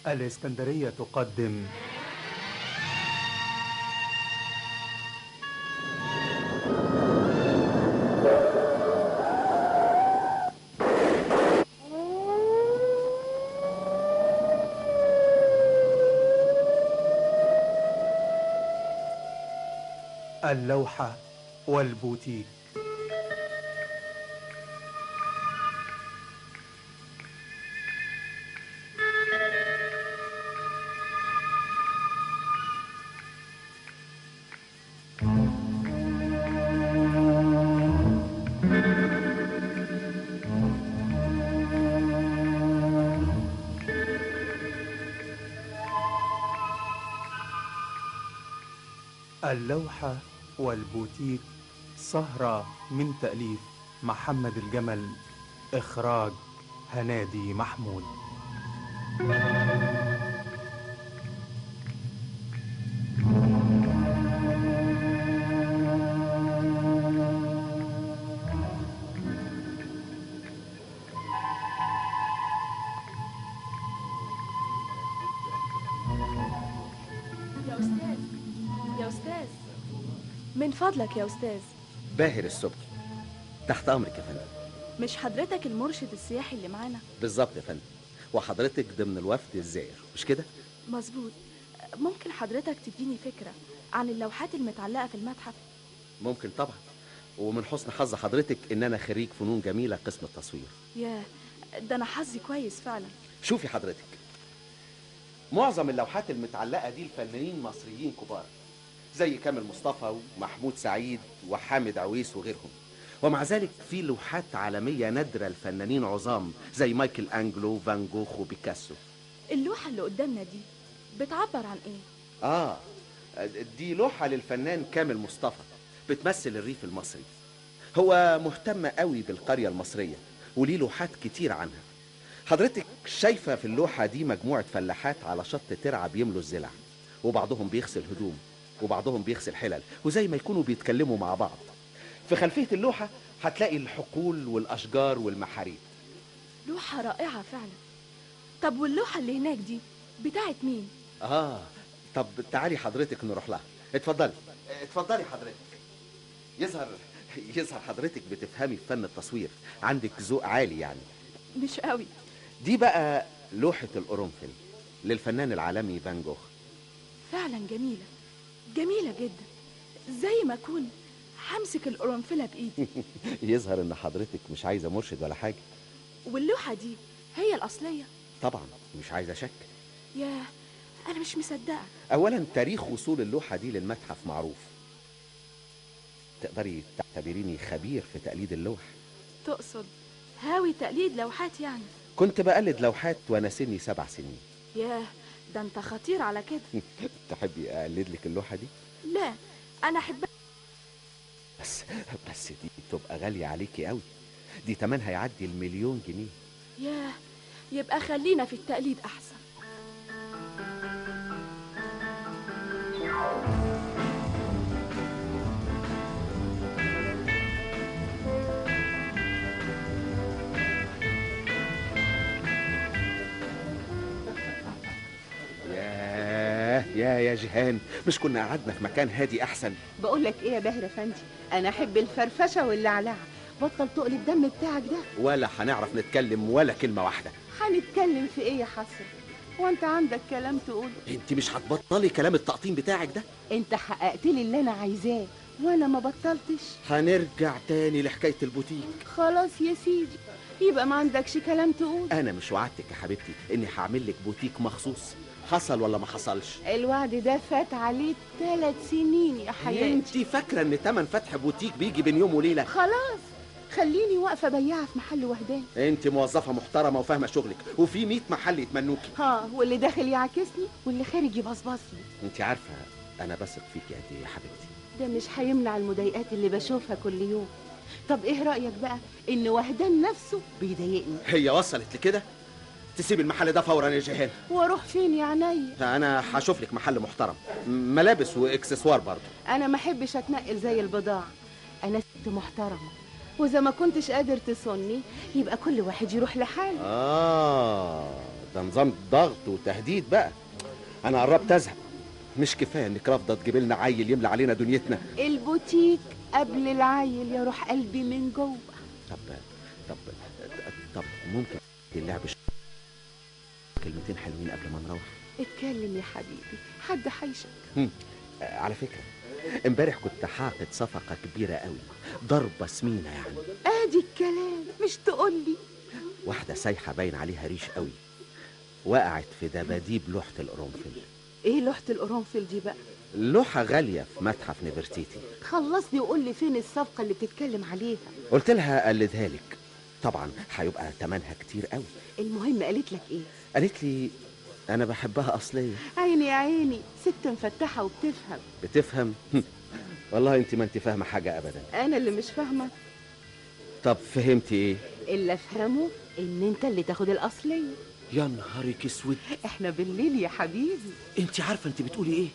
الإسكندرية تقدم اللوحة والبوتيك اللوحة والبوتيك سهرة من تأليف محمد الجمل إخراج هنادي محمود يا أستاذ يا أستاذ من فضلك يا أستاذ باهر السبكي تحت امرك يا فندم مش حضرتك المرشد السياحي اللي معانا بالظبط يا فندم وحضرتك ضمن الوفد الزائر مش كده مظبوط ممكن حضرتك تديني فكرة عن اللوحات المتعلقة في المتحف ممكن طبعا ومن حسن حظ حضرتك ان انا خريج فنون جميله قسم التصوير ياه ده أنا حظي كويس فعلا شوفي حضرتك معظم اللوحات المتعلقه دي لفنانين مصريين كبار زي كامل مصطفى ومحمود سعيد وحامد عويس وغيرهم ومع ذلك في لوحات عالميه نادره لفنانين عظام زي مايكل انجلو فان جوخ وبيكاسو اللوحة اللي قدامنا دي بتعبر عن إيه؟ اه دي لوحه للفنان كامل مصطفى بتمثل الريف المصري هو مهتم قوي بالقريه المصريه وليه لوحات كتير عنها حضرتك شايفه في اللوحه دي مجموعه فلاحات على شط ترعه بيملوا الزلع وبعضهم بيغسل هدوم وبعضهم بيغسل حلل وزي ما يكونوا بيتكلموا مع بعض في خلفيه اللوحه هتلاقي الحقول والاشجار والمحاريب لوحة رائعة فعلا طب واللوحة اللي هناك دي بتاعت مين؟ اه طب تعالي حضرتك نروح لها اتفضلي اتفضلي حضرتك يظهر يظهر حضرتك بتفهمي في فن التصوير عندك ذوق عالي يعني مش قوي دي بقى لوحة القرنفل للفنان العالمي فان جوخ فعلا جميلة جميلة جدا زي ما أكون همسك القرنفلة بإيدي يظهر ان حضرتك مش عايزة مرشد ولا حاجة واللوحة دي هي الأصلية طبعا مش عايزة شك ياه أنا مش مصدقة اولا تاريخ وصول اللوحة دي للمتحف معروف تقدري تعتبريني خبير في تقليد اللوح تقصد هاوي تقليد لوحات يعني كنت بقلد لوحات وانا سني سبع سنين ياه ده أنت خطير على كده تحبي اقلد لك اللوحة دي لا أنا أحب بس بس دي تبقى غالية عليكي قوي دي تمنها يعدي المليون جنيه ياه يبقى خلينا في التقليد أحسن ياه يا يا جيهان مش كنا قعدنا في مكان هادي احسن بقول لك ايه يا باهر افندي انا احب الفرفشه واللعلعه بطل تقل الدم بتاعك ده ولا هنعرف نتكلم ولا كلمة واحدة هنتكلم في ايه يا حسن وانت عندك كلام تقول انت مش هتبطلي كلام التقطيم بتاعك ده انت حققت لي اللي انا عايزاه وانا ما بطلتش هنرجع تاني لحكاية البوتيك خلاص يا سيدي يبقى ما عندكش كلام تقول انا مش وعدتك يا حبيبتي اني هعمل لك بوتيك مخصوص حصل ولا ما حصلش الوعد ده فات عليه ثلاث سنين يا حياتي انت فاكرة ان تمن فتح بوتيك بيجي بين يوم وليلة خلاص خليني واقفه بياعه في محل وهدان انت موظفة محترمة وفاهمة شغلك وفي 100 محل يتمنوكي ها واللي داخل يعاكسني واللي خارج يبصبصني انت عارفة انا بثق فيكي قد ايه يا حبيبتي ده مش هيمنع المضايقات اللي بشوفها كل يوم طب ايه رأيك بقى ان وهدان نفسه بيضايقني هي وصلت لكده تسيب المحل ده فورا يا جيهان واروح فين يا عينيا انا هشوف لك محل محترم م- ملابس واكسسوار برضه انا ما احبش اتنقل زي البضاعة انا ست محترمة واذا ما كنتش قادر تصني يبقى كل واحد يروح لحاله اه ده نظام ضغط وتهديد بقى انا قربت ازهق مش كفايه انك رافضه تجيب لنا عيل يملى علينا دنيتنا البوتيك قبل العيل يا روح قلبي من جوه طب طب طب ممكن اللعب ش- كلمتين حلوين قبل ما نروح اتكلم يا حبيبي حد حيشك آه، على فكره امبارح كنت حاقد صفقه كبيره قوي ضربه سمينه يعني ادي الكلام مش تقولي واحده سايحه باين عليها ريش قوي وقعت في دباديب لوحه القرنفل ايه لوحة القرنفل دي بقى لوحه غاليه في متحف نفرتيتي خلصني وقول لي فين الصفقة اللي بتتكلم عليها قلت لها قلدها لك طبعا هيبقى تمنها كتير قوي المهم قالت لك ايه قالت لي انا بحبها اصليه عيني يا عيني ست مفتحة وبتفهم بتفهم والله انت ما انت فاهمه حاجه ابدا انا اللي مش فاهمة طب فهمتي ايه اللي افهمه ان انت اللي تاخد الاصلية يا نهارك اسود احنا بالليل يا حبيبي انت عارفه انت بتقولي ايه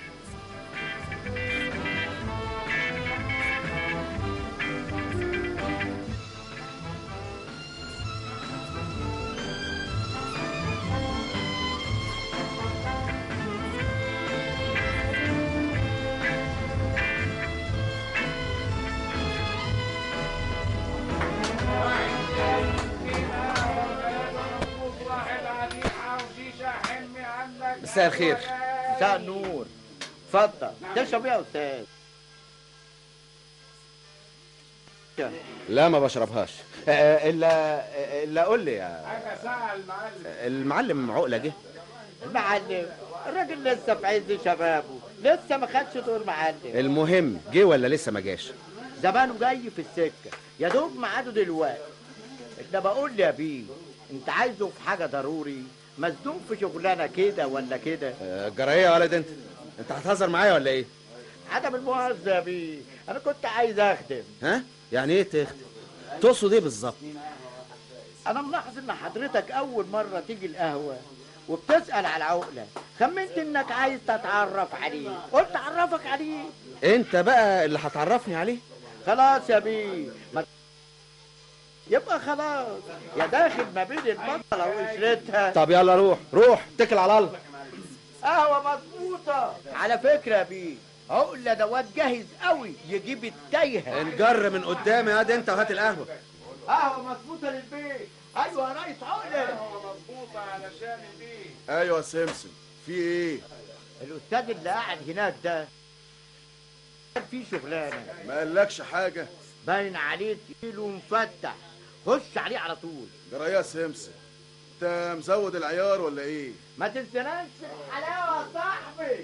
مساء الخير مساء النور اتفضل تشرب ايه يا استاذ لا ما بشربهاش آه، الا الا قول لي يا المعلم عقله جه المعلم الراجل لسه في عز شبابه لسه ما خدش دور معلم المهم جه ولا لسه ما جاش زمانه جاي في السكه يا دوب ميعاده دلوقتي انت بقول لي يا بيه انت عايزه في حاجه ضروري مزنوق في شغلانه كده ولا كده آه، جرايه يا ولد انت انت هتهزر معايا ولا ايه عدم المؤاخذه يا بيه انا كنت عايز اخدم ها يعني ايه تخدم تقصد ايه بالظبط انا ملاحظ ان حضرتك اول مره تيجي القهوه وبتسال على عقله خمنت انك عايز تتعرف عليه قلت اعرفك عليه انت بقى اللي هتعرفني عليه خلاص يا بيه ما يبقى خلاص يا داخل ما بين البطلة وقشرتها طب يلا روح روح اتكل على الله قهوة مظبوطة على فكرة يا بيه عقلة دوات جاهز قوي يجيب التايهة انجر من قدامي يا انت وهات القهوه قهوة مظبوطة للبيت ايوه يا ريس عقلة ايوه يا سمسم في ايه الاستاذ اللي قاعد هناك ده كان في شغلانة ما قالكش حاجه باين عليه تقيل ومفتح خش عليه على طول جرايه يا سمسم انت مزود العيار ولا ايه ما تنسناش الحلاوة يا صاحبي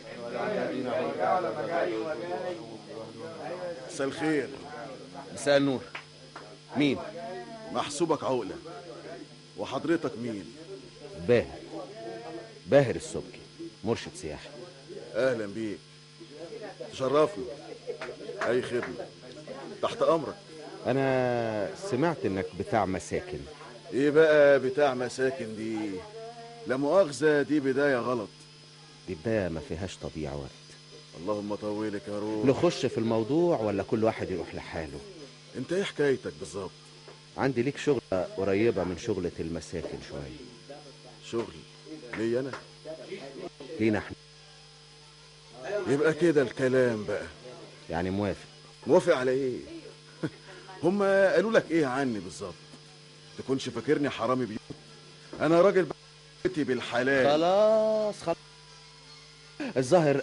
مساء الخير مساء النور مين محسوبك عقله وحضرتك مين باهر باهر السبكي مرشد سياحي اهلا بيك تشرفني اي خدمه تحت امرك انا سمعت انك بتاع مساكن ايه بقى بتاع مساكن دي لا مؤاخذه دي بدايه غلط دي بقى ما فيهاش تضييع وقت اللهم طولك يا روح نخش في الموضوع ولا كل واحد يروح لحاله انت ايه حكايتك بالظبط عندي ليك شغلة قريبة من شغلة المساكن شوية شغل ليا انا لينا احنا يبقى كده الكلام بقى يعني موافق موافق على ايه هما قالوا لك ايه عني بالظبط تكونش فاكرني حرامي بيوت انا راجل بيتي بالحلال خلاص خلاص الظاهر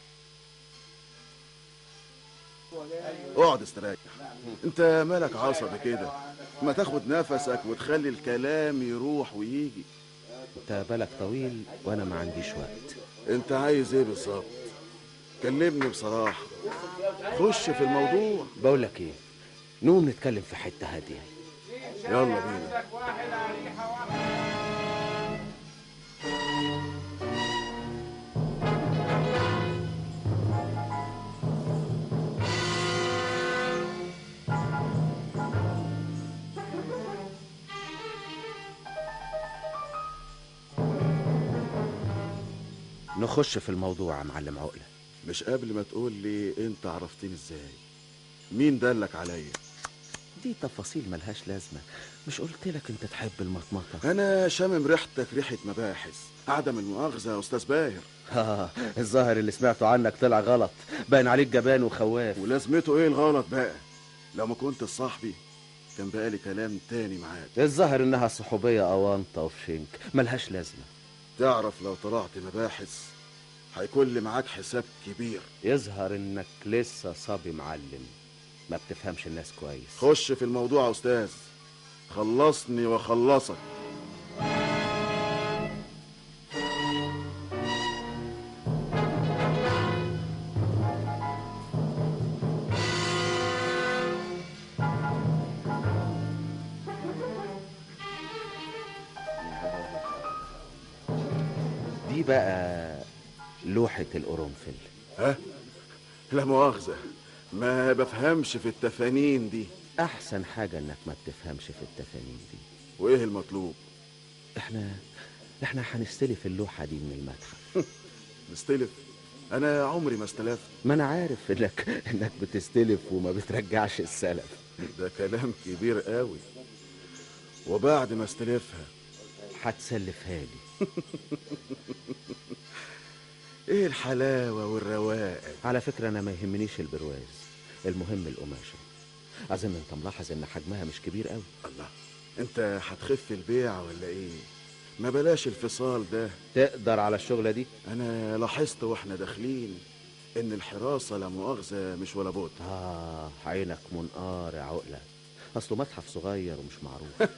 اقعد استريح انت مالك عصبي كده ما تاخد نفسك وتخلي الكلام يروح ويجي انت بالك طويل وانا ما عنديش وقت انت عايز ايه بالظبط كلمني بصراحة خش في الموضوع بقول لك ايه نقوم نتكلم في حتة هادية يلا بينا نخش في الموضوع يا معلم عقلة مش قبل ما تقول لي انت عرفتني ازاي مين دلك عليا دي تفاصيل ملهاش لازمة مش قلت لك انت تحب المطمطة انا شامم ريحتك ريحه مباحث عدم المؤاخذه يا استاذ باهر ها الظاهر اللي سمعته عنك طلع غلط باين عليك جبان وخواف ولازمته ايه الغلط بقى لو ما كنت صاحبي كان بقالي كلام تاني معاك الظاهر انها صحوبية اوانطة وفشنك ملهاش لازمة تعرف لو طلعت مباحث هيكون لي معاك حساب كبير يظهر انك لسه صبي معلم ما بتفهمش الناس كويس خش في الموضوع يا استاذ خلصني واخلصك دي بقى لوحة القرنفل ها لا مؤاخذه ما بفهمش في التفانين دي احسن حاجة انك ما بتفهمش في التفانين دي وايه المطلوب احنا احنا هنستلف اللوحة دي من المتحف نستلف انا عمري ما استلفت ما انا عارف انك انك بتستلف وما بترجعش السلف ده كلام كبير قوي وبعد ما استلفها هتسلفها لي ايه الحلاوه والرواقه على فكرة انا ما يهمنيش البرواز المهم القماشة اظن انت ملاحظ ان حجمها مش كبير قوي الله انت هتخف البيع ولا ايه ما بلاش الفصال ده تقدر على الشغلة دي انا لاحظت واحنا داخلين ان الحراسه لا مؤاخذه مش ولا بد اه عينك منقار يا عقلة اصله متحف صغير ومش معروف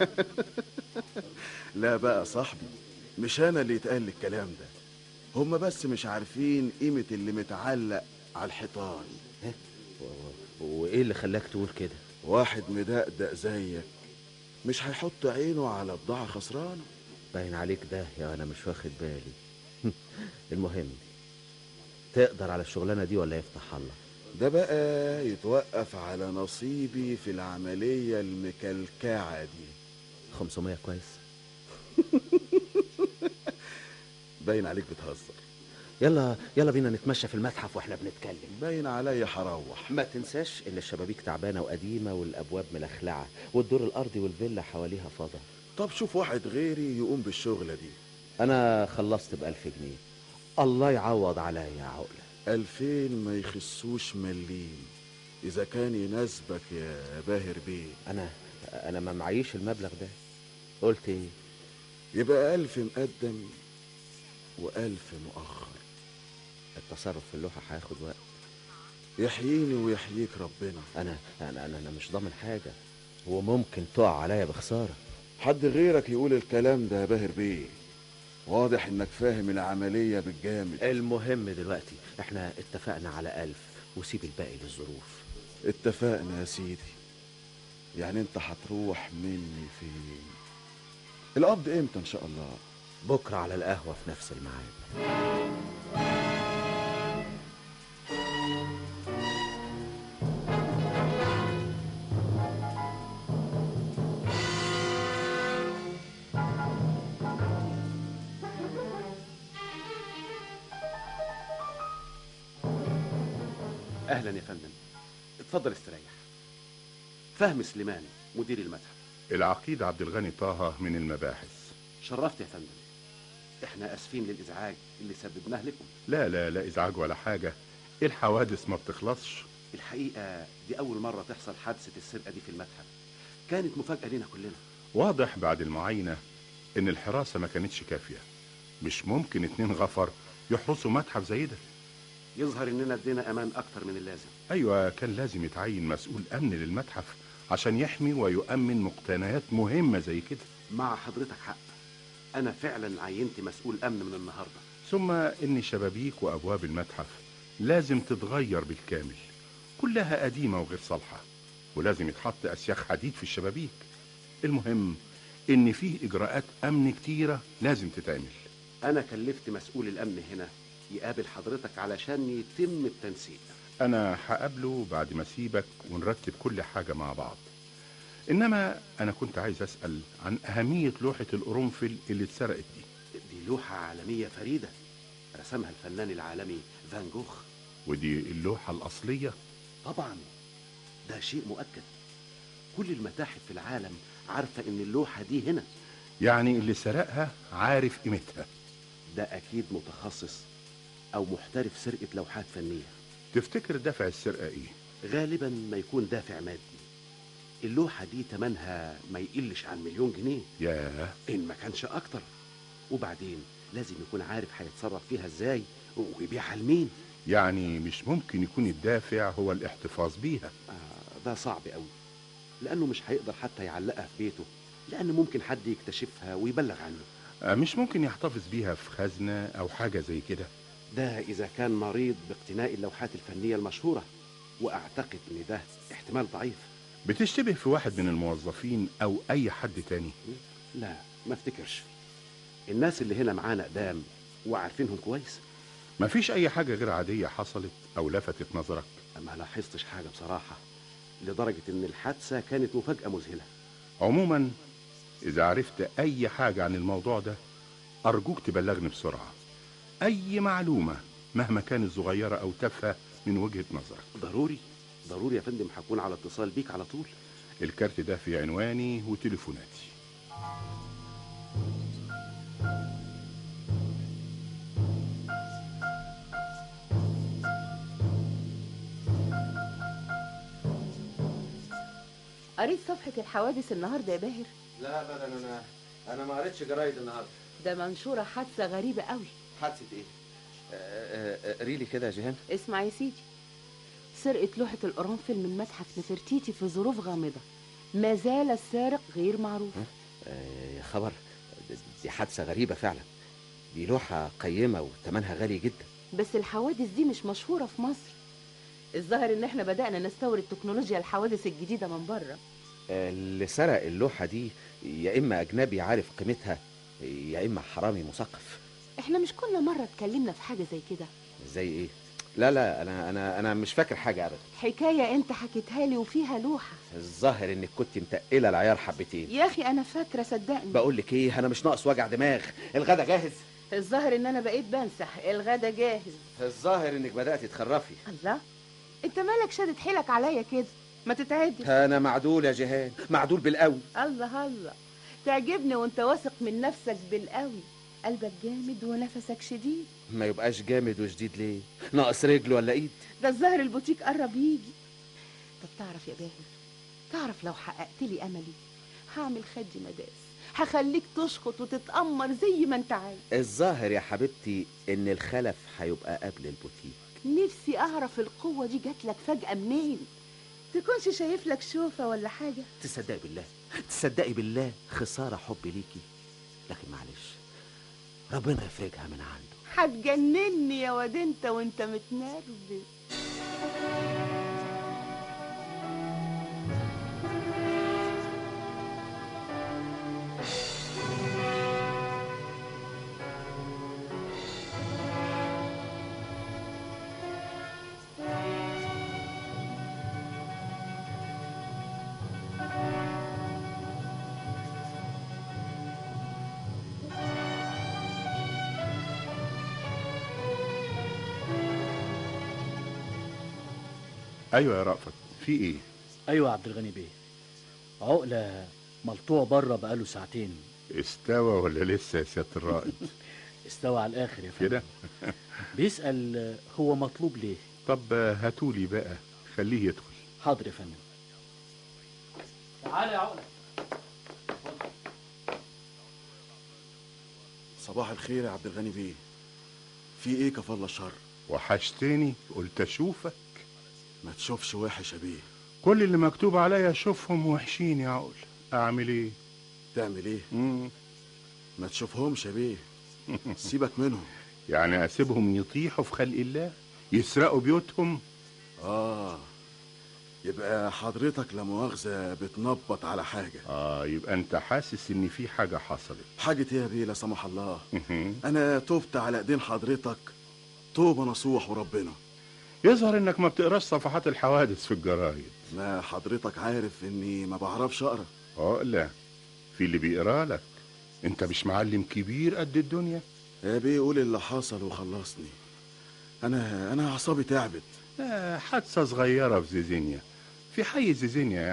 لا بقى صاحبي مش انا اللي يتقال لي الكلام ده هما بس مش عارفين قيمه اللي متعلق على الحيطان و- و- وايه اللي خلاك تقول كده واحد مدقدق زيك مش هيحط عينه على بضاعه خسرانه باين عليك ده يا انا مش واخد بالي المهم تقدر على الشغلانة دي ولا يفتح الله ده بقى يتوقف على نصيبي في العمليه المكلكعه دي 500 كويس باين عليك بتهزر يلا يلا بينا نتمشى في المتحف واحنا بنتكلم باين عليا هروح ما تنساش ان الشبابيك تعبانه وقديمه والابواب ملخلعه والدور الارضي والفيلا حواليها فضا طب شوف واحد غيري يقوم بالشغلة دي انا خلصت بألف جنيه الله يعوض عليا يا عقله ألفين ما يخسوش مليم إذا كان يناسبك يا باهر بيه انا انا ما معيش المبلغ ده قلت ايه يبقى ألف مقدم وألف مؤخر التصرف في اللوحه هياخد وقت يحييني ويحييك ربنا انا انا انا, أنا مش ضامن حاجه وممكن تقع عليا بخساره حد غيرك يقول الكلام ده يا باهر بيه واضح انك فاهم العملية بالجامد المهم دلوقتي احنا اتفقنا على ألف وسيب الباقي للظروف اتفقنا يا سيدي يعني انت هتروح مني فين القبض امتى ان شاء الله بكره على القهوه في نفس الميعاد اهلا يا فندم اتفضل استريح فهم سليمان مدير المتحف العقيد عبد الغني طه من المباحث شرفت يا فندم احنا اسفين للازعاج اللي سببناه لكم لا لا لا ازعاج ولا حاجه الحوادث ما بتخلصش الحقيقه دي اول مره تحصل حادثه السرقه دي في المتحف كانت مفاجاه لنا كلنا واضح بعد المعاينه ان الحراسه ما كانتش كافيه مش ممكن اتنين غفر يحرسوا متحف زي ده يظهر اننا ادينا امان اكتر من اللازم ايوه كان لازم يتعين مسؤول امن للمتحف عشان يحمي ويؤمن مقتنيات مهمه زي كده مع حضرتك حق انا فعلا عينت مسؤول امن من النهارده ثم ان شبابيك وابواب المتحف لازم تتغير بالكامل كلها قديمه وغير صالحه ولازم يتحط اسياخ حديد في الشبابيك المهم ان فيه اجراءات امن كتيره لازم تتعمل انا كلفت مسؤول الامن هنا يقابل حضرتك علشان يتم التنسيق انا هقابله بعد ما اسيبك ونرتب كل حاجه مع بعض انما انا كنت عايز اسال عن اهميه لوحه القرنفل اللي اتسرقت دي دي لوحه عالميه فريده رسمها الفنان العالمي فان جوخ ودي اللوحه الاصليه طبعا ده شيء مؤكد كل المتاحف في العالم عارفة إن اللوحة دي هنا يعني اللي سرقها عارف قيمتها ده أكيد متخصص أو محترف سرقة لوحات فنية تفتكر دافع السرقة ايه غالبا ما يكون دافع مادي اللوحة دي تمنها ما يقلش عن مليون جنيه ياه إن ما كانش أكتر وبعدين لازم يكون عارف هيتصرف فيها إزاي ويبيعها لمين يعني مش ممكن يكون الدافع هو الاحتفاظ بيها آه ده صعب قوي لأنه مش هيقدر حتى يعلقها في بيته لأن ممكن حد يكتشفها ويبلغ عنه آه، مش ممكن يحتفظ بيها في خزنة أو حاجة زي كده ده إذا كان مريض باقتناء اللوحات الفنية المشهورة وأعتقد إن ده احتمال ضعيف بتشتبه في واحد من الموظفين أو أي حد تاني لا ما افتكرش الناس اللي هنا معانا قدام وعارفينهم كويس مفيش أي حاجة غير عادية حصلت أو لفتت نظرك ما لاحظتش حاجة بصراحة لدرجة إن الحادثة كانت مفاجأة مذهلة عموما إذا عرفت أي حاجة عن الموضوع ده أرجوك تبلغني بسرعة أي معلومة مهما كانت صغيرة أو تافهة من وجهة نظرك ضروري ضروري يا فندم هكون على اتصال بيك على طول الكارت ده في عنواني وتليفوناتي قريت صفحة الحوادث النهاردة يا باهر لا ابدا انا انا ما قريتش جرايد النهارده ده منشورة حادثة غريبة قوي حادثه ايه آه، آه، قري لي كده يا جيهان اسمع يا سيدي سرقة لوحة القرنفل من متحف نفرتيتي في ظروف غامضة ما زال السارق غير معروف آه، يا خبر دي حادثه غريبه فعلا دي لوحه قيمه وثمنها غالي جدا بس الحوادث دي مش مشهورة في مصر الظاهر ان احنا بدأنا نستورد تكنولوجيا الحوادث الجديدة من بره آه، اللي سرق اللوحه دي يا اما اجنبي عارف قيمتها يا اما حرامي مثقف احنا مش كل مرة اتكلمنا في حاجة زي كده زي ايه لا لا انا انا انا مش فاكر حاجه ابدا حكاية انت حكيتها لي وفيها لوحة الظاهر انك كنت متقله العيار حبتين يا اخي انا فاكرة صدقني بقول لك ايه انا مش ناقص وجع دماغ الغدا جاهز الظاهر ان انا بقيت بنسح الغدا جاهز الظاهر انك بدات تخرفي الله انت مالك شادد حيلك عليا كده ما تتعدش انا معدول يا جيهان معدول بالقوي الله الله تعجبني وانت واثق من نفسك بالقوي قلبك جامد ونفسك شديد ما يبقاش جامد وشديد ليه ناقص رجل ولا ايد ده الظاهر البوتيك قرب يجي طب تعرف يا باهر تعرف لو حققت لي املي هعمل خدي مداس هخليك تشخط وتتأمر زي ما انت عايز الظاهر يا حبيبتي ان الخلف هيبقى قبل البوتيك نفسي اعرف القوة دي جات لك فجأة منين تكونش شايف لك شوفة ولا حاجة تصدقي بالله تصدقي بالله خساره حبي ليكي لكن معلش ربنا يفرجها من عنده هتجنني يا واد انت وانت متنرفز أيوة يا رأفت في إيه ايوه يا عبد الغني بيه عقله ملطوع بره بقاله ساعتين استوى ولا لسه يا سيادة الرائد استوى على الاخر يا فندم كده بيسال هو مطلوب ليه طب هاتولي بقى خليه يدخل حاضر يا فندم تعالى يا عقله صباح الخير يا عبد الغني بيه في ايه كفالة الشر وحشتني قلت أشوفك ما تشوفش وحش يا بيه كل اللي مكتوب عليا أشوفهم وحشين يا عقل أعمل إيه تعمل ايه مم. ما تشوفهمش يا بيه سيبك منهم يعني أسيبهم يطيحوا في خلق الله يسرقوا بيوتهم اه يبقى حضرتك لا مؤاخذة بتنبط على حاجة آه يبقى أنت حاسس إن في حاجة حصلت حاجة ايه يا بيه لا سمح الله انا تبت على ايدين حضرتك توبة نصوح وربنا يظهر إنك ما بتقراش صفحات الحوادث في الجرايد ما حضرتك عارف اني ما بعرفش اقرا عقلة في اللي بيقرا لك أنت مش معلم كبير قد الدنيا يا بيه قول اللي حصل وخلصني انا انا اعصابي تعبت آه حادثة صغيرة في زيزينيا في حي زيزينيا يعني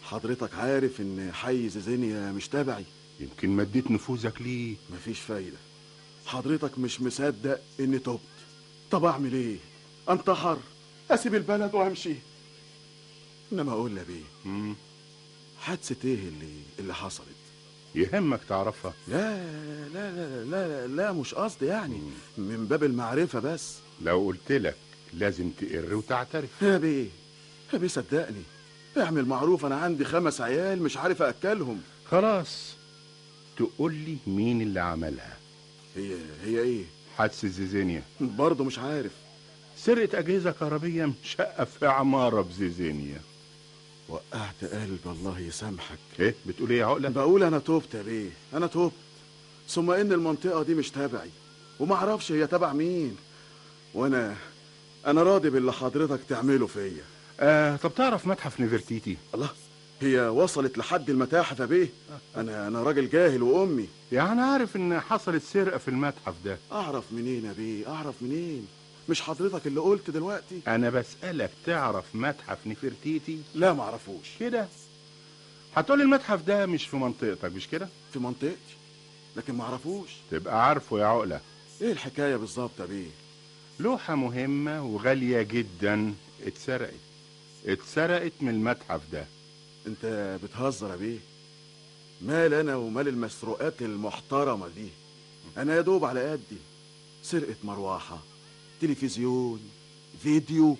حضرتك عارف ان حي زيزينيا مش تبعي يمكن مديت نفوذك ليه مفيش فايدة حضرتك مش مصدق اني تبت طب اعمل ايه انتحر اسيب البلد وامشي انما اقول لك ايه مم. حادثة ايه اللي اللي حصلت يهمك تعرفها لا لا لا لا لا, لا مش قصدي يعني من باب المعرفة بس لو قلت لك لازم تقر وتعترف يا بيه يا بيه صدقني اعمل معروف انا عندي خمس عيال مش عارف اكلهم خلاص تقول لي مين اللي عملها هي هي ايه حادثة زيزينيا برضه مش عارف سرقة أجهزة كهربية من شقة في عمارة بزيزينيا وقعت قلب الله يسامحك إيه بتقول إيه يا عقلة؟ بقول انا توبت يا بيه انا توبت ثم ان المنطقة دي مش تبعي وما اعرفش هي تبع مين وانا انا راضي باللي حضرتك تعمله فيا آه طب تعرف متحف نفرتيتي؟ الله هي وصلت لحد المتاحف يا بيه انا انا راجل جاهل وامي يعني عارف إن حصلت سرقة في المتحف ده اعرف منين يا بيه اعرف منين مش حضرتك اللي قلت دلوقتي أنا بسألك تعرف متحف نفرتيتي؟ لا ما اعرفوش كده هتقول المتحف ده مش في منطقتك مش كده؟ في منطقتي لكن ما اعرفوش تبقى عارفه يا عقلة ايه الحكايه بالظبط يا بيه لوحة مهمة وغالية جدا اتسرقت اتسرقت من المتحف ده انت بتهزر يا بيه مال انا ومال المسروقات المحترمه دي انا يا دوب على قدي سرقه مروحه تلفزيون فيديو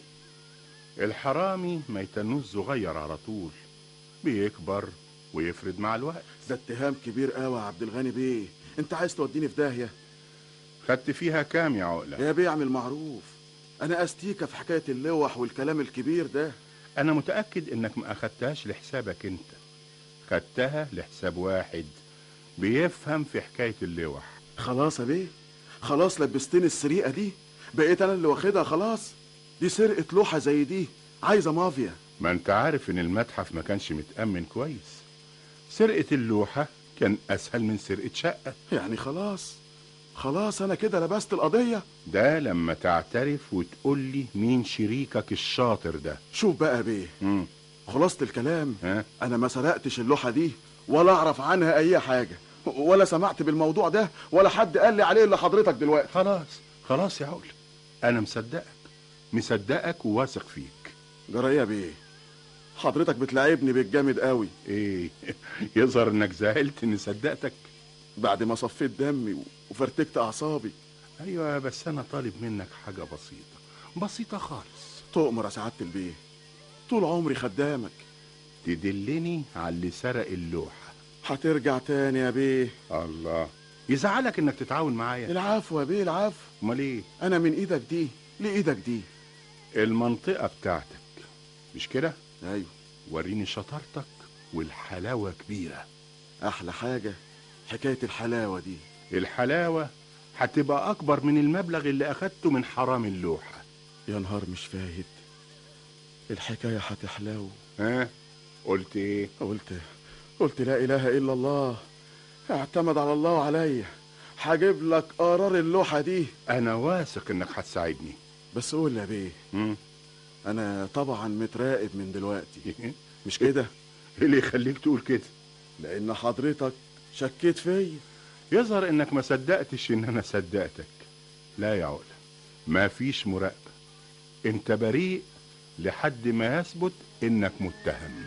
الحرامي ما يتنوش صغير على طول بيكبر ويفرد مع الوقت ده اتهام كبير قوي يا عبد الغني بيه انت عايز توديني في داهيه خدت فيها كام يا عقلة يا بيه اعمل معروف انا استيكه في حكايه اللوح والكلام الكبير ده انا متأكد انك ما اخدتهاش لحسابك انت خدتها لحساب واحد بيفهم في حكاية اللوح خلاص يا بيه خلاص لبستني السرقه دي بقيت انا اللي واخدها خلاص دي سرقه لوحه زي دي عايزه مافيا ما انت عارف ان المتحف ما كانش متأمن كويس سرقة اللوحة كان اسهل من سرقة شقة يعني خلاص خلاص انا كده لبست القضيه ده لما تعترف وتقول لي مين شريكك الشاطر ده شوف بقى يا بيه مم. خلاصة الكلام ها انا ما سرقتش اللوحه دي ولا اعرف عنها اي حاجه ولا سمعت بالموضوع ده ولا حد قال لي عليه الا حضرتك دلوقتي خلاص خلاص يا عقل انا مصدقك مصدقك وواثق فيك جرايه بيه حضرتك بتلاعبني بالجامد قوي ايه يظهر انك زعلت اني صدقتك بعد ما صفيت دمي وفرتكت اعصابي ايوه بس انا طالب منك حاجه بسيطه بسيطه خالص تؤمر يا سعاده البيه طول عمري خدامك تدلني على اللي سرق اللوحه هترجع تاني يا بيه الله يزعلك انك تتعاون معايا العفو يا بيه العفو امال ايه انا من ايدك دي لايدك دي المنطقه بتاعتك مش كده ايوه وريني شطارتك والحلاوه كبيره احلى حاجه حكايه الحلاوه دي الحلاوه هتبقى اكبر من المبلغ اللي اخدته من حرام اللوحه يا نهار مش فايت الحكايه هتحلاو ها قلت ايه قلت قلت لا اله الا الله اعتمد على الله عليا هجيب لك قرار اللوحه دي انا واثق انك هتساعدني بس قول يا بيه مم. انا طبعا متراقب من دلوقتي ايه مش كده اللي يخليك تقول كده لان حضرتك شكيت فيا يظهر انك ما صدقتش ان انا صدقتك لا يا عقلة ما فيش مراقبة انت بريء لحد ما يثبت انك متهم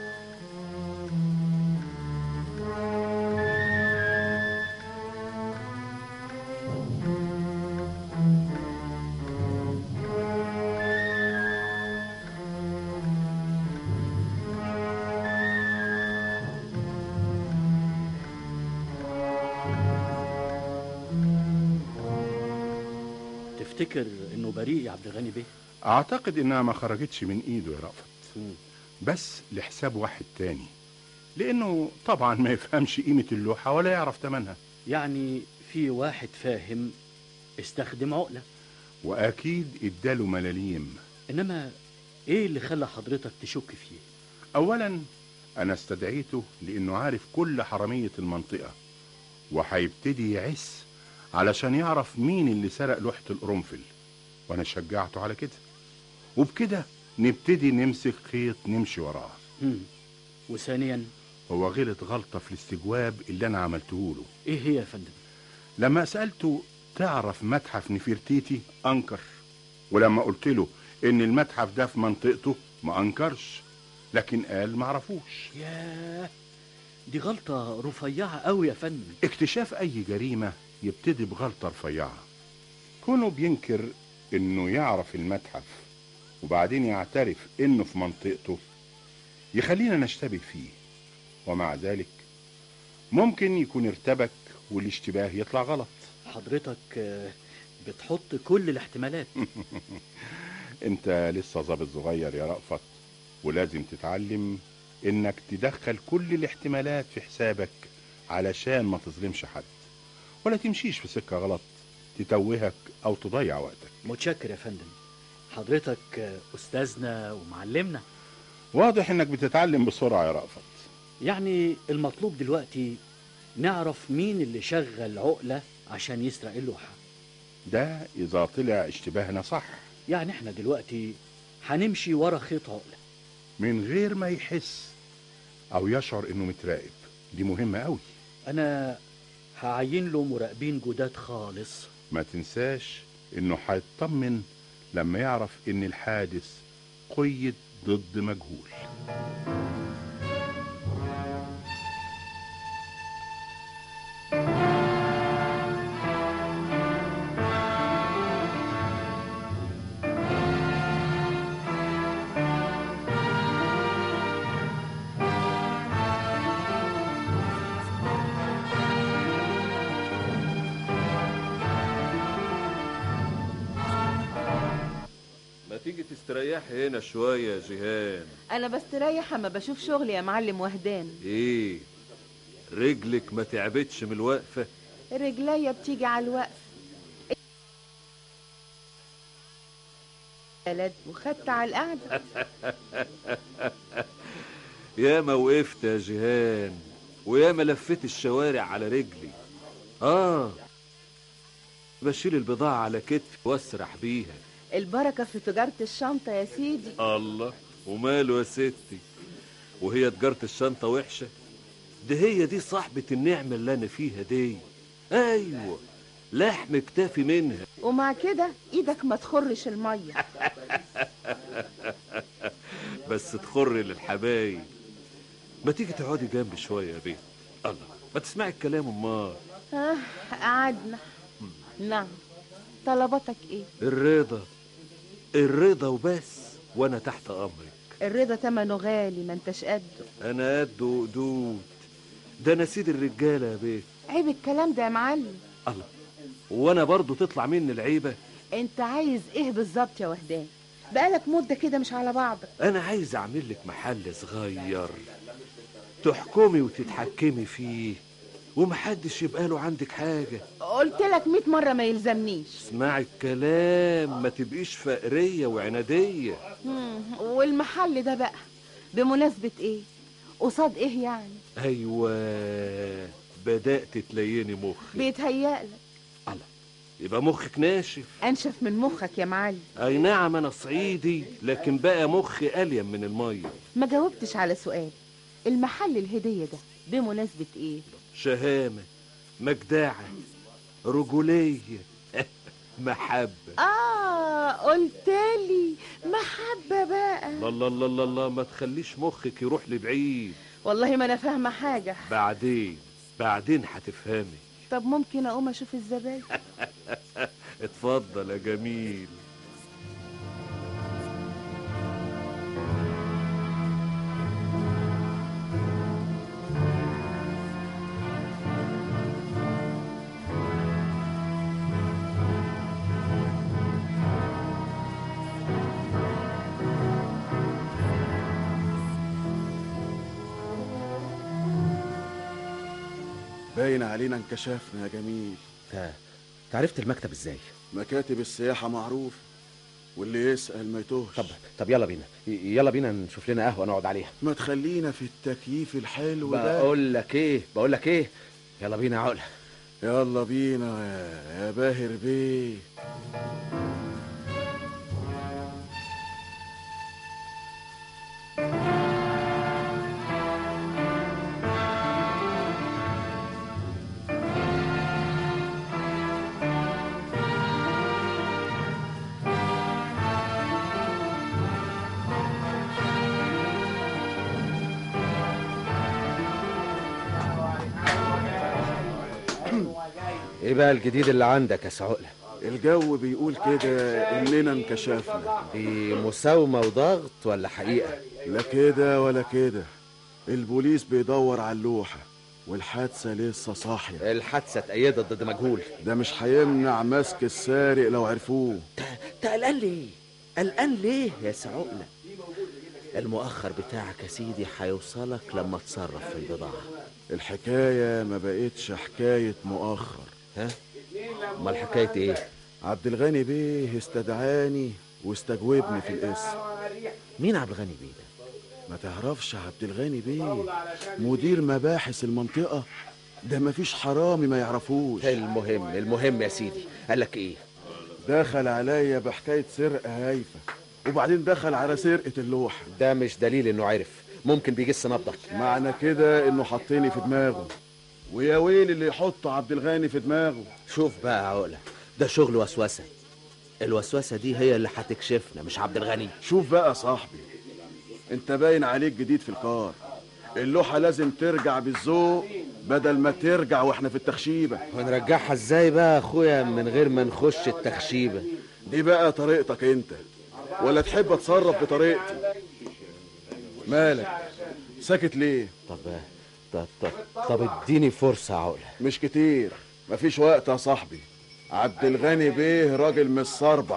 تفتكر انه بريء يا عبد الغني بيه اعتقد انها ما خرجتش من ايده يا رأفت بس لحساب واحد تاني لانه طبعا ما يفهمش قيمة اللوحة ولا يعرف تمنها يعني في واحد فاهم استخدم عقلة واكيد اداله ملاليم انما ايه اللي خلى حضرتك تشك فيه اولا انا استدعيته لانه عارف كل حرامية المنطقة وهيبتدي يعس علشان يعرف مين اللي سرق لوحة القرنفل وانا شجعته على كده وبكده نبتدي نمسك خيط نمشي وراه مم. وثانيا هو غلط غلطة في الاستجواب اللي أنا عملته له ايه هي يا فندم لما سألته تعرف متحف نفرتيتي أنكر ولما قلت له إن المتحف ده في منطقته ما أنكرش لكن قال معرفوش ياه دي غلطة رفيعة قوي يا فندم اكتشاف أي جريمة يبتدي بغلطة رفيعة كونه بينكر إنه يعرف المتحف وبعدين يعترف إنه في منطقته يخلينا نشتبه فيه ومع ذلك ممكن يكون ارتبك والاشتباه يطلع غلط حضرتك آه، بتحط كل الاحتمالات انت لسه ظابط صغير يا رأفت ولازم تتعلم انك تدخل كل الاحتمالات في حسابك علشان ما تظلمش حد ولا تمشيش في سكة غلط تتوهك او تضيع وقتك متشكر يا فندم حضرتك آه، أستاذنا ومعلمنا واضح انك بتتعلم بسرعة يا رأفت يعني المطلوب دلوقتي نعرف مين اللي شغل عقلة عشان يسرق اللوحة ده اذا طلع اشتباهنا صح يعني احنا دلوقتي هنمشي ورا خيط عقلة من غير ما يحس او يشعر انه متراقب دي مهمة قوي أنا هعين له مراقبين جداد خالص ما تنساش انه هيطمن لما يعرف ان الحادث قيد ضد مجهول ما تيجي تستريح هنا شوية يا جيهان انا بستريح اما بشوف شغلي يا معلم وهدان ايه رجلك ما تعبتش من الوقفة رجليا بتيجي على الوقف بلد وخدت على القعدة يا ما وقفت يا جيهان ويا ما لفيت الشوارع على رجلي اه بشيل البضاعة على كتفي واسرح بيها البركة في تجارة الشنطة يا سيدي الله وماله يا ستي وهي تجارة الشنطة وحشة ده هي دي صاحبة النعمة اللي أنا فيها دي أيوة لحم كتافي منها ومع كده ايدك ما تخرش المية بس تخر للحبايب ما تيجي تقعدي جنبي شوية يا بيت الله ما تسمعي الكلام امال اه قعدنا نعم طلباتك ايه الرضا الرضا وبس وانا تحت امرك الرضا تمنه غالي ما انتش قده انا قد وقدود ده انا سيد الرجاله يا بيت عيب الكلام ده يا معلم الله وانا برضو تطلع مني العيبه انت عايز ايه بالظبط يا وهدان بقالك مدة كده مش على بعضك انا عايز اعمل لك محل صغير تحكمي وتتحكمي فيه ومحدش يبقى له عندك حاجه قلت لك 100 مرة ما يلزمنيش اسمعي الكلام ما تبقيش فقريه وعناديه مم، والمحل ده بقى بمناسبة ايه قصاد ايه يعني ايوه بدات تليني مخي بيتهيألك الله يبقى مخك ناشف انشف من مخك يا معلم اي نعم انا صعيدي لكن بقى مخي اليم من الميه ما جاوبتش على سؤال المحل الهدية ده بمناسبة ايه شهامه مجدعه رجوليه محبه اه قلتلي محبة بقى الله الله الله الله الله ما تخليش مخك يروح لبعيد والله ما انا فاهمة حاجة بعدين بعدين هتفهمي طب ممكن اقوم اشوف الزباين اتفضل يا جميل باين علينا انكشفنا يا جميل تعرفت المكتب ازاي مكاتب السياحة معروف واللي يسأل ما يتوهش طب طب يلا بينا ي- يلا بينا نشوف لنا قهوه نقعد عليها ما تخلينا في التكييف الحلو ده بقول لك ايه بقول لك ايه يلا بينا يا عقله يلا بينا يا- يا باهر بيه ايه بقى الجديد اللي عندك يا سعقلة الجو بيقول كده اننا انكشفنا دي مساومة وضغط ولا حقيقة لا كده ولا كده البوليس بيدور على اللوحة والحادثة لسه صاحية الحادثة اتأيدت ضد مجهول ده مش هيمنع مسك السارق لو عرفوه انت قلقان ليه قلقان ليه يا سعقلة المؤخر بتاعك يا سيدي هيوصلك لما تصرف في البضاعة الحكاية ما بقتش حكاية مؤخر ها امال حكاية ايه عبد الغني بيه استدعاني واستجوبني في الاسم مين عبد الغني بيه ده ما تعرفش عبد الغني بيه مدير مباحث المنطقة ده مفيش حرامي ما يعرفوش المهم المهم يا سيدي قال لك ايه دخل عليا بحكاية سرقة هايفة وبعدين دخل على سرقة اللوحة ده مش دليل انه عرف ممكن بيجس نبضك معنى كده انه حطني في دماغه ويا ويل اللي يحط عبد الغني في دماغه شوف بقى يا عقلة ده شغل وسوسة الوسوسة دي هي اللي هتكشفنا مش عبد الغني شوف بقى يا صاحبي انت باين عليك جديد في الكار اللوحة لازم ترجع بالذوق بدل ما ترجع واحنا في التخشيبة ونرجعها ازاي بقى يا اخويا من غير ما نخش التخشيبة دي بقى طريقتك انت ولا تحب اتصرف بطريقتي مالك ساكت ليه طب طب طب, طب اديني فرصة يا عقلة مش كتير مفيش وقت يا صاحبي عبد الغني بيه راجل مش صربع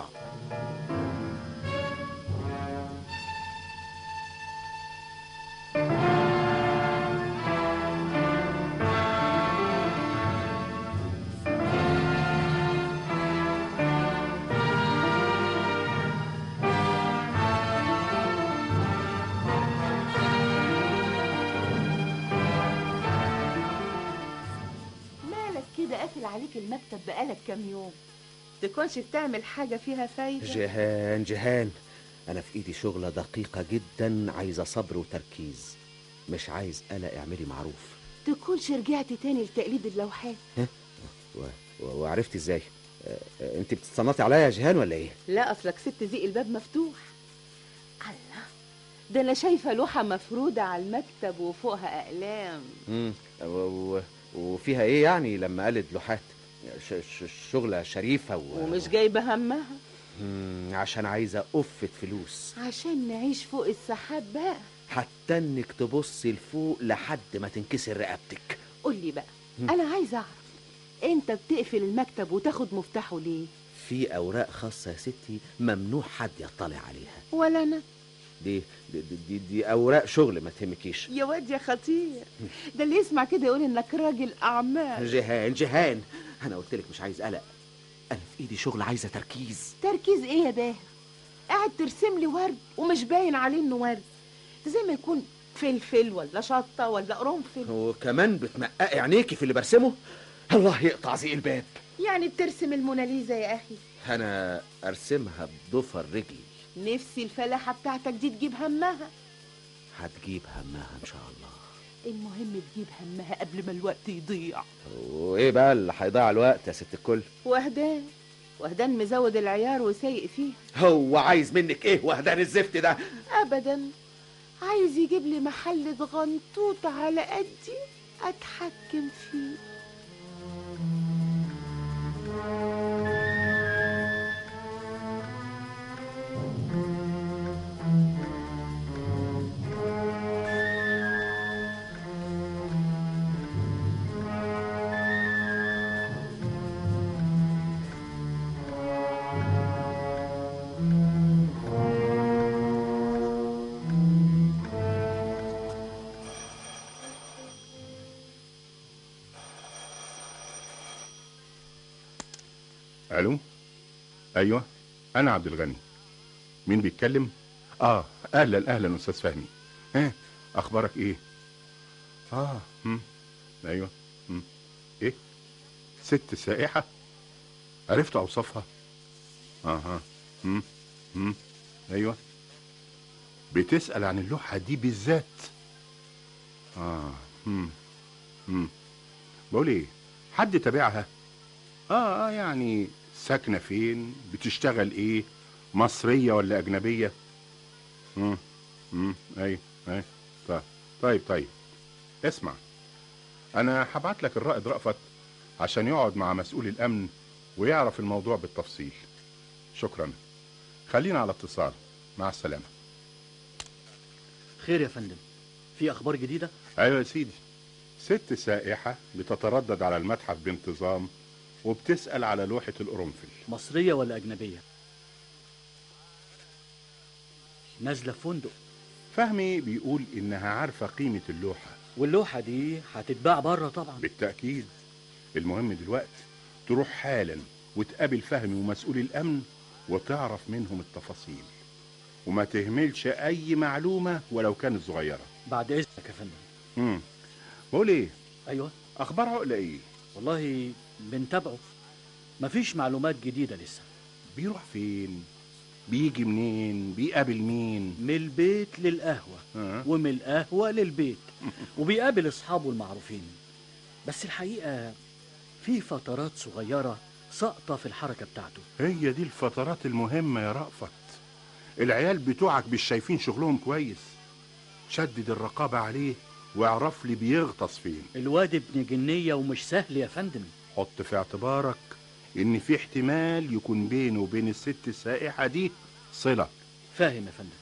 مالك كده قافل عليك المكتب بقالك كام يوم تكونش بتعمل حاجة فيها فايدة جيهان جيهان انا في ايدي شغلة دقيقة جدا عايزة صبر وتركيز مش عايز قلق اعملي معروف تكونش رجعت تاني لتقليد اللوحات ها و... و... وعرفتي ازاي آه، آه، انت بتتصنطي عليا يا جيهان ولا ايه لا اصلك سبت زيق الباب مفتوح الله ده انا شايفة لوحة مفرودة على المكتب وفوقها اقلام امم و... و... وفيها ايه يعني لما قالت لوحات ش... ش... شغلة شريفة و... ومش جايبة همها مم، عشان عايزة قفة فلوس عشان نعيش فوق السحاب بقى حتى انك تبصي لفوق لحد ما تنكسر رقبتك قول لي بقى مم. انا عايزة اعرف انت بتقفل المكتب وتاخد مفتاحه ليه في اوراق خاصة يا ستي ممنوع حد يطلع عليها ولا انا دي دي, دي, دي, دي اوراق شغل ما تهمكيش يا واد يا خطير ده اللي يسمع كده يقول انك راجل اعمال جيهان جيهان انا قلت لك مش عايز قلق انا في ايدي شغل عايزة تركيز تركيز ايه يا باهر قاعد ترسم لي ورد ومش باين عليه انه ورد ده زي ما يكون فلفل ولا شطه ولا قرنفل وكمان بتمققي عينيكي في اللي برسمه الله يقطع زي الباب يعني بترسم الموناليزا يا اخي انا ارسمها بضفر رجلي نفسي الفلاحه بتاعتك دي تجيب همها هتجيب همها ان شاء الله المهم تجيب همها قبل ما الوقت يضيع وايه بقى اللي هيضيع الوقت يا ست الكل وهدان وهدان مزود العيار وسايق فيه هو عايز منك ايه وهدان الزفت ده ابدا عايز يجيب لي محل غنطوط على قدي اتحكم فيه الو ايوه انا عبد الغني مين بيتكلم اه اهلا اهلا استاذ فهمي ها اخبارك ايه اه هم. ايوه هم. ايه ست سائحه عرفت اوصافها اها هم. هم. ايوه بتسال عن اللوحه دي بالذات اه هم. هم. بقول ايه حد تابعها اه اه يعني ساكنه فين بتشتغل ايه مصريه ولا اجنبيه امم امم اي اي طيب طيب طيب اسمع انا هبعت لك الرائد رأفت عشان يقعد مع مسؤول الامن ويعرف الموضوع بالتفصيل شكرا خلينا على اتصال مع السلامه خير يا فندم في اخبار جديده ايوه يا سيدي ست سائحه بتتردد على المتحف بانتظام وبتسال على لوحه القرنفل مصريه ولا اجنبيه نازله في فندق فهمي بيقول انها عارفه قيمه اللوحه واللوحه دي هتتباع بره طبعا بالتاكيد المهم دلوقتي تروح حالا وتقابل فهمي ومسؤول الامن وتعرف منهم التفاصيل وما تهملش اي معلومه ولو كانت صغيره بعد اذنك يا فندم امم بقول ايه ايوه اخبار عقله ايه والله بنتابعه مفيش معلومات جديده لسه بيروح فين بيجي منين بيقابل مين من البيت للقهوه أه. ومن القهوه للبيت وبيقابل اصحابه المعروفين بس الحقيقه في فترات صغيره ساقطه في الحركه بتاعته هي دي الفترات المهمه يا رأفت العيال بتوعك مش شايفين شغلهم كويس شدد الرقابه عليه واعرف لي بيغطس فين الواد ابن جنيه ومش سهل يا فندم حط في اعتبارك ان في احتمال يكون بينه وبين الست السائحه دي صله فاهم يا فندم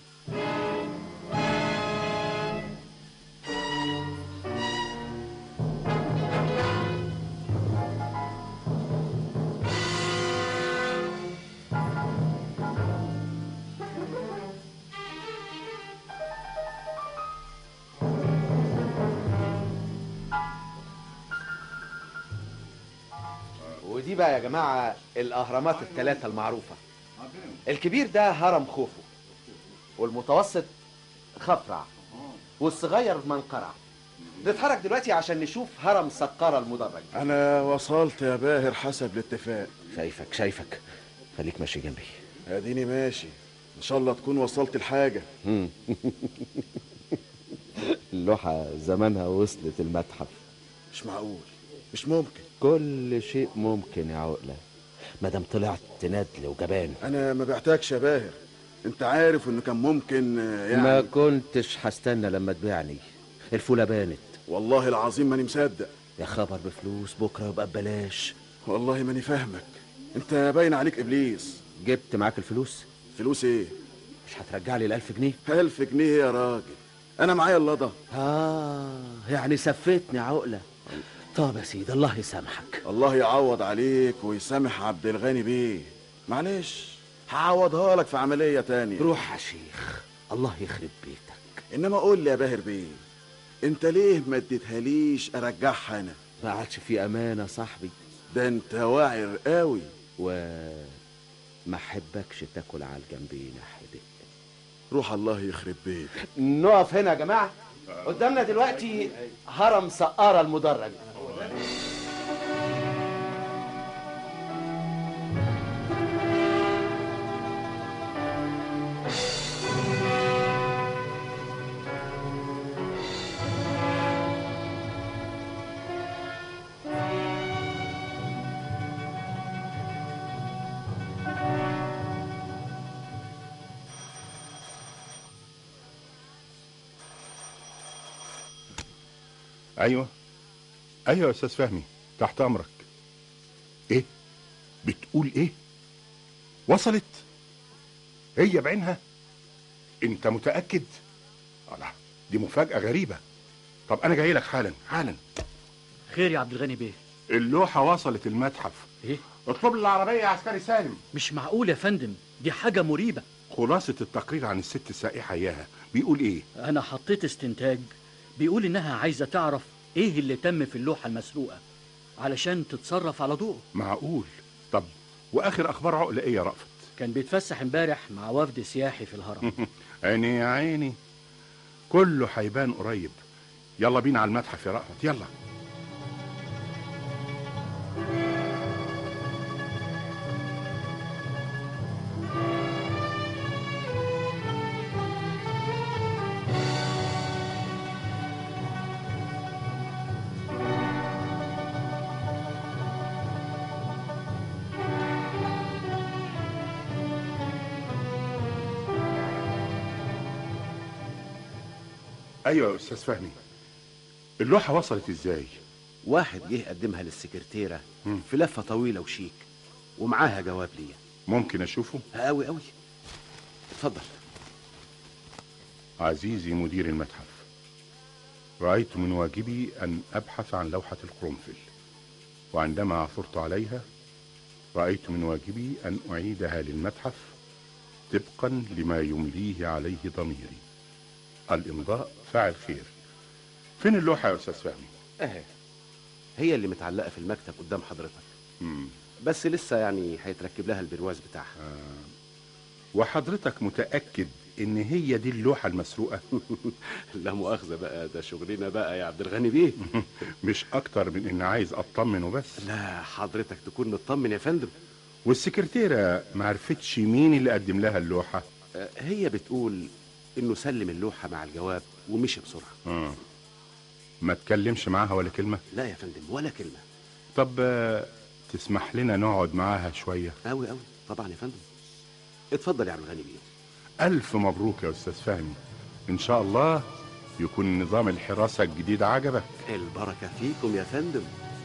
ودي بقى يا جماعة الأهرامات الثلاثة المعروفة الكبير ده هرم خوفو والمتوسط خفرع والصغير منقرع نتحرك دلوقتي عشان نشوف هرم سقارة المدرج انا وصلت يا باهر حسب الاتفاق شايفك شايفك خليك ماشي جنبي اديني ماشي ان شاء الله تكون وصلت الحاجه اللوحة زمانها وصلت المتحف مش معقول مش ممكن كل شيء ممكن يا عقلة مادام طلعت ندل وجبان انا ما بعتكش يا باهر انت عارف انه كان ممكن آه، يعني ما كنتش هستنى لما تبيعني الفولة بانت والله العظيم ماني مصدق يا خبر بفلوس بكرة يبقى ببلاش والله ماني فاهمك انت باين عليك ابليس جبت معاك الفلوس فلوس ايه مش هترجع لي الألف جنيه ألف جنيه يا راجل انا معايا اللضا آه يعني سفتني عقلة طب يا سيدي الله يسامحك الله يعوض عليك ويسامح عبد الغني بيه معلش هعوضها لك في عمليه تانية روح يا شيخ الله يخرب بيتك انما قول لي يا باهر بيه انت ليه ما اديتهاليش ارجعها انا ما عادش في أمانة صاحبي ده انت واعر قوي و ما احبكش تاكل على الجنبين يا حبيبي روح الله يخرب بيك نقف هنا يا جماعة قدامنا دلوقتي هرم سقارة المدرج ايوه ايوه يا استاذ فهمي تحت امرك ايه بتقول ايه وصلت هي بعينها انت متاكد الله دي مفاجاه غريبه طب انا جاي لك حالا حالا خير يا عبد الغني بيه اللوحه وصلت المتحف ايه اطلب لي العربيه يا عسكري سالم مش معقول يا فندم دي حاجه مريبه خلاصه التقرير عن الست السائحه اياها بيقول ايه انا حطيت استنتاج بيقول انها عايزه تعرف ايه اللي تم في اللوحه المسروقه علشان تتصرف على ضوءه معقول طب واخر اخبار عقله ايه يا رأفت كان بيتفسح امبارح مع وفد سياحي في الهرم عيني يا عيني كله هيبان قريب يلا بينا على المتحف يا رأفت يلا ايوه يا استاذ فهمي اللوحه وصلت ازاي واحد جه قدمها للسكرتيره مم. في لفه طويله وشيك ومعاها جواب ليا ممكن اشوفه قوي قوي اتفضل عزيزي مدير المتحف رأيت من واجبي أن أبحث عن لوحة القرنفل وعندما عثرت عليها رأيت من واجبي أن أعيدها للمتحف طبقا لما يمليه عليه ضميري الإمضاء فاعل خير فين اللوحة يا أستاذ فهمي؟ اهي هي اللي متعلقه في المكتب قدام حضرتك مم. بس لسه يعني هيتركب لها البرواز بتاعها وحضرتك متأكد إن هي دي اللوحة المسروقة؟ لا مؤاخذه بقى ده شغلنا بقى يا عبد الغني بيه مش أكتر من إن عايز أطمن وبس لا حضرتك تكون مطمن يا فندم والسكرتيرة معرفتش مين اللي قدم لها اللوحة آه، هي بتقول انه سلم اللوحه مع الجواب ومشي بسرعه آه. ما تكلمش معاها ولا كلمة لا يا فندم ولا كلمه طب آه، تسمح لنا نقعد معاها شوية قوي قوي طبعا يا فندم اتفضل يا عبد الغني بيه ألف مبروك يا أستاذ فهمي إن شاء الله يكون نظام الحراسة الجديد عجبك البركه فيكم يا فندم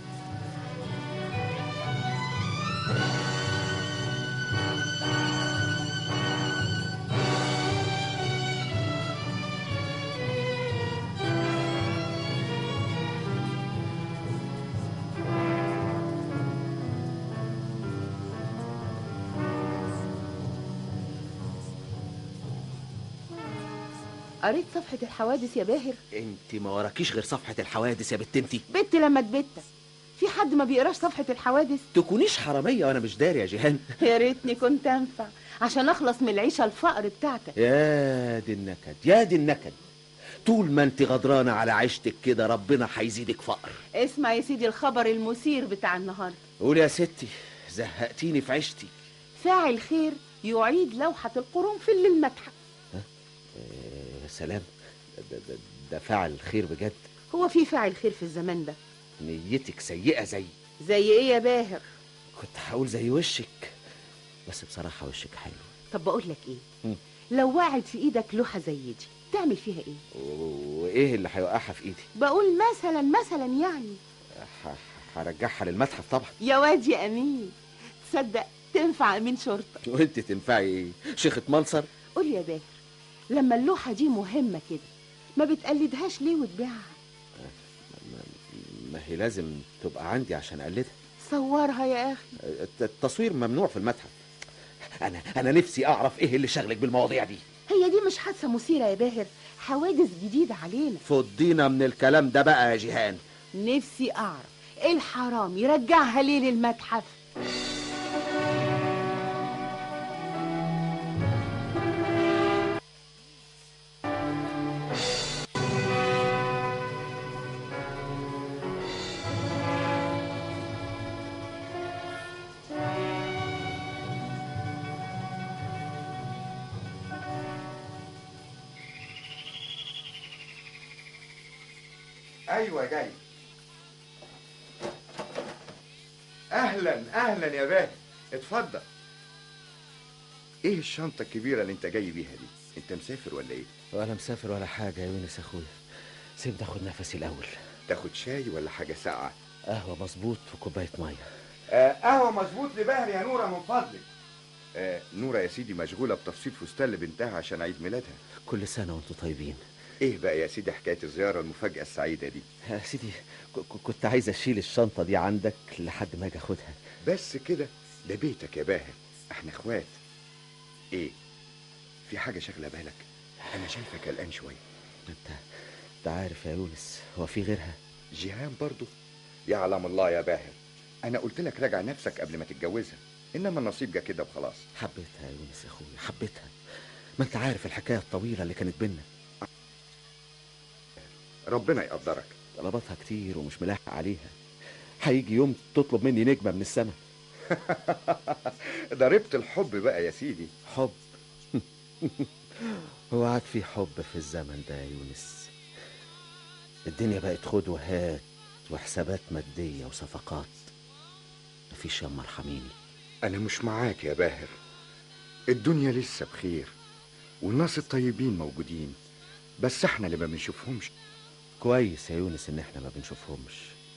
قريت صفحة الحوادث يا باهر انت ما وراكيش غير صفحة الحوادث يا بت انتي بت لما تبتك في حد ما بيقراش صفحة الحوادث تكونيش حرامية وانا مش داري يا جيهان يا ريتني كنت انفع عشان اخلص من العيشة الفقر بتاعتك يا دي النكد يا دي النكد طول ما انت غدرانة على عيشتك كده ربنا هيزيدك فقر اسمع يا سيدي الخبر المثير بتاع النهارده قول يا ستي زهقتيني في عيشتي فاعل خير يعيد لوحة القرنفل للمتحف آه، يا سلام ده, ده, ده فعل خير بجد هو في فاعل خير في الزمان ده نيتك سيئة زي زي ايه يا باهر كنت هقول زي وشك بس بصراحة وشك حلو طب بقول لك ايه مم. لو وقعت في ايدك لوحة زي دي تعمل فيها ايه و- وايه اللي هيوقعها في ايدي بقول مثلا مثلا يعني ه- هرجعها للمتحف طبعا يا واد يا امين تصدق تنفع امين شرطة وانت تنفعي ايه شيخة منصر قول يا باهر لما اللوحة دي مهمة كده ما بتقلدهاش ليه وتبيعها ما هي لازم تبقى عندي عشان اقلدها صورها يا اخي الت- التصوير ممنوع في المتحف انا انا نفسي اعرف ايه اللي شغلك بالمواضيع دي هي دي مش حادثة مثيرة يا باهر حوادث جديدة علينا فضينا من الكلام ده بقى يا جيهان نفسي اعرف ايه الحرام يرجعها ليه للمتحف ايوه جاي اهلا اهلا يا باهي اتفضل ايه الشنطه الكبيره اللي انت جاي بيها دي انت مسافر ولا ايه ولا مسافر ولا حاجة يا يونس اخويا سيبني اخد نفسي الاول تاخد شاي ولا حاجه ساقعه قهوة مظبوط وكوباية مية آه قهوه مظبوط لبهر يا نوره من فضلك آه نوره يا سيدي مشغوله بتفصيل فستان لبنتها عشان عيد ميلادها كل سنة وانتم طيبين ايه بقى يا سيدي حكايه الزياره المفاجاه السعيده دي يا سيدي ك- ك- كنت عايز اشيل الشنطة دي عندك لحد ما اجي اخدها بس كده ده بيتك يا باهر احنا اخوات ايه في حاجه شاغله بالك انا شايفك قلقان شويه انت انت عارف يا يونس هو في غيرها جيهان برضو يعلم الله يا باهر انا قلت لك راجع نفسك قبل ما تتجوزها انما النصيب جه كده وخلاص حبيتها يا يونس يا اخويا حبيتها ما انت عارف الحكاية الطويلة اللي كانت بينا ربنا يقدرك طلباتها كتير ومش ملاحق عليها هيجي يوم تطلب مني نجمة من السماء ضربت الحب بقى يا سيدي حب هو عاد في حب في الزمن ده يا يونس الدنيا بقت خد وهات وحسابات مادية وصفقات مفيش يا مرحميني انا مش معاك يا باهر الدنيا لسه بخير والناس الطيبين موجودين بس احنا اللي ما بنشوفهمش كويس يا يونس ان احنا ما بنشوفهمش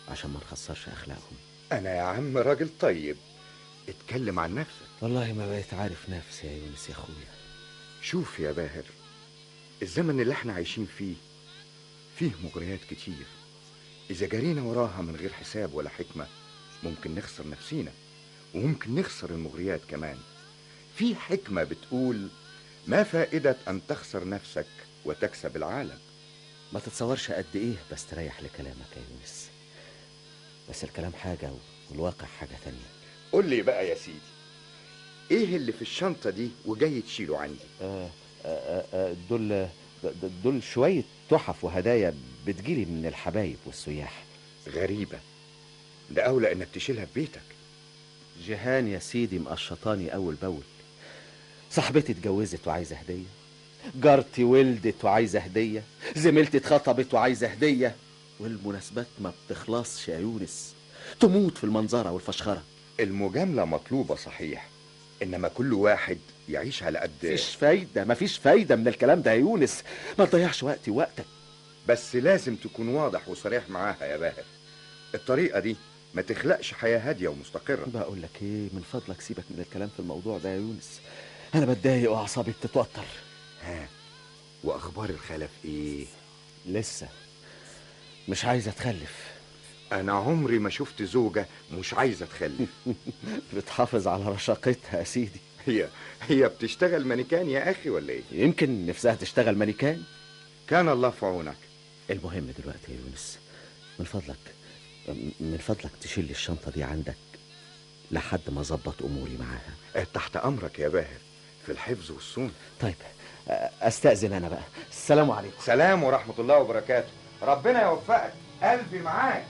عشان ما نخسرش اخلاقهم انا يا عم راجل طيب اتكلم عن نفسك والله ما بقيت عارف نفسي يا يونس يا اخويا شوف يا باهر الزمن اللي احنا عايشين فيه فيه مغريات كتير اذا جرينا وراها من غير حساب ولا حكمة ممكن نخسر نفسينا وممكن نخسر المغريات كمان في حكمة بتقول ما فائدة أن تخسر نفسك وتكسب العالم ما تتصورش قد ايه بستريح لكلامك يا يونس بس الكلام حاجة والواقع حاجة تانية قول لي بقى يا سيدي ايه اللي في الشنطة دي وجاي تشيله عندي آه آه آه دول د- دول شوية تحف وهدايا بتجيلي من الحبايب والسياح غريبة ده أولى إنك تشيلها في بيتك جيهان يا سيدي مقشطاني أول بأول صاحبتي اتجوزت وعايزة هدية جارتي ولدت وعايزة هدية زميلتي اتخطبت وعايزة هدية والمناسبات ما بتخلصش يا يونس تموت في المنظرة والفشخرة المجاملة مطلوبة صحيح إنما كل واحد يعيش على قد مفيش فايدة مفيش فايدة من الكلام ده يا يونس ما تضيعش وقتي ووقتك بس لازم تكون واضح وصريح معاها يا باهر الطريقة دي ما تخلقش حياة هادية ومستقرة بقول لك ايه من فضلك سيبك من الكلام في الموضوع ده يا يونس انا بتضايق واعصابي بتتوتر ها وأخبار الخلف إيه؟ لسه مش عايز اتخلف أنا عمري ما شفت زوجة مش عايزة تخلف بتحافظ على رشاقتها يا سيدي هي هي بتشتغل مانيكان يا أخي ولا إيه؟ يمكن نفسها تشتغل مانيكان كان الله في عونك المهم دلوقتي يا يونس من فضلك من فضلك تشيل لي الشنطة دي عندك لحد ما اظبط اموري معاها تحت أمرك يا باهر في الحفظ والصون طيب استأذن انا بقى السلام عليكم سلام ورحمة الله وبركاته ربنا يوفقك قلبي معاك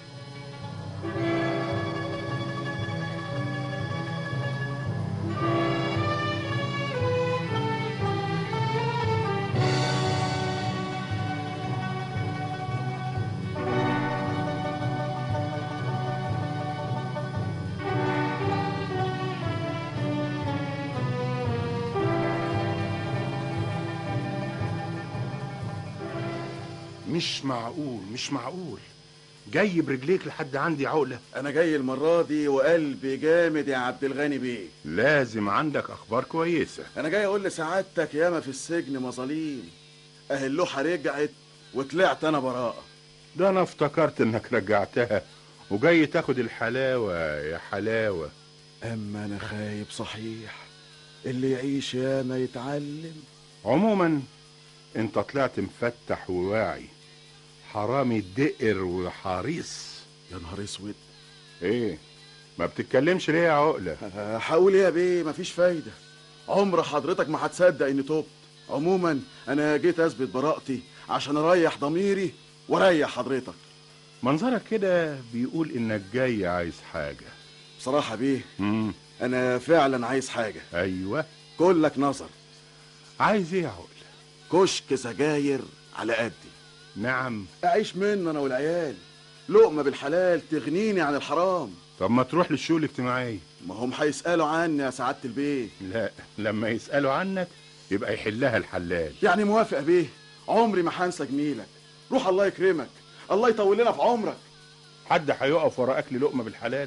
مش معقول مش معقول جاي برجليك لحد عندي عقلة انا جاي المره دي وقلبي جامد يا عبد الغني بيه لازم عندك اخبار كويسة انا جاي اقول لسعادتك ياما في السجن مظاليم اهي اللوحه رجعت وطلعت انا براءه ده انا افتكرت انك رجعتها وجاي تاخد الحلاوة يا حلاوة اما انا خايب صحيح اللي يعيش ياما يتعلم عموما انت طلعت مفتح وواعي حرامي دقر وحريص يا نهار اسود ايه ما بتتكلمش ليه يا عقلة هقول ايه يا بيه مفيش فايده عمر حضرتك ما هتصدق اني تبت عموما انا جيت اثبت براءتي عشان اريح ضميري واريح حضرتك منظرك كده بيقول انك جاي عايز حاجة بصراحه بيه امم انا فعلا عايز حاجه ايوه كلك نظر عايز ايه يا عقلة كشك سجاير على قدي نعم اعيش منه انا والعيال لقمه بالحلال تغنيني عن الحرام طب ما تروح للشؤون الاجتماعية ما هم هيسالوا عني يا سعاده البيه لا لما يسألوا عنك يبقى يحلها الحلال يعني موافق بيه عمري ما هنسى جميلك روح الله يكرمك الله يطول لنا في عمرك حد هيقف ورا اكل لقمة بالحلال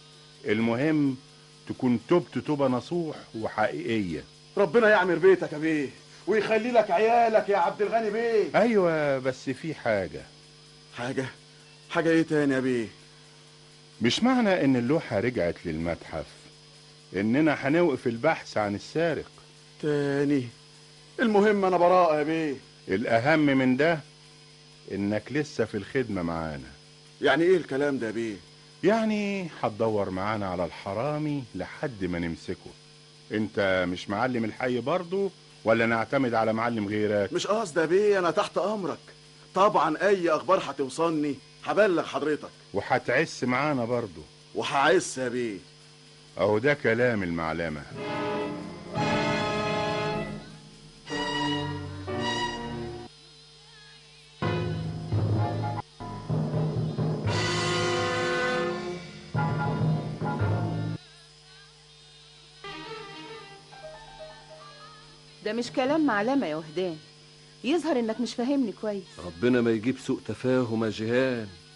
المهم تكون تبت توبة نصوح وحقيقية ربنا يعمر بيتك يا بيه ويخلي لك عيالك يا عبد الغني بيه ايوه بس في حاجة حاجه حاجه ايه تاني يا بيه مش معنى ان اللوحة رجعت للمتحف اننا هنوقف البحث عن السارق تاني المهم انا براءه يا بيه الاهم من ده انك لسه في الخدمة معانا يعني ايه الكلام ده يا بيه يعني هتدور معانا على الحرامي لحد ما نمسكه انت مش معلم الحي برضو ولا نعتمد على معلم غيرك مش قصدي يا بيه انا تحت امرك طبعا اي اخبار هتوصلني هبلغ حضرتك وهتعس معانا برضو وهعس يا بيه اهو ده كلام المعلمة ده مش كلام معلمة يا وهدان يظهر انك مش فاهمني كويس ربنا ما يجيب سوء تفاهم يا جيهان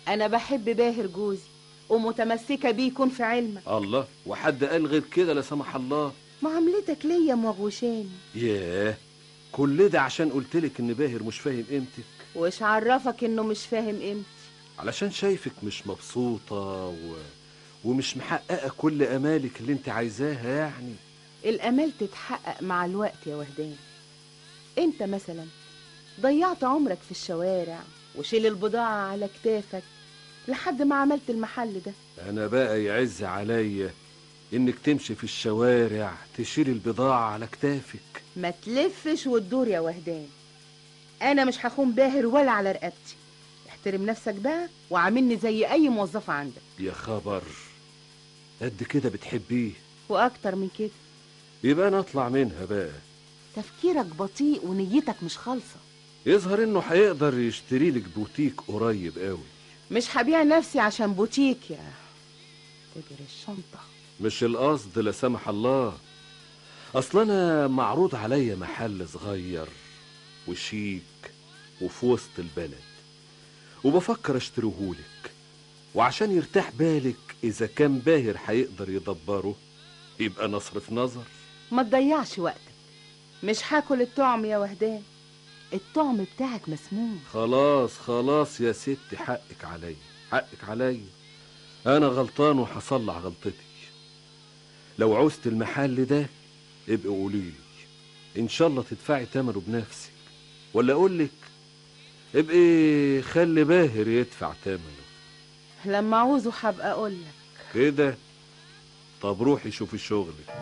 انا بحب باهر جوزي ومتمسكه بيه يكون في علمك الله وحد قال غير كده لا سمح الله معاملتك ليا مغوشاني ياه كل ده عشان قلتلك ان باهر مش فاهم قيمتك وش عرفك انه مش فاهم قيمتي علشان شايفك مش مبسوطة و... ومش محققة كل أمالك اللي انت عايزاها يعني الامال تتحقق مع الوقت يا وهدان انت مثلا ضيعت عمرك في الشوارع وشيل البضاعة على كتافك لحد ما عملت المحل ده أنا بقى يعز عليا إنك تمشي في الشوارع تشيل البضاعة على كتافك ما تلفش وتدور يا وهدان انا مش هخون باهر ولا على رقبتي احترم نفسك بقى وعاملني زي اي موظفة عندك يا خبر قد كده بتحبيه واكتر من كده يبقى أنا أطلع منها بقى تفكيرك بطيء ونيتك مش خالصة يظهر إنه هيقدر يشتري لك بوتيك قريب قوي مش هبيع نفسي عشان بوتيك يا تاجر الشنطة مش القصد لا سمح الله اصل انا معروض عليا محل صغير وشيك وفي وسط البلد وبفكر اشتريهولك وعشان يرتاح بالك اذا كان باهر هيقدر يدبره يبقى نصرف نظر ما تضيعش وقتك مش هاكل الطعم يا وهدان الطعم بتاعك مسموم خلاص خلاص يا ستي حقك عليا حقك عليا انا غلطان وهصلح غلطتي لو عوزت المحل ده ابقى قوليلي ان شاء الله تدفعي تمنه بنفسك ولا اقولك ابقي خلي باهر يدفع تمنه لما عاوزه هبقى اقولك كده طب روحي شوفي شغلك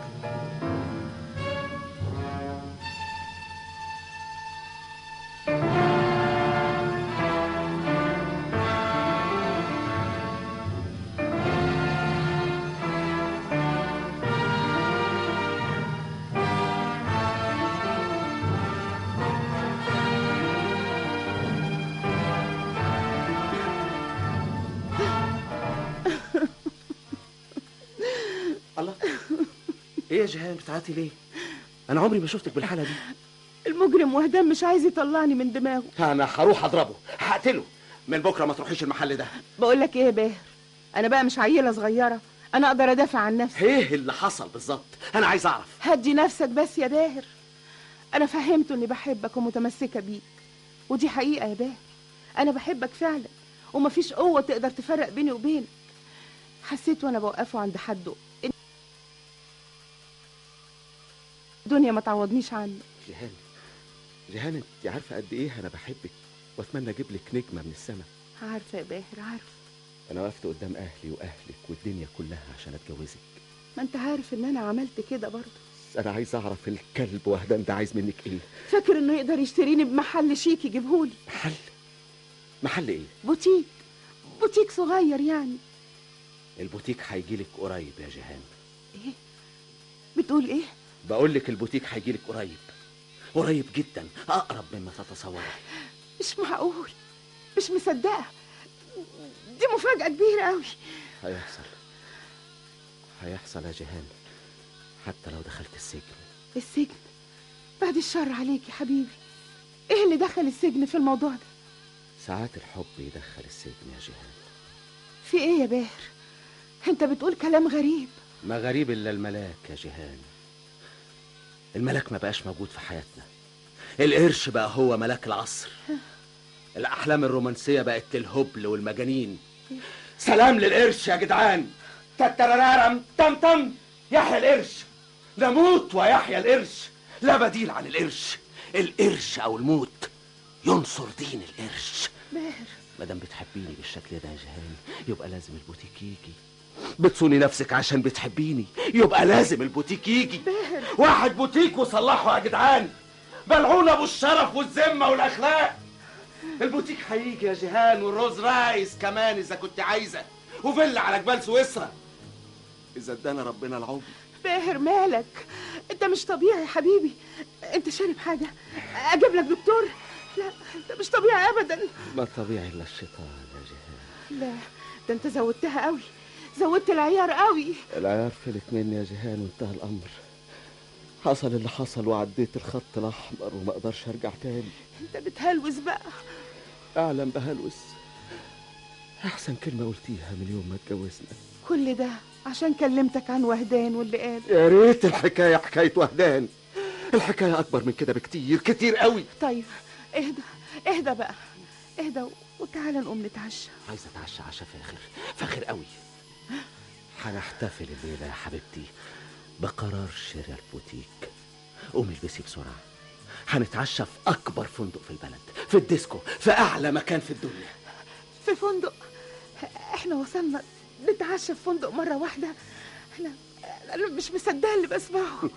الله ايه يا جيهان بتعيطي ليه انا عمري ما شفتك بالحاله دي المجرم وهدان مش عايز يطلعني من دماغه انا هروح اضربه هقتله من بكره ما تروحيش المحل ده بقول لك ايه يا باهر انا بقى مش عيله صغيره انا اقدر ادافع عن نفسي ايه اللي حصل بالظبط انا عايز اعرف هدي نفسك بس يا باهر انا فهمته اني بحبك ومتمسكه بيك ودي حقيقه يا باهر انا بحبك فعلا ومفيش قوه تقدر تفرق بيني وبينك حسيت وانا بوقفه عند حده إن الدنيا ما تعوضنيش عنه جيهان جيهان انت عارفه قد ايه انا بحبك واتمنى اجيب لك نجمه من السماء عارفه يا باهر عارفه انا وقفت قدام اهلي واهلك والدنيا كلها عشان اتجوزك ما انت عارف ان انا عملت كده برضه بس انا عايز اعرف الكلب وهدان ده عايز منك ايه فاكر انه يقدر يشتريني بمحل شيك يجيبهولي محل محل ايه بوتيك بوتيك صغير يعني البوتيك هيجيلك قريب يا جيهان ايه بتقول ايه بقول لك البوتيك هيجيلك قريب قريب جدا اقرب مما تتصوري مش معقول مش مصدقه دي مفاجاه كبيره قوي هيحصل هيحصل يا جيهان حتى لو دخلت السجن السجن بعد الشر عليك يا حبيبي ايه اللي دخل السجن في الموضوع ده ساعات الحب يدخل السجن يا جيهان في ايه يا باهر انت بتقول كلام غريب ما غريب الا الملاك يا جيهان الملاك ما بقاش موجود في حياتنا القرش بقى هو ملاك العصر الاحلام الرومانسيه بقت الهبل والمجانين سلام للقرش يا جدعان تترارم تم تم يحيى القرش نموت ويحيى القرش لا بديل عن القرش القرش او الموت ينصر دين القرش باهر مادام بتحبيني بالشكل ده يا جيهان يبقى لازم البوتيك يجي بتصوني نفسك عشان بتحبيني يبقى لازم البوتيك يجي واحد بوتيك وصلحه يا جدعان ملعون ابو الشرف والذمه والاخلاق البوتيك هيجي يا جيهان والروز رايس كمان اذا كنت عايزه وفيلا على جبال سويسرا اذا ادانا ربنا العمر باهر مالك انت مش طبيعي يا حبيبي انت شارب حاجه اجيب لك دكتور لا انت مش طبيعي ابدا ما طبيعي الا الشيطان يا جيهان لا ده انت زودتها قوي زودت العيار قوي العيار فلت مني يا جيهان وانتهى الامر حصل اللي حصل وعديت الخط الاحمر وما اقدرش ارجع تاني انت بتهلوس بقى اعلم بهلوس احسن كلمه قلتيها من يوم ما اتجوزنا كل ده عشان كلمتك عن وهدان واللي قال يا ريت الحكايه حكايه وهدان الحكايه اكبر من كده بكتير كتير قوي طيب اهدى اهدى بقى اهدى وتعالى نقوم نتعشى عايز اتعشى عشاء فاخر فاخر قوي هنحتفل الليله يا حبيبتي بقرار شراء البوتيك قومي البسي بسرعه هنتعشى في اكبر فندق في البلد في الديسكو في اعلى مكان في الدنيا في فندق احنا وصلنا نتعشى في فندق مرة واحدة انا انا مش مصدقة اللي بسمعه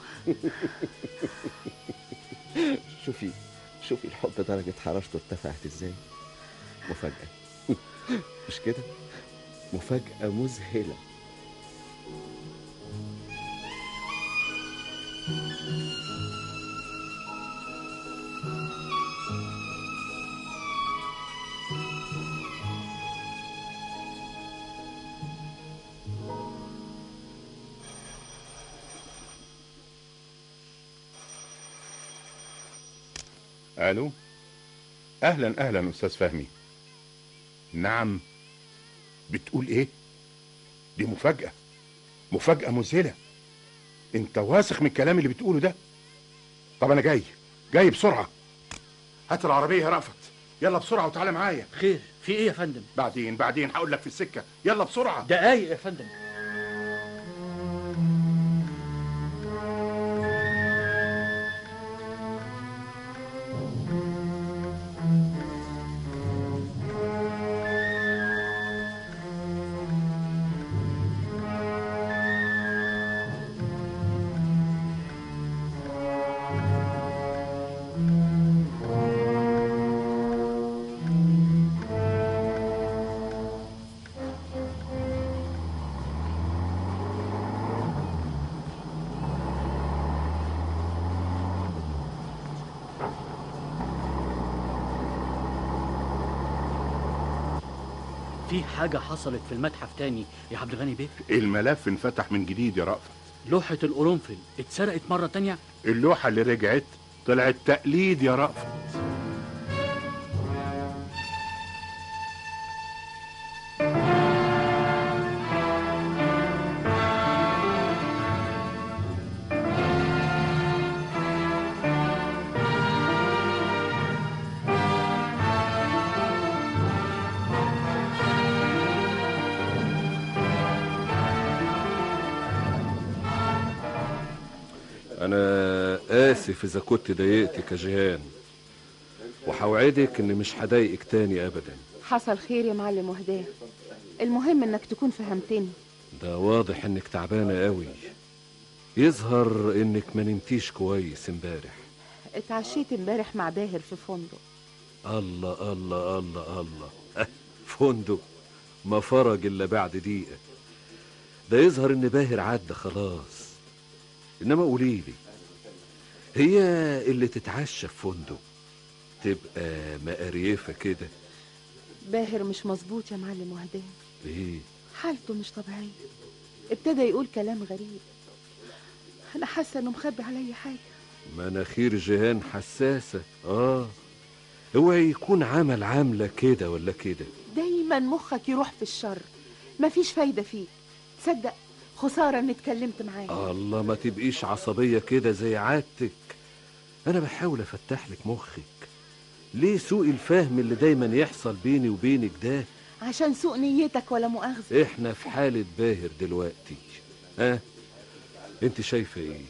شوفي شوفي الحب درجة حرارته ارتفعت ازاي مفاجأة مش كده مفاجأة مذهلة الو اهلا اهلا استاذ فهمي نعم بتقول ايه دي مفاجاه مفاجاه مذهله انت واثق من الكلام اللي بتقوله ده طب انا جاي جاي بسرعه هات العربيه يا رأفت يلا بسرعه وتعالى معايا خير في ايه يا فندم بعدين بعدين هقول لك في السكه يلا بسرعه دقايق يا فندم في حاجة حصلت في المتحف تاني يا عبد الغني بيه الملف انفتح من جديد يا رأفت لوحة القرنفل اتسرقت مرة تانية اللوحه اللي رجعت طلعت تقليد يا رأفت انا اسف اذا كنت ضايقتك يا جيهان وهوعدك اني مش هضايقك تاني ابدا حصل خير يا معلم وهدان المهم انك تكون فهمتني ده واضح انك تعبانه قوي يظهر انك ما نمتيش كويس امبارح اتعشيت امبارح مع باهر في فندق الله الله الله الله فندق ما فرج الا بعد دقيقه ده يظهر ان باهر عدى خلاص انما قوليلي هي اللي تتعشى في فندق تبقى مقريفه كده باهر مش مظبوط يا معلم وهدان ليه حالته مش طبيعية ابتدى يقول كلام غريب انا حاسة انه مخبي عليا حاجة مناخير جيهان حساسه اه اوعي يكون عمل عامله كده ولا كده دايما مخك يروح في الشر مفيش فايدة فيه تصدق خسارة اني اتكلمت معاه الله ما تبقيش عصبية كده زي عادتك أنا بحاول أفتح لك مخك ليه سوء الفهم اللي دايما يحصل بيني وبينك ده عشان سوء نيتك ولا مؤاخذة إحنا في حالة باهر دلوقتي ها أنت شايفة إيه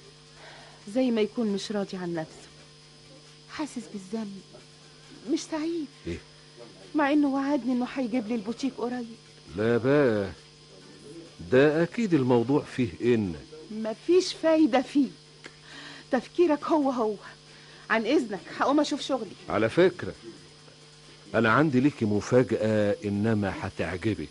زي ما يكون مش راضي عن نفسه حاسس بالذنب مش سعيد إيه مع انه وعدني انه هيجيب لي البوتيك قريب لا بقى ده أكيد الموضوع فيه إن مفيش فايدة فيه تفكيرك هو هو عن اذنك هقوم اشوف شغلي على فكرة أنا عندي ليكي مفاجأة إنما هتعجبك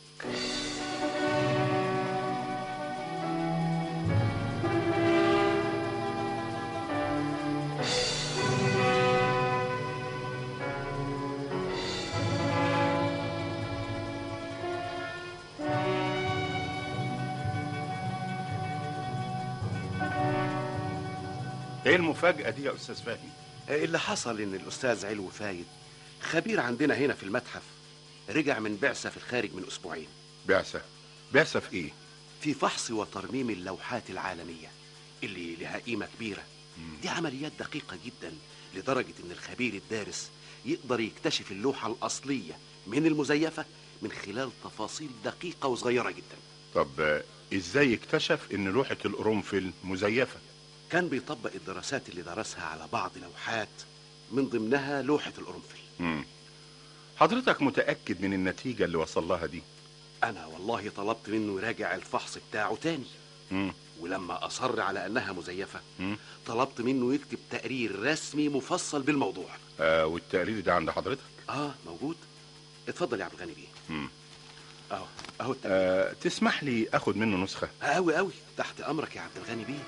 ايه المفاجاه دي يا استاذ فهمي اللي حصل ان الاستاذ علو فايد خبير عندنا هنا في المتحف رجع من بعثة في الخارج من أسبوعين بعثة بعثة في ايه في فحص وترميم اللوحات العالمية اللي لها قيمة كبيرة دي عمليات دقيقة جدا لدرجة إن الخبير الدارس يقدر يكتشف اللوحة الأصلية من المزيفة من خلال تفاصيل دقيقة وصغيرة جدا طب آه، ازاي اكتشف ان لوحة القرنفل مزيفة كان بيطبق الدراسات اللي درسها على بعض لوحات من ضمنها لوحة القرنفل مم. حضرتك متأكد من النتيجة اللي وصل لها دي أنا والله طلبت منه يراجع الفحص بتاعه تاني مم. ولما أصر على أنها مزيفة مم. طلبت منه يكتب تقرير رسمي مفصل بالموضوع آه والتقرير ده عند حضرتك آه موجود اتفضل يا عبد الغني بيه مم. أهو أهو التقرير آه تسمح لي اخد منه نسخة أوي أوي تحت أمرك يا عبد الغني بيه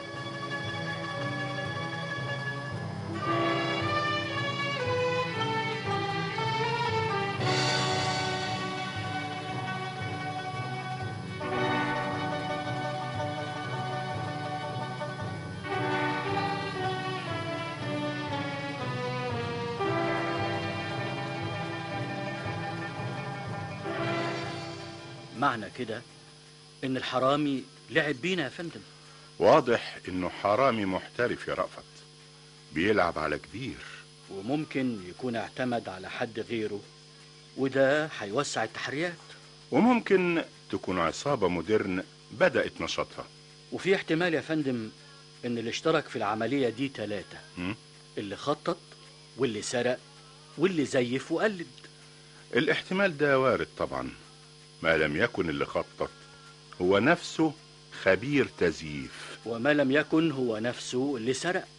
معنى كده ان الحرامي لعب بينا يا فندم واضح انه حرامي محترف يا رأفت بيلعب على كبير وممكن يكون اعتمد على حد غيره وده هيوسع التحريات وممكن تكون عصابة مودرن بدأت نشاطها وفي احتمال يا فندم ان اللي اشترك في العملية دي ثلاثة مم. اللي خطط واللي سرق واللي زيف وقلد الاحتمال ده وارد طبعا ما لم يكن اللي خطط هو نفسه خبير تزييف وما لم يكن هو نفسه اللي سرق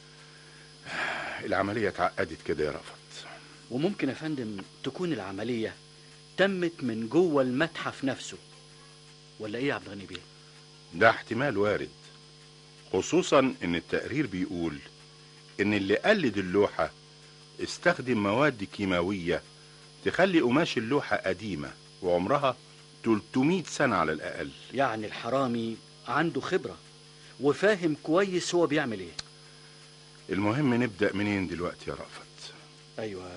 العملية اتعقدت كده يا رأفت وممكن يا فندم تكون العملية تمت من جوه المتحف نفسه ولا ايه يا عبد الغني بيه ده احتمال وارد خصوصا ان التقرير بيقول ان اللي قلد اللوحة استخدم مواد كيماوية تخلي قماش اللوحة قديمة وعمرها 300 سنة على الأقل يعني الحرامي عنده خبرة وفاهم كويس هو بيعمل ايه المهم نبدأ منين دلوقتي يا رأفت ايوه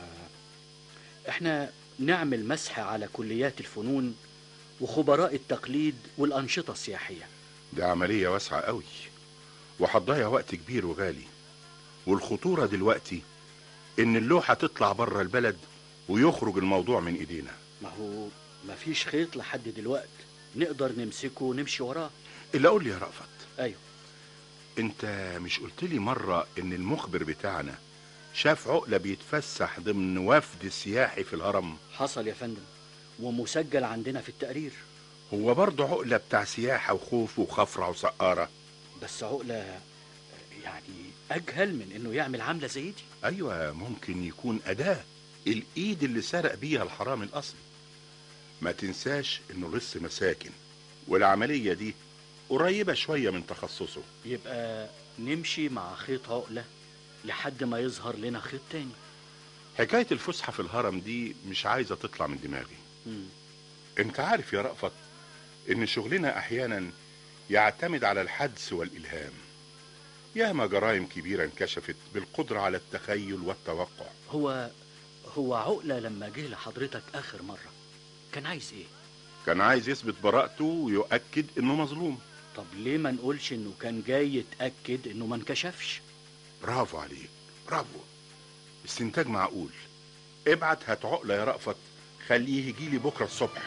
احنا نعمل مسح على كليات الفنون وخبراء التقليد والأنشطة السياحية ده عملية واسعة قوي وهتضيع وقت كبير وغالي والخطورة دلوقتي ان اللوحة تطلع بره البلد ويخرج الموضوع من ايدينا ما هو مفيش خيط لحد دلوقت نقدر نمسكه ونمشي وراه الا قول لي يا رأفت ايوه انت مش قلت لي مرة ان المخبر بتاعنا شاف عقلة بيتفسح ضمن وفد سياحي في الهرم حصل يا فندم ومسجل عندنا في التقرير هو برضه عقلة بتاع سياحة وخوف وخفرة وسقارة بس عقلة يعني أجهل من إنه يعمل عملة زي دي ايوه ممكن يكون اداة الايد اللي سرق بيها الحرام الاصلي ما تنساش انه لص مساكن والعملية دي قريبة شوية من تخصصه يبقى نمشي مع خيط عقلة لحد ما يظهر لنا خيط تاني حكاية الفسحة في الهرم دي مش عايزة تطلع من دماغي مم. انت عارف يا رأفت ان شغلنا احيانا يعتمد على الحدس والالهام ياما جرائم كبيرة انكشفت بالقدرة على التخيل والتوقع هو هو عقلة لما جه لحضرتك آخر مرة كان عايز إيه؟ كان عايز يثبت براءته ويؤكد انه مظلوم طب ليه ما نقولش إنه كان جاي يتأكد إنه ما انكشفش؟ برافو عليك برافو استنتاج معقول ابعت هات عقلة يا رأفت خليه يجيلي بكرة الصبح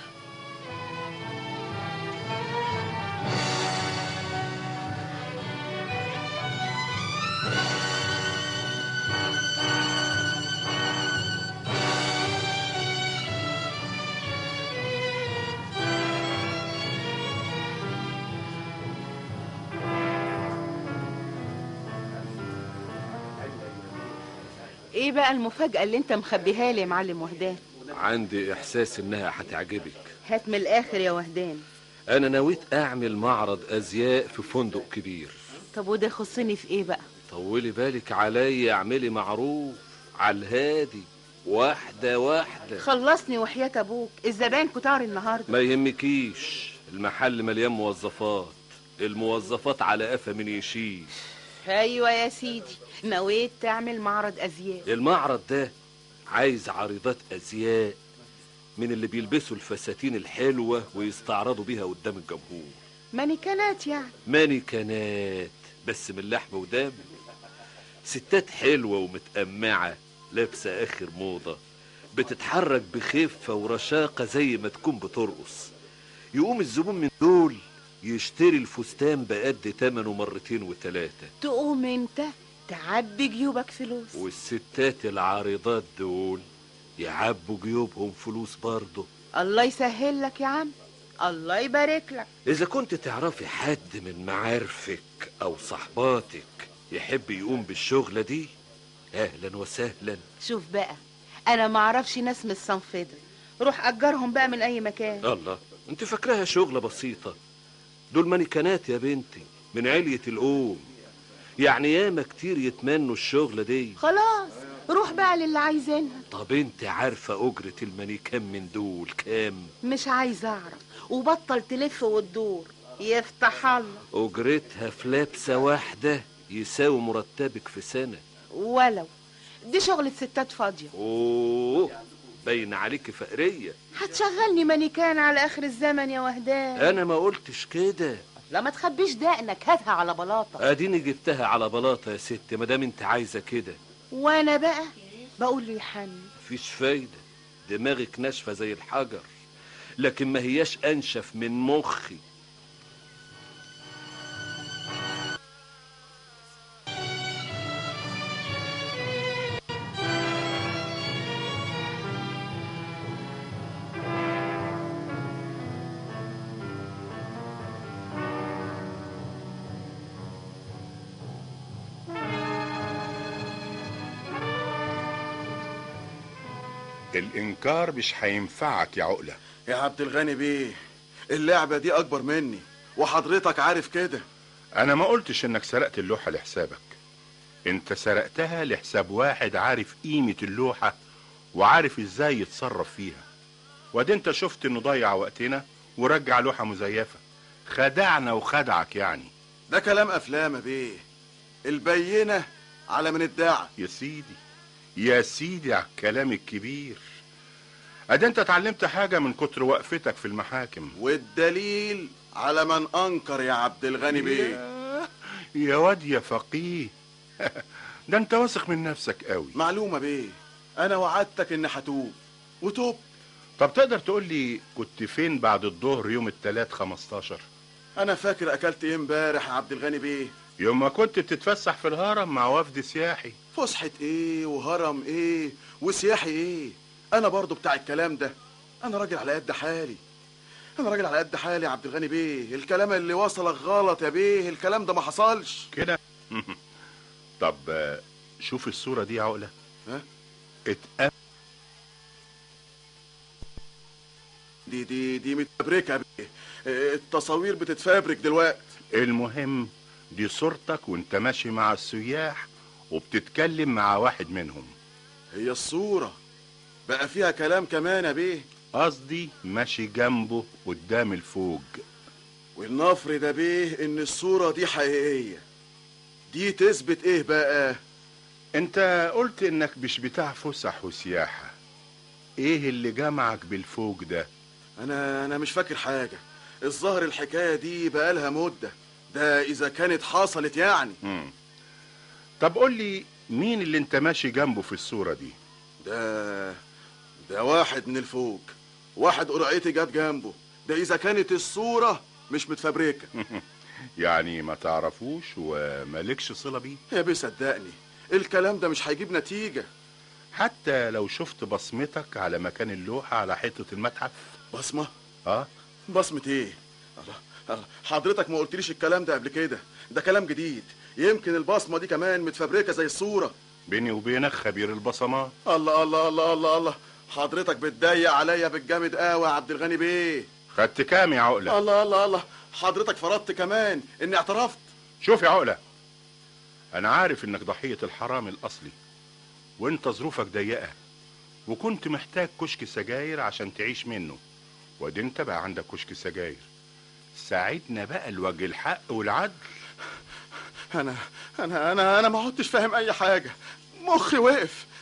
ايه بقى المفاجأة اللي انت مخبيها لي يا معلم وهدان عندي إحساس إنها هتعجبك هات من الاخر يا وهدان أنا نويت أعمل معرض أزياء في فندق كبير طب وده يخصني في ايه بقى طولي بالك عليا اعملي معروف على الهادي واحدة واحدة خلصني وحياة ابوك الزباين كتار النهارده ما يهمكيش المحل مليان موظفات الموظفات على قفا من يشيل ايوه يا سيدي نويت تعمل معرض ازياء المعرض ده عايز عارضات أزياء من اللي بيلبسوا الفساتين الحلوة ويستعرضوا بيها قدام الجمهور مانيكانات يعني مانيكانات بس من لحم ودم ستات حلوة ومتقمعة لابسة آخر موضة بتتحرك بخفة ورشاقة زي ما تكون بترقص يقوم الزبون من دول يشتري الفستان بقد تمنه مرتين وتلاتة تقوم انت تعبي جيوبك فلوس والستات العارضات دول يعبوا جيوبهم فلوس برضه الله يسهل لك يا عم الله يبارك لك إذا كنت تعرفي حد من معارفك أو صحباتك يحب يقوم بالشغلة دي أهلا وسهلا شوف بقى انا ما اعرفش ناس من الصنف ده روح اجرهم بقى من اي مكان الله انت فاكراها شغلة بسيطة دول مانيكانات يا بنتي من علية الأم يعني ياما كتير يتمنوا الشغلة دي خلاص روح بقى للي عايزينها طب انت عارفة أجرة المانيكان من دول كام مش عايز اعرف وبطل تلف وتدور يفتح الله أجرتها في لابسة واحدة يساوي مرتبك في سنة ولو دي شغلة ستات فاضية أوه باين عليك فقرية هتشغلني مانيكان على اخر الزمن يا وهدان أنا ما قلتش كده لا ما تخبيش دقنك هاتها على بلاطة اديني جبتها على بلاطه يا ست ما دام انت عايزه كده وانا بقى بقول له يحني مفيش فايده دماغك ناشفه زي الحجر لكن ما هياش انشف من مخي الإنكار مش هينفعك يا عقلة يا عبد الغني بيه اللعبة دي أكبر مني وحضرتك عارف كده أنا ما قلتش إنك سرقت اللوحة لحسابك أنت سرقتها لحساب واحد عارف قيمة اللوحة وعارف إزاي يتصرف فيها وادي أنت شفت إنه ضيع وقتنا ورجع لوحة مزيفة خدعنا وخدعك يعني ده كلام أفلام يا بيه البينة على من ادعى يا سيدي يا سيدي على الكلام الكبير ادي انت اتعلمت حاجة من كتر وقفتك في المحاكم والدليل على من أنكر يا عبد الغني بيه يا- يا واد يا فقيه ده انت واثق من نفسك قوي معلومة بيه أنا وعدتك إني هتوب وتوب طب تقدر تقول لي كنت فين بعد الظهر يوم التلات 15 أنا فاكر أكلت إيه امبارح يا عبد الغني بيه يوم ما كنت بتتفسح في الهرم مع وفد سياحي فسحة إيه وهرم إيه وسياحي إيه أنا برضو بتاع الكلام ده أنا راجل على قد حالي أنا راجل على قد حالي يا عبد الغني بيه الكلام اللي وصلك غلط يا بيه الكلام ده ما حصلش كده طب آه، شوف الصورة دي يا عقلة ها اتقابل دي دي دي متفبركة يا بيه آه، التصاوير بتتفبرك دلوقتي المهم دي صورتك وانت ماشي مع السياح وبتتكلم مع واحد منهم هي الصورة بقى فيها كلام كمان يا بيه قصدي ماشي جنبه قدام الفوج والنفر ده بيه ان الصورة دي حقيقية دي تثبت ايه بقى انت قلت انك مش بتاع فسح وسياحة ايه اللي جمعك بالفوج ده انا انا مش فاكر حاجة الظاهر الحكاية دي بقالها مدة ده اذا كانت حصلت يعني مم. طب قول لي مين اللي انت ماشي جنبه في الصورة دي ده ده واحد من الفوق واحد قرعتي جت جنبه ده اذا كانت الصورة مش متفبركة يعني ما تعرفوش ومالكش صلة بيه يا بيه صدقني الكلام ده مش هيجيب نتيجة حتى لو شفت بصمتك على مكان اللوحة على حتة المتحف بصمة اه بصمة ايه الله الله حضرتك ما قلتليش الكلام ده قبل كده ده كلام جديد يمكن البصمة دي كمان متفبركة زي الصورة بيني وبينك خبير البصمات الله الله الله الله الله حضرتك بتضيق عليا بالجامد قوي يا عبد الغني بيه خدت كام يا عقلة الله الله الله حضرتك فرضت كمان اني اعترفت شوف يا عقلة انا عارف انك ضحية الحرام الاصلي وانت ظروفك ضيقة وكنت محتاج كشك سجاير عشان تعيش منه وادي انت بقى عندك كشك سجاير ساعدنا بقى لوجه الحق والعدل انا انا انا انا ما عدتش فاهم اي حاجة مخي وقف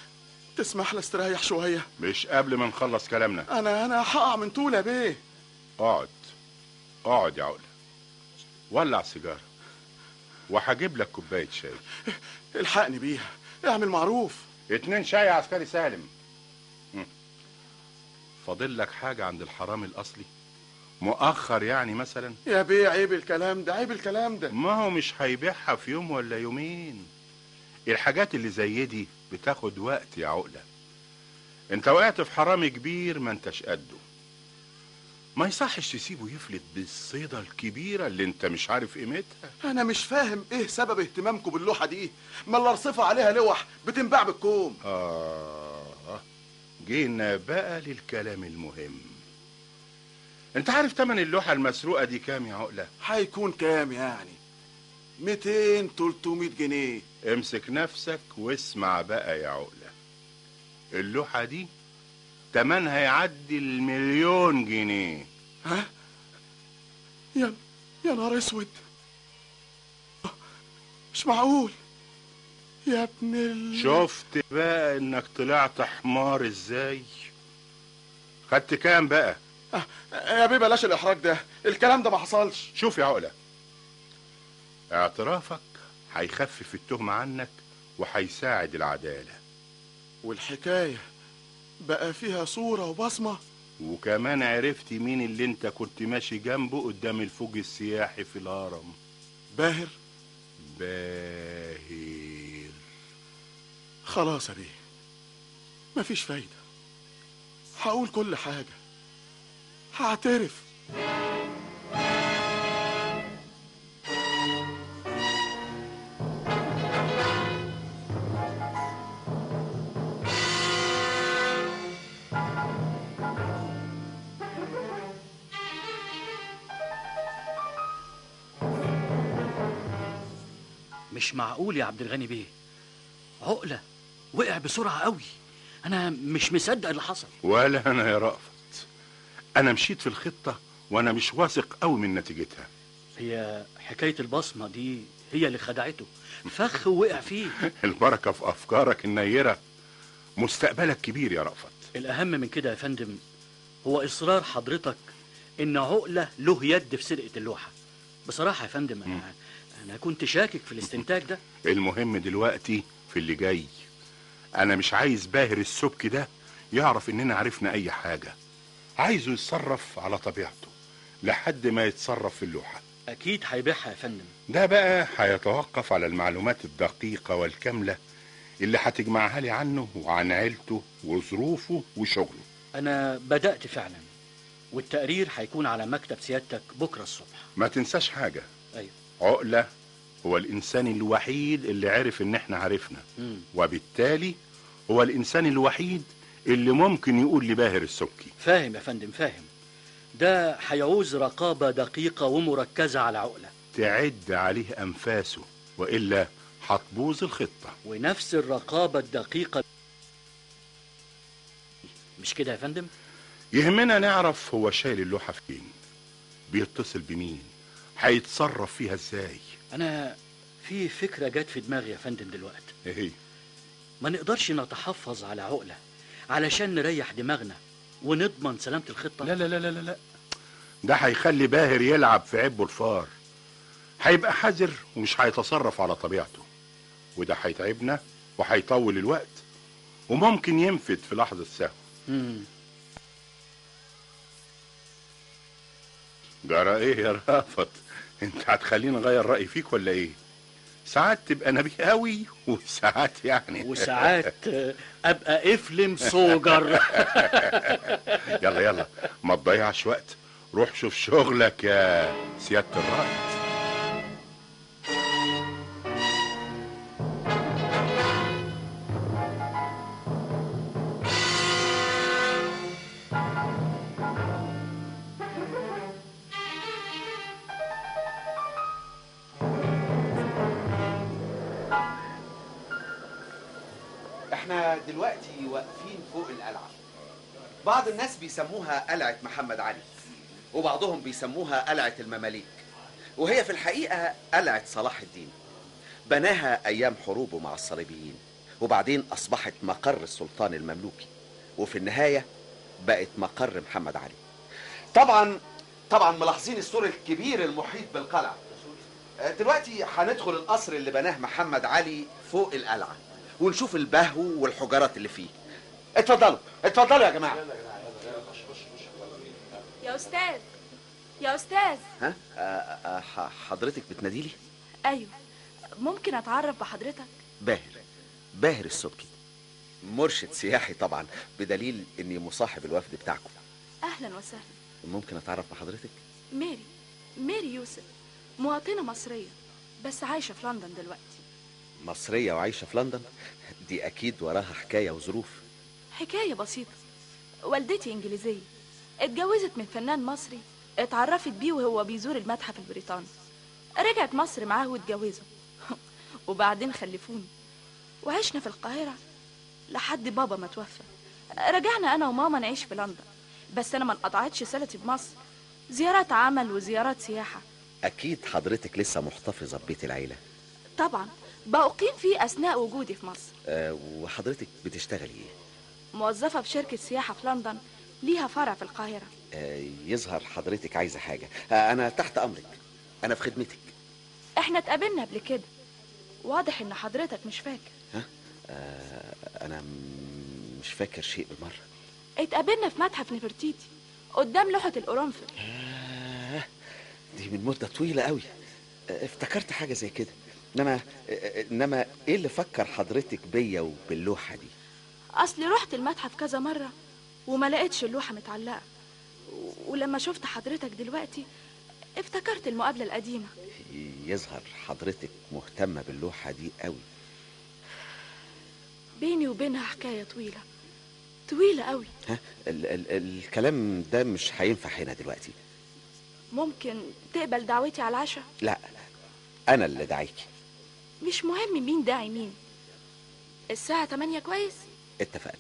تسمح لي استريح شويه مش قبل ما نخلص كلامنا انا انا هقع من طول يا بيه اقعد اقعد يا عقلة ولع سيجارة وهجيب لك كوباية شاي الحقني بيها اعمل معروف اتنين شاي يا عسكري سالم مم. فاضل لك حاجة عند الحرامي الأصلي مؤخر يعني مثلا يا بيه عيب الكلام ده عيب الكلام ده ما هو مش هيبيعها في يوم ولا يومين الحاجات اللي زي دي بتاخد وقت يا عقلة انت وقعت في حرامي كبير ما انتش قده ما يصحش تسيبه يفلت بالصيدة الكبيرة اللي انت مش عارف قيمتها انا مش فاهم ايه سبب اهتمامكم باللوحه دي ما اللي ارصفه عليها لوح بتنباع بالكوم آه جينا بقى للكلام المهم انت عارف تمن اللوحة المسروقة دي كام يا عقلة هيكون كام يعني 200 300 جنيه امسك نفسك واسمع بقى يا عقلة اللوحة دي تمنها يعدي المليون جنيه ها يا يا نهار اسود مش معقول يا ابن ال شفت بقى انك طلعت حمار ازاي خدت كام بقى يا بيه بلاش الاحراج ده الكلام ده ما حصلش شوف يا عقلة اعترافك هيخفف التهمة عنك وهيساعد العدالة والحكايه بقى فيها صوره وبصمه وكمان عرفت مين اللي انت كنت ماشي جنبه قدام الفوج السياحي في الهرم باهر باهر خلاص يا بيه مفيش فايده هقول كل حاجه هعترف مش معقول يا عبد الغني بيه عقلة وقع بسرعة قوي أنا مش مصدق اللي حصل ولا انا يا رأفت انا مشيت في الخطة وانا مش واثق قوي من نتيجتها هي حكاية البصمة دي هي اللي خدعته فخ وقع فيه البركة في افكارك النيرة مستقبلك كبير يا رأفت الأهم من كده يا فندم هو إصرار حضرتك إن عقلة له يد في سرقة اللوحة بصراحة يا فندم أنا, أنا كنت شاكك في الاستنتاج ده المهم دلوقتي في اللي جاي انا مش عايز باهر السبك ده يعرف اننا عرفنا اي حاجة عايزه يتصرف على طبيعته لحد ما يتصرف في اللوحة أكيد هيبيعها يا فندم ده بقى هيتوقف على المعلومات الدقيقة والكاملة اللي هتجمعها لي عنه وعن عيلته وظروفه وشغله أنا بدأت فعلا والتقرير هيكون على مكتب سيادتك بكرة الصبح ما تنساش حاجة أيوة عقلة هو الإنسان الوحيد اللي عرف إن إحنا عرفنا مم. وبالتالي هو الإنسان الوحيد اللي ممكن يقول لباهر السبكي فاهم يا فندم فاهم ده هيعوز رقابة دقيقة ومركزة على عقلة تعد عليه أنفاسه وإلا هتبوظ الخطة ونفس الرقابة الدقيقة مش كده يا فندم؟ يهمنا نعرف هو شايل اللوحة فين بيتصل بمين هيتصرف فيها ازاي أنا في فكرة جت في دماغي يا فندم دلوقتي ايه هي ما نقدرش نتحفظ على عقلة علشان نريح دماغنا ونضمن سلامة الخطة لا لا لا لا لا ده هيخلي باهر يلعب في عبه الفار هيبقى حذر ومش هيتصرف على طبيعته وده هيتعبنا وهيطول الوقت وممكن ينفد في لحظة سهو مم. جرى ايه يا رافت انت هتخليني اغير رأيي فيك ولا ايه ساعات تبقى نبي قوي وساعات يعني وساعات ابقى افلم صوجر يلا يلا ما تضيعش وقت روح شوف شغلك يا سيادة الرائد احنا دلوقتي واقفين فوق القلعة بعض الناس بيسموها قلعة محمد علي وبعضهم بيسموها قلعة المماليك وهي في الحقيقة قلعة صلاح الدين بناها أيام حروبه مع الصليبيين وبعدين أصبحت مقر السلطان المملوكي وفي النهاية بقت مقر محمد علي طبعا طبعا ملاحظين السور الكبير المحيط بالقلعة آه، دلوقتي هندخل القصر اللي بناه محمد علي فوق القلعة ونشوف البهو والحجرات اللي فيه اتفضلوا اتفضلوا يا جماعة يا أستاذ يا أستاذ ها آه، آه، ح- حضرتك بتناديلي أيوه ممكن أتعرف بحضرتك باهر باهر السبكي مرشد سياحي طبعا بدليل اني مصاحب الوفد بتاعكم أهلا وسهلا ممكن اتعرف بحضرتك ميري ميري يوسف مواطنة مصرية بس عايشة في لندن دلوقتي مصرية وعايشة في لندن دي اكيد وراها حكاية وظروف حكاية بسيطة والدتي إنجليزية اتجوزت من فنان مصري اتعرفت بيه وهو بيزور المتحف البريطاني رجعت مصر معاه واتجوزوا وبعدين خلفوني وعشنا في القاهرة لحد بابا ما توفى رجعنا أنا وماما نعيش في لندن بس أنا ما انقطعتش صلتي بمصر زيارات عمل وزيارات سياحة اكيد حضرتك لسه محتفظة ببيت العيلة طبعا بأقيم فيه أثناء وجودي في مصر أه وحضرتك بتشتغلي ايه موظفة في شركة سياحة في لندن ليها فرع في القاهرة أه يظهر حضرتك عايزة حاجة أه انا تحت امرك انا في خدمتك احنا اتقابلنا قبل كده واضح ان حضرتك مش فاكر ها أه انا م- مش فاكر شيء بالمرة اتقابلنا في متحف نفرتيتي قدام لوحة القرنفل آه، دي من مدة طويلة قوي آه، افتكرت حاجة زي كده انما آه، انما ايه اللي فكر حضرتك بيا وباللوحة دي اصلي رحت المتحف كذا مرة وما لقيتش اللوحة متعلقة و- ولما شفت حضرتك دلوقتي افتكرت المقابلة القديمة يظهر حضرتك مهتمة باللوحة دي قوي بيني وبينها حكاية طويلة طويلة قوي ها ال ال الكلام ده مش هينفع هنا دلوقتي ممكن تقبل دعوتي على العشاء لا انا اللي دعيكي مش مهم مين داعي مين الساعة 8 كويس اتفقنا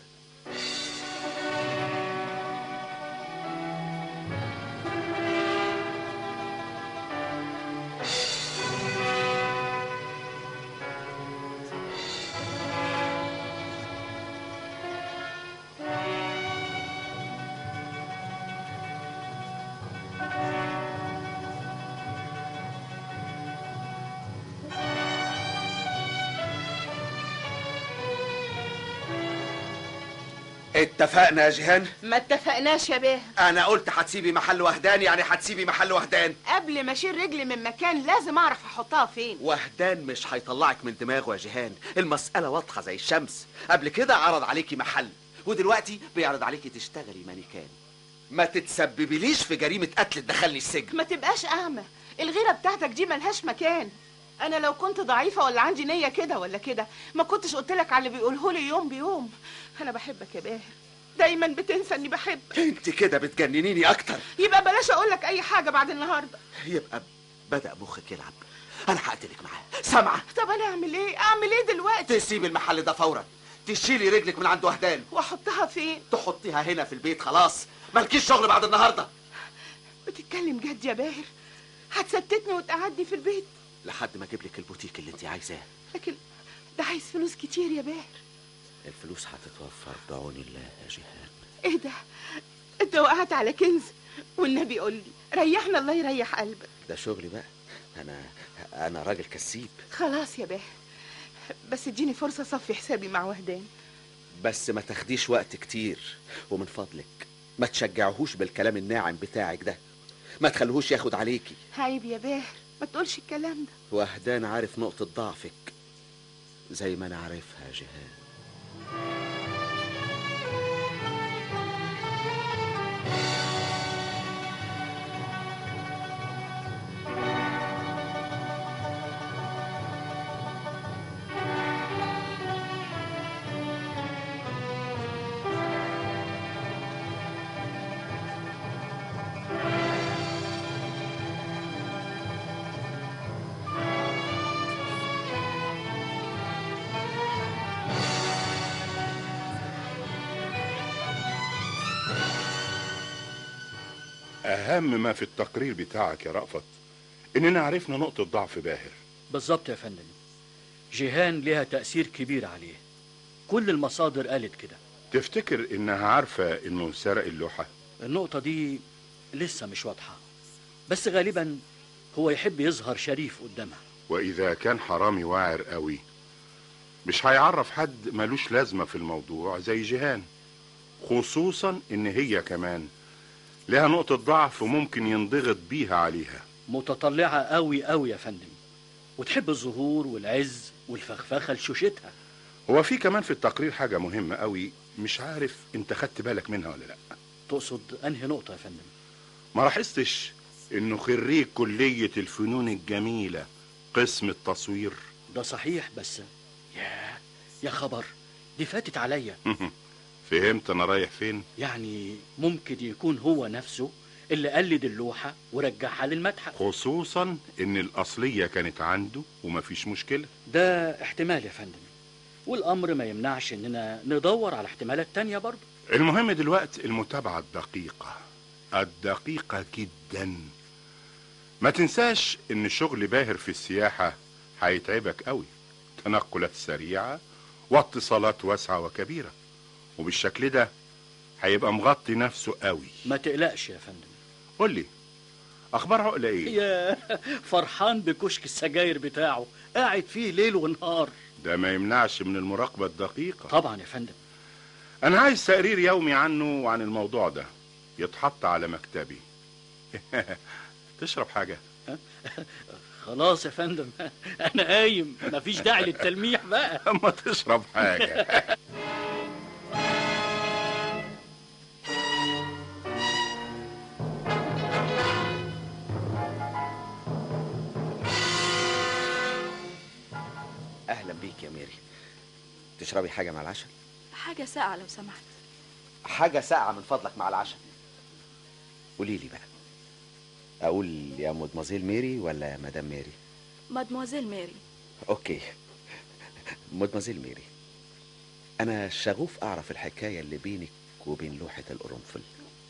اتفقنا يا جيهان ما اتفقناش يا باهر انا قلت هتسيبي محل وهدان يعني هتسيبي محل وهدان قبل ما اشيل رجلي من مكان لازم اعرف احطها فين وهدان مش هيطلعك من دماغه يا جيهان المسألة واضحة زي الشمس قبل كده عرض عليكي محل ودلوقتي بيعرض عليكي تشتغلي مانيكان ما تتسببليش في جريمة قتل تدخلني السجن ما تبقاش اعمى الغيره بتاعتك دي ملهاش مكان انا لو كنت ضعيفه ولا عندي نيه كده ولا كده ما كنتش قلت لك على اللي بيقوله لي يوم بيوم انا بحبك يا باهر دايما بتنسى اني بحبك انت كده بتجننيني اكتر يبقى بلاش اقول لك اي حاجه بعد النهارده يبقى بدأ مخك يلعب انا هقتلك معاه سامعة طب انا اعمل ايه اعمل ايه دلوقتي تسيب المحل ده فورا تشيلي رجلك من عند وهدان واحطها فين تحطيها هنا في البيت خلاص مالكيش شغل بعد النهارده بتتكلم جد يا باهر هتستتني وتقعدني في البيت لحد ما اجيب لك البوتيك اللي انت عايزاه لكن ده عايز فلوس كتير يا باهر الفلوس هتتوفر بعون الله يا جيهان ايه ده انت وقعت على كنز والنبي قول لي ريحنا الله يريح قلبك ده شغلي بقى انا انا راجل كسيب خلاص يا باهر بس اديني فرصه اصفي حسابي مع وهدان بس ما تاخديش وقت كتير ومن فضلك ما تشجعهوش بالكلام الناعم بتاعك ده ما تخليهوش ياخد عليكي عيب يا باهر ما تقولش الكلام ده وهدان عارف نقطة ضعفك زي ما انا عارفها يا جيهان أهم ما في التقرير بتاعك يا رأفت إننا عرفنا نقطة ضعف باهر بالظبط يا فندم جيهان لها تأثير كبير عليه كل المصادر قالت كده تفتكر انها عارفة انه سرق اللوحة النقطة دي لسه مش واضحة بس غالبا هو يحب يظهر شريف قدامها واذا كان حرامي واعر قوي مش هيعرف حد ملوش لازمة في الموضوع زي جيهان خصوصا ان هي كمان لها نقطة ضعف وممكن ينضغط بيها عليها متطلعة قوي قوي يا فندم وتحب الظهور والعز والفخفخة لشوشتها هو في كمان في التقرير حاجة مهمة قوي مش عارف انت خدت بالك منها ولا لا تقصد انهي نقطة يا فندم ما لاحظتش انه خريج كلية الفنون الجميلة قسم التصوير ده صحيح بس يا يا خبر دي فاتت عليا فهمت انا رايح فين يعني ممكن يكون هو نفسه اللي قلد اللوحة ورجعها للمتحف خصوصا ان الاصلية كانت عنده ومفيش مشكلة ده احتمال يا فندم والامر ما يمنعش اننا ندور على احتمالات تانية برضه المهم دلوقتي المتابعة الدقيقة الدقيقة جدا ما تنساش ان شغل باهر في السياحة هيتعبك قوي تنقلات سريعة واتصالات واسعة وكبيرة وبالشكل ده هيبقى مغطي نفسه قوي ما تقلقش يا فندم قول لي اخبار عقلة ايه يا فرحان بكشك السجاير بتاعه قاعد فيه ليل ونهار ده ما يمنعش من المراقبة الدقيقة طبعا يا فندم انا عايز تقرير يومي عنه وعن الموضوع ده يتحط على مكتبي تشرب حاجة خلاص يا فندم انا قايم مفيش داعي للتلميح بقى اما تشرب حاجة اهلا بيك يا ميري تشربي حاجه مع العشاء حاجة ساقعة لو سمحت حاجه ساقعه من فضلك مع العشاء قولي لي بقى اقول يا مدمزيل ميري ولا يا مدام ميري مادموزيل ماري اوكي مدمزيل ميري انا شغوف اعرف الحكايه اللي بينك وبين لوحه القرنفل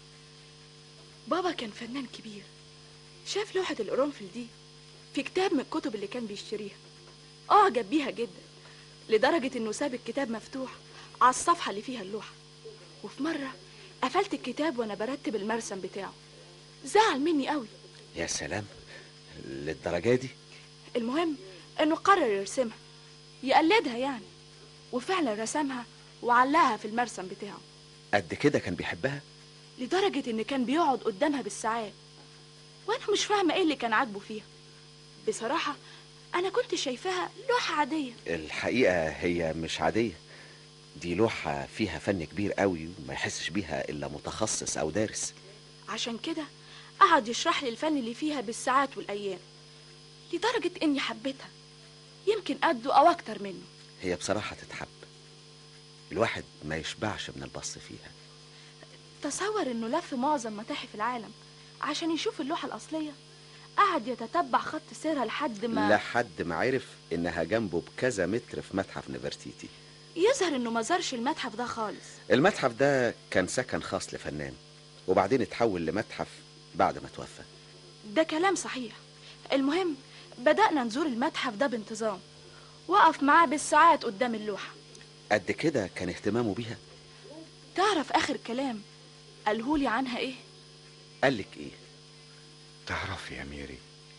بابا كان فنان كبير شاف لوحة القرنفل دي في كتاب من الكتب اللي كان بيشتريها أعجب بيها جدا لدرجة إنه ساب الكتاب مفتوح على الصفحة اللي فيها اللوحة وفي مرة قفلت الكتاب وأنا برتب المرسم بتاعه زعل مني قوي يا سلام للدرجه دي المهم إنه قرر يرسمها يقلدها يعني وفعلا رسمها وعلقها في المرسم بتاعه قد كده كان بيحبها لدرجة إن كان بيقعد قدامها بالساعات وأنا مش فاهمة إيه اللي كان عاجبه فيها بصراحة أنا كنت شايفاها لوحة عادية الحقيقه هي مش عاديه دي لوحه فيها فن كبير قوي وما يحسش بيها الا متخصص او دارس عشان كده قعد يشرح لي الفن اللي فيها بالساعات والأيام لدرجة إني حبيتها يمكن قده أو أكتر منه هي بصراحه تتحب الواحد ما يشبعش من البص فيها تصور إنه لف معظم متاحف العالم عشان يشوف اللوحة الأصلية قعد يتتبع خط سيرها لحد ما لحد ما عرف انها جنبه بكذا متر في متحف نفرتيتي يظهر إنه ما زارش المتحف ده خالص المتحف ده كان سكن خاص لفنان وبعدين اتحول لمتحف بعد ما توفى ده كلام صحيح المهم بدأنا نزور المتحف ده بانتظام وقف معاه بالساعات قدام اللوحة قد كده كان اهتمامه بيها تعرف آخر كلام قالهولي عنها إيه؟ قالك ايه تعرفي يا ميري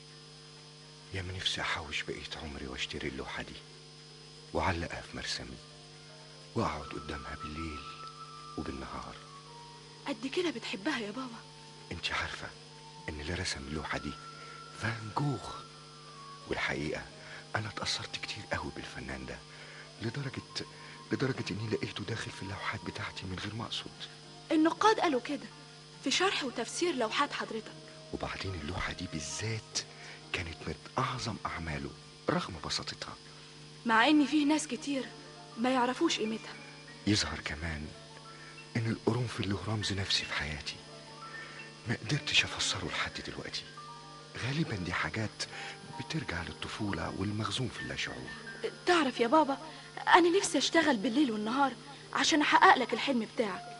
يا ما نفسي احوش بقية عمري واشتري اللوحة دي وعلقها في مرسمي واقعد قدامها بالليل وبالنهار قد كده بتحبها يا بابا انت عارفة ان اللي رسم اللوحة دي فان جوخ والحقيقة انا اتأثرت كتير قوي بالفنان ده لدرجة لدرجة اني لقيته داخل في اللوحات بتاعتي من غير ما اقصد النقاد قالوا كده في شرح وتفسير لوحات حضرتك وبعدين اللوحة دي بالذات كانت من أعظم أعماله رغم بساطتها مع إن فيه ناس كتير ما يعرفوش قيمتها يظهر كمان إن القرنفل له رمز نفسي في حياتي ما قدرتش أفسره لحد دلوقتي غالبا دي حاجات بترجع للطفولة والمخزون في اللاشعور تعرف يا بابا أنا نفسي أشتغل بالليل والنهار عشان أحقق لك الحلم بتاعك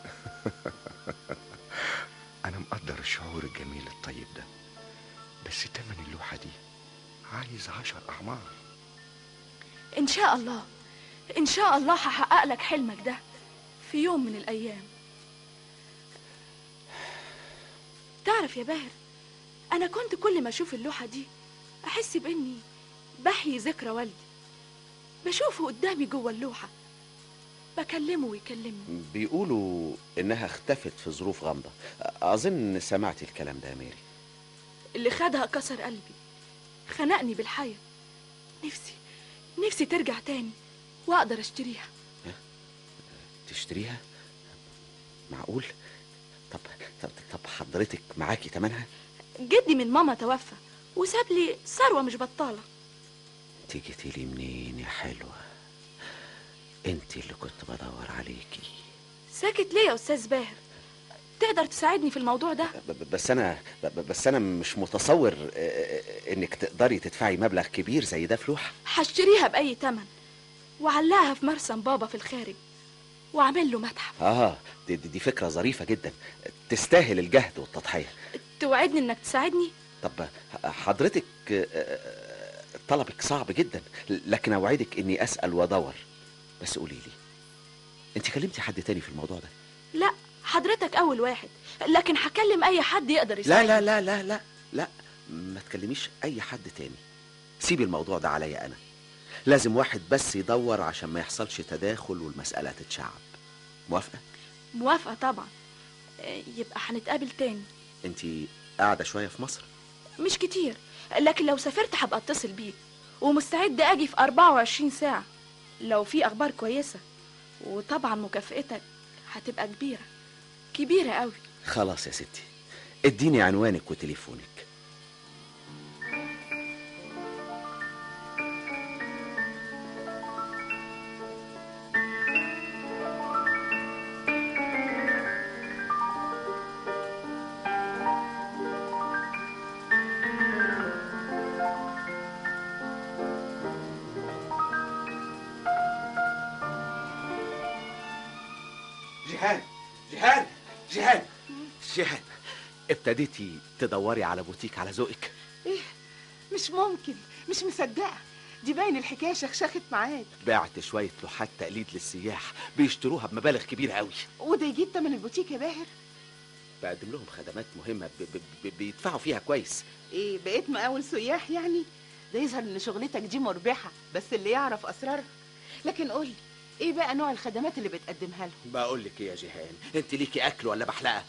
أنا مقدر الشعور الجميل الطيب ده بس تمن اللوحة دي عايز عشر أعمار إن شاء الله ان شاء الله هحقق لك حلمك ده في يوم من الايام تعرف يا باهر انا كنت كل ما اشوف اللوحه دي احس باني بحيي ذكرى والدي بشوفه قدامي جوه اللوحه بكلمه ويكلمني بيقولوا إنها اختفت في ظروف غامضة أظن سمعت الكلام ده يا ميري اللي خدها كسر قلبي خنقني بالحياة نفسي نفسي ترجع تاني واقدر اشتريها تشتريها معقول طب طب, طب حضرتك معاكي تمنها جدي من ماما توفى وساب لي ثروة مش بطالة انت جيتي لي منين يا حلوة انت اللي كنت بدور عليكي ساكت ليه يا استاذ باهر تقدر تساعدني في الموضوع ده ب- ب- بس انا ب- ب- بس انا مش متصور آه، آه، انك تقدري تدفعي مبلغ كبير زي ده في لوحة هشتريها بأي تمن وعلقها في مرسم بابا في الخارج واعمل له متحف اه دي, دي, دي فكرة ظريفة جدا تستاهل الجهد والتضحية توعدني انك تساعدني طب حضرتك آه، آه، طلبك صعب جدا لكن اوعدك اني اسال وادور بس قولي لي انت كلمتي حد تاني في الموضوع ده لا حضرتك اول واحد لكن هكلم اي حد يقدر لا يساعدني لا لا لا لا لا ما تكلميش اي حد تاني سيبي الموضوع ده عليا انا لازم واحد بس يدور عشان ما يحصلش تداخل والمسألة تتشعب موافقة؟ موافقة طبعا آه، يبقى هنتقابل تاني انت قاعدة شوية في مصر مش كتير لكن لو سافرت هبقى اتصل بيك ومستعد اجي في 24 ساعة لو في اخبار كويسة وطبعا مكافئتك هتبقى كبيرة كبيرة قوي خلاص يا ستي اديني عنوانك وتليفونك جيهان جيهان جيهان جيهان ابتديتي تدوري على بوتيك على ذوقك ايه مش ممكن مش مصدقه دي باين الحكايه شخشخت معاك بعت شوية لوحات تقليد للسياح بيشتروها بمبالغ كبيرة قوي وده يجيب تمن البوتيك يا باهر بقدم لهم خدمات مهمة ب ب ب بيدفعوا فيها كويس ايه بقيت مقاول سياح يعني ده يظهر ان شغلتك دي مربحه بس اللي يعرف اسرارها لكن قولي ايه بقى نوع الخدمات اللي بتقدمها لهم بقول لك ايه يا جيهان انت ليكي اكل ولا بحلقة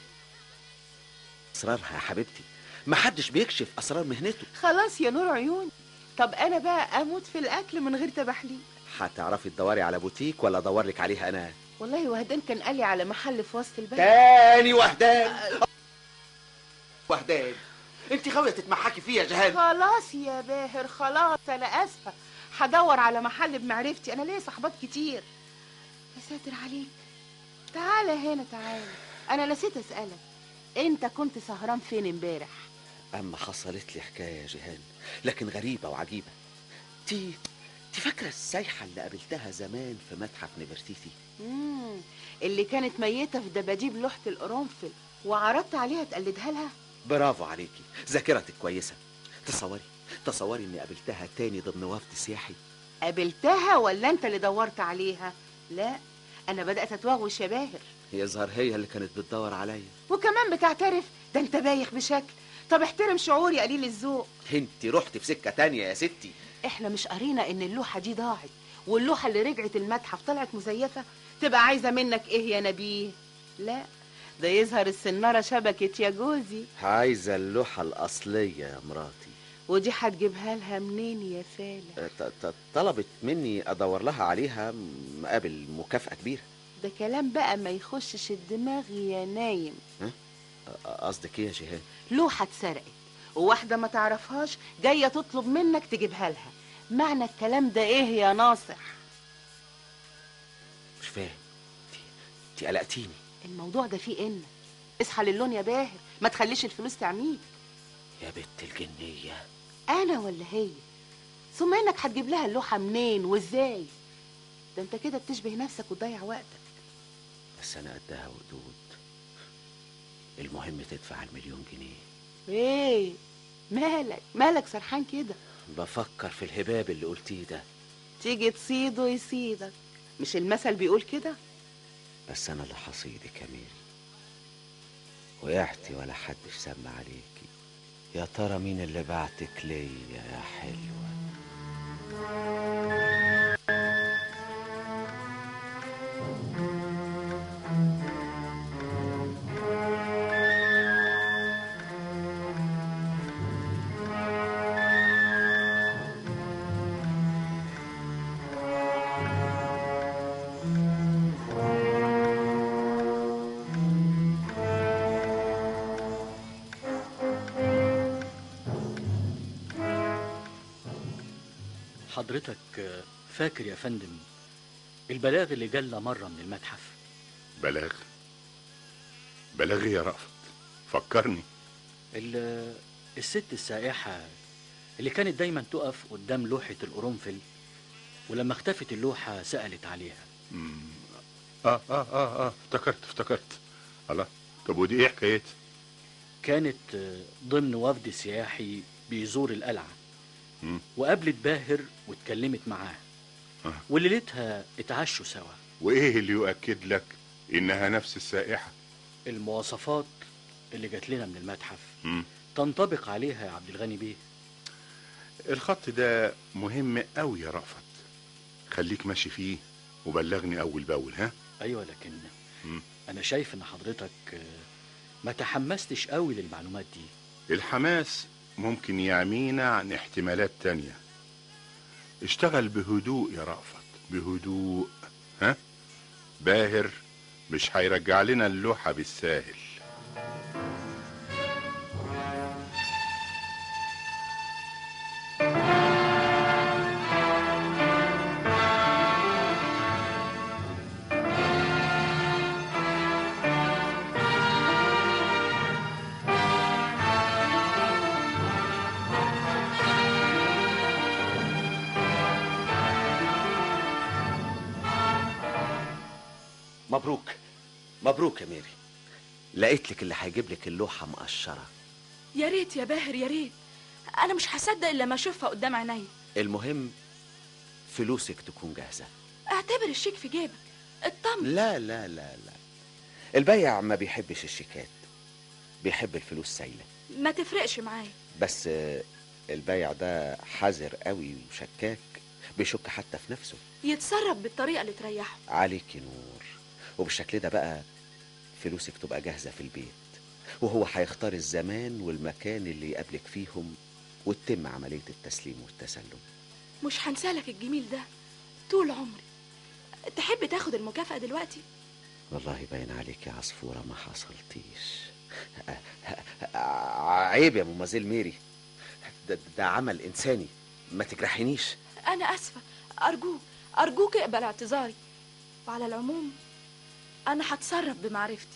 اسرارها يا حبيبتي محدش بيكشف اسرار مهنته خلاص يا نور عيون طب انا بقى اموت في الاكل من غير تبحليل هتعرفي تدوري على بوتيك ولا ادور لك عليها انا والله وهدان كان قال لي على محل في وسط البلد تاني وهدان وهدان انت غاوية تتمحكي فيها يا جيهان خلاص يا باهر خلاص انا اسفه هدور على محل بمعرفتي انا ليا صحبات كتير يا ساتر عليك تعالى هنا تعالى انا نسيت اسالك انت كنت سهران فين امبارح اما حصلت لي حكاية يا جيهان لكن غريبة وعجيبة تي تي فاكرة السايحة اللي قابلتها زمان في متحف نفرتيتي مم. اللي كانت ميته في دباديب لوحه القرنفل وعرضت عليها تقلدها لها برافو عليكي ذاكرتك كويسة تصوري تصوري اني قابلتها تاني ضمن وفد سياحي قابلتها ولا انت اللي دورت عليها لا انا بدات اتوغوش يا باهر يظهر هي اللي كانت بتدور عليا وكمان بتعترف ده انت بايخ بشكل طب احترم شعوري يا قليل الذوق انت رحت في سكة تانية يا ستي احنا مش قرينا ان اللوحه دي ضاعت واللوحه اللي رجعت المتحف طلعت مزيفه تبقى عايزه منك ايه يا نبيه لا ده يظهر السناره شبكت يا جوزي عايزة اللوحة الأصلية يا مراتي ودي هتجيبها لها منين يا فالح ط- ط- طلبت مني أدور لها عليها مقابل مكافأة كبيرة ده كلام بقى ما يخشش الدماغ يا نايم أ- قصدك إيه يا جيهان؟ لوحه اتسرقت وواحده ما تعرفهاش جايه تطلب منك تجيبها لها معنى الكلام ده ايه يا ناصح مش فاهم انت قلقتيني الموضوع ده فيه ان اصحى للون يا باهر ما تخليش الفلوس تعميك يا بنت الجنية انا ولا هي ثم انك هتجيب لها اللوحه منين وازاي ده انت كده بتشبه نفسك وتضيع وقتك بس أنا قدها وقدود المهم تدفع المليون جنيه ايه مالك مالك سرحان كده بفكر في الهباب اللي قلتيه ده تيجي تصيده يصيدك مش المثل بيقول كده بس انا اللي حصيدك يا ميري وقعتي ولا حدش سمع عليكي يا ترى مين اللي بعتك ليا يا حلوة حضرتك آه، فاكر يا فندم البلاغ اللي جالنا مرة من المتحف بلاغ بلاغ إيه يا رأفت فكرني ال- الست السائحة اللي كانت دايما تقف قدام لوحة القرنفل ولما اختفت اللوحة سألت عليها مم. اه اه اه اه افتكرت افتكرت الله طب ودي ايه حكايتها كانت آه، ضمن وفد سياحي بيزور القلعة مم. وقابلت باهر واتكلمت معاه آه. وليلتها اتعشوا سوا وايه اللي يؤكد لك انها نفس السائحة المواصفات اللي جات لنا من المتحف مم. تنطبق عليها يا عبد الغني بيه الخط ده مهم قوي يا رأفت خليك ماشي فيه وبلغني اول باول ها ايوه لكن مم. انا شايف ان حضرتك آه، ما تحمستش قوي للمعلومات دي الحماس ممكن يعمينا عن احتمالات تانية اشتغل بهدوء يا رأفت بهدوء ها باهر مش هيرجع لنا اللوحة بالساهل مبروك مبروك يا ميري لقيت لك اللي هيجيب لك اللوحة مقشرة يا ريت يا باهر يا ريت انا مش هصدق الا ما اشوفها قدام عينيا المهم فلوسك تكون جاهزة اعتبر الشيك في جيبك اطمن لا لا لا لا البيع ما بيحبش الشيكات بيحب الفلوس سايلة ما تفرقش معايا بس آه، البيع ده حذر قوي وشكاك بيشك حتى في نفسه يتصرف بالطريقه اللي تريحه عليك نور وبالشكل ده بقى فلوسك تبقى جاهزة في البيت وهو هيختار الزمان والمكان اللي يقابلك فيهم وتتم عملية التسليم والتسلم مش هنسالك الجميل ده طول عمري تحب تاخد المكافأة دلوقتي والله باين عليك يا عصفورة ما حصلتيش عيب يا ممازيل ميري ده, ده عمل إنساني ما تجرحينيش انا اسفة ارجوك ارجوك اقبل اعتذاري وعلى العموم انا هتصرف بمعرفتي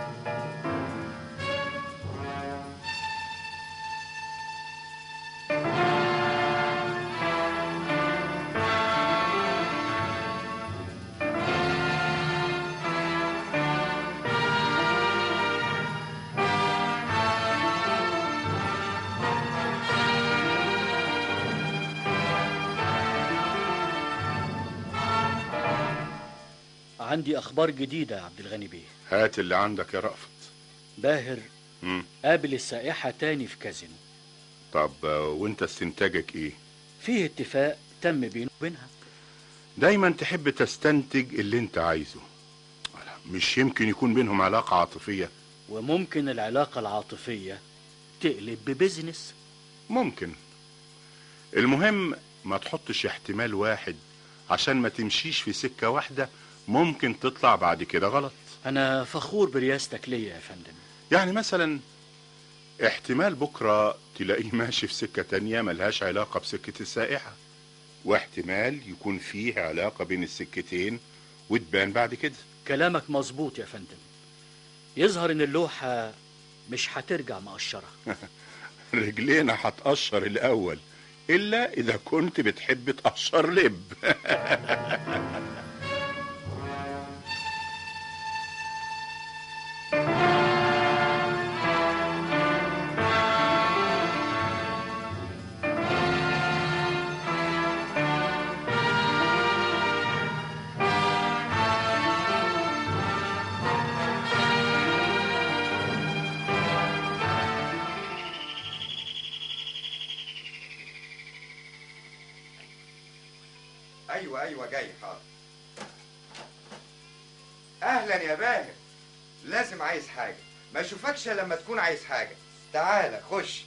عندي اخبار جديدة يا عبد الغني بيه هات اللي عندك يا رأفت باهر مم. قابل السائحة تاني في كازينو طب آه، وانت استنتاجك ايه فيه اتفاق تم بينه وبينها دايما تحب تستنتج اللي انت عايزه مش يمكن يكون بينهم علاقة عاطفية وممكن العلاقة العاطفية تقلب ببزنس ممكن المهم ما تحطش احتمال واحد عشان ما تمشيش في سكة واحدة ممكن تطلع بعد كده غلط أنا فخور برياستك ليا يا فندم يعني مثلا احتمال بكرة تلاقيه ماشي في سكة تانية ملهاش علاقة بسكة السائحة واحتمال يكون فيه علاقة بين السكتين وتبان بعد كده كلامك مظبوط يا فندم يظهر إن اللوحة مش هترجع مقشرة رجلينا هتقشر الأول إلا إذا كنت بتحب تقشر لب ايوه ايوه جاي حاضر اهلا يا باهر لازم عايز حاجه ما اشوفكش إلا لما تكون عايز حاجه تعالى خش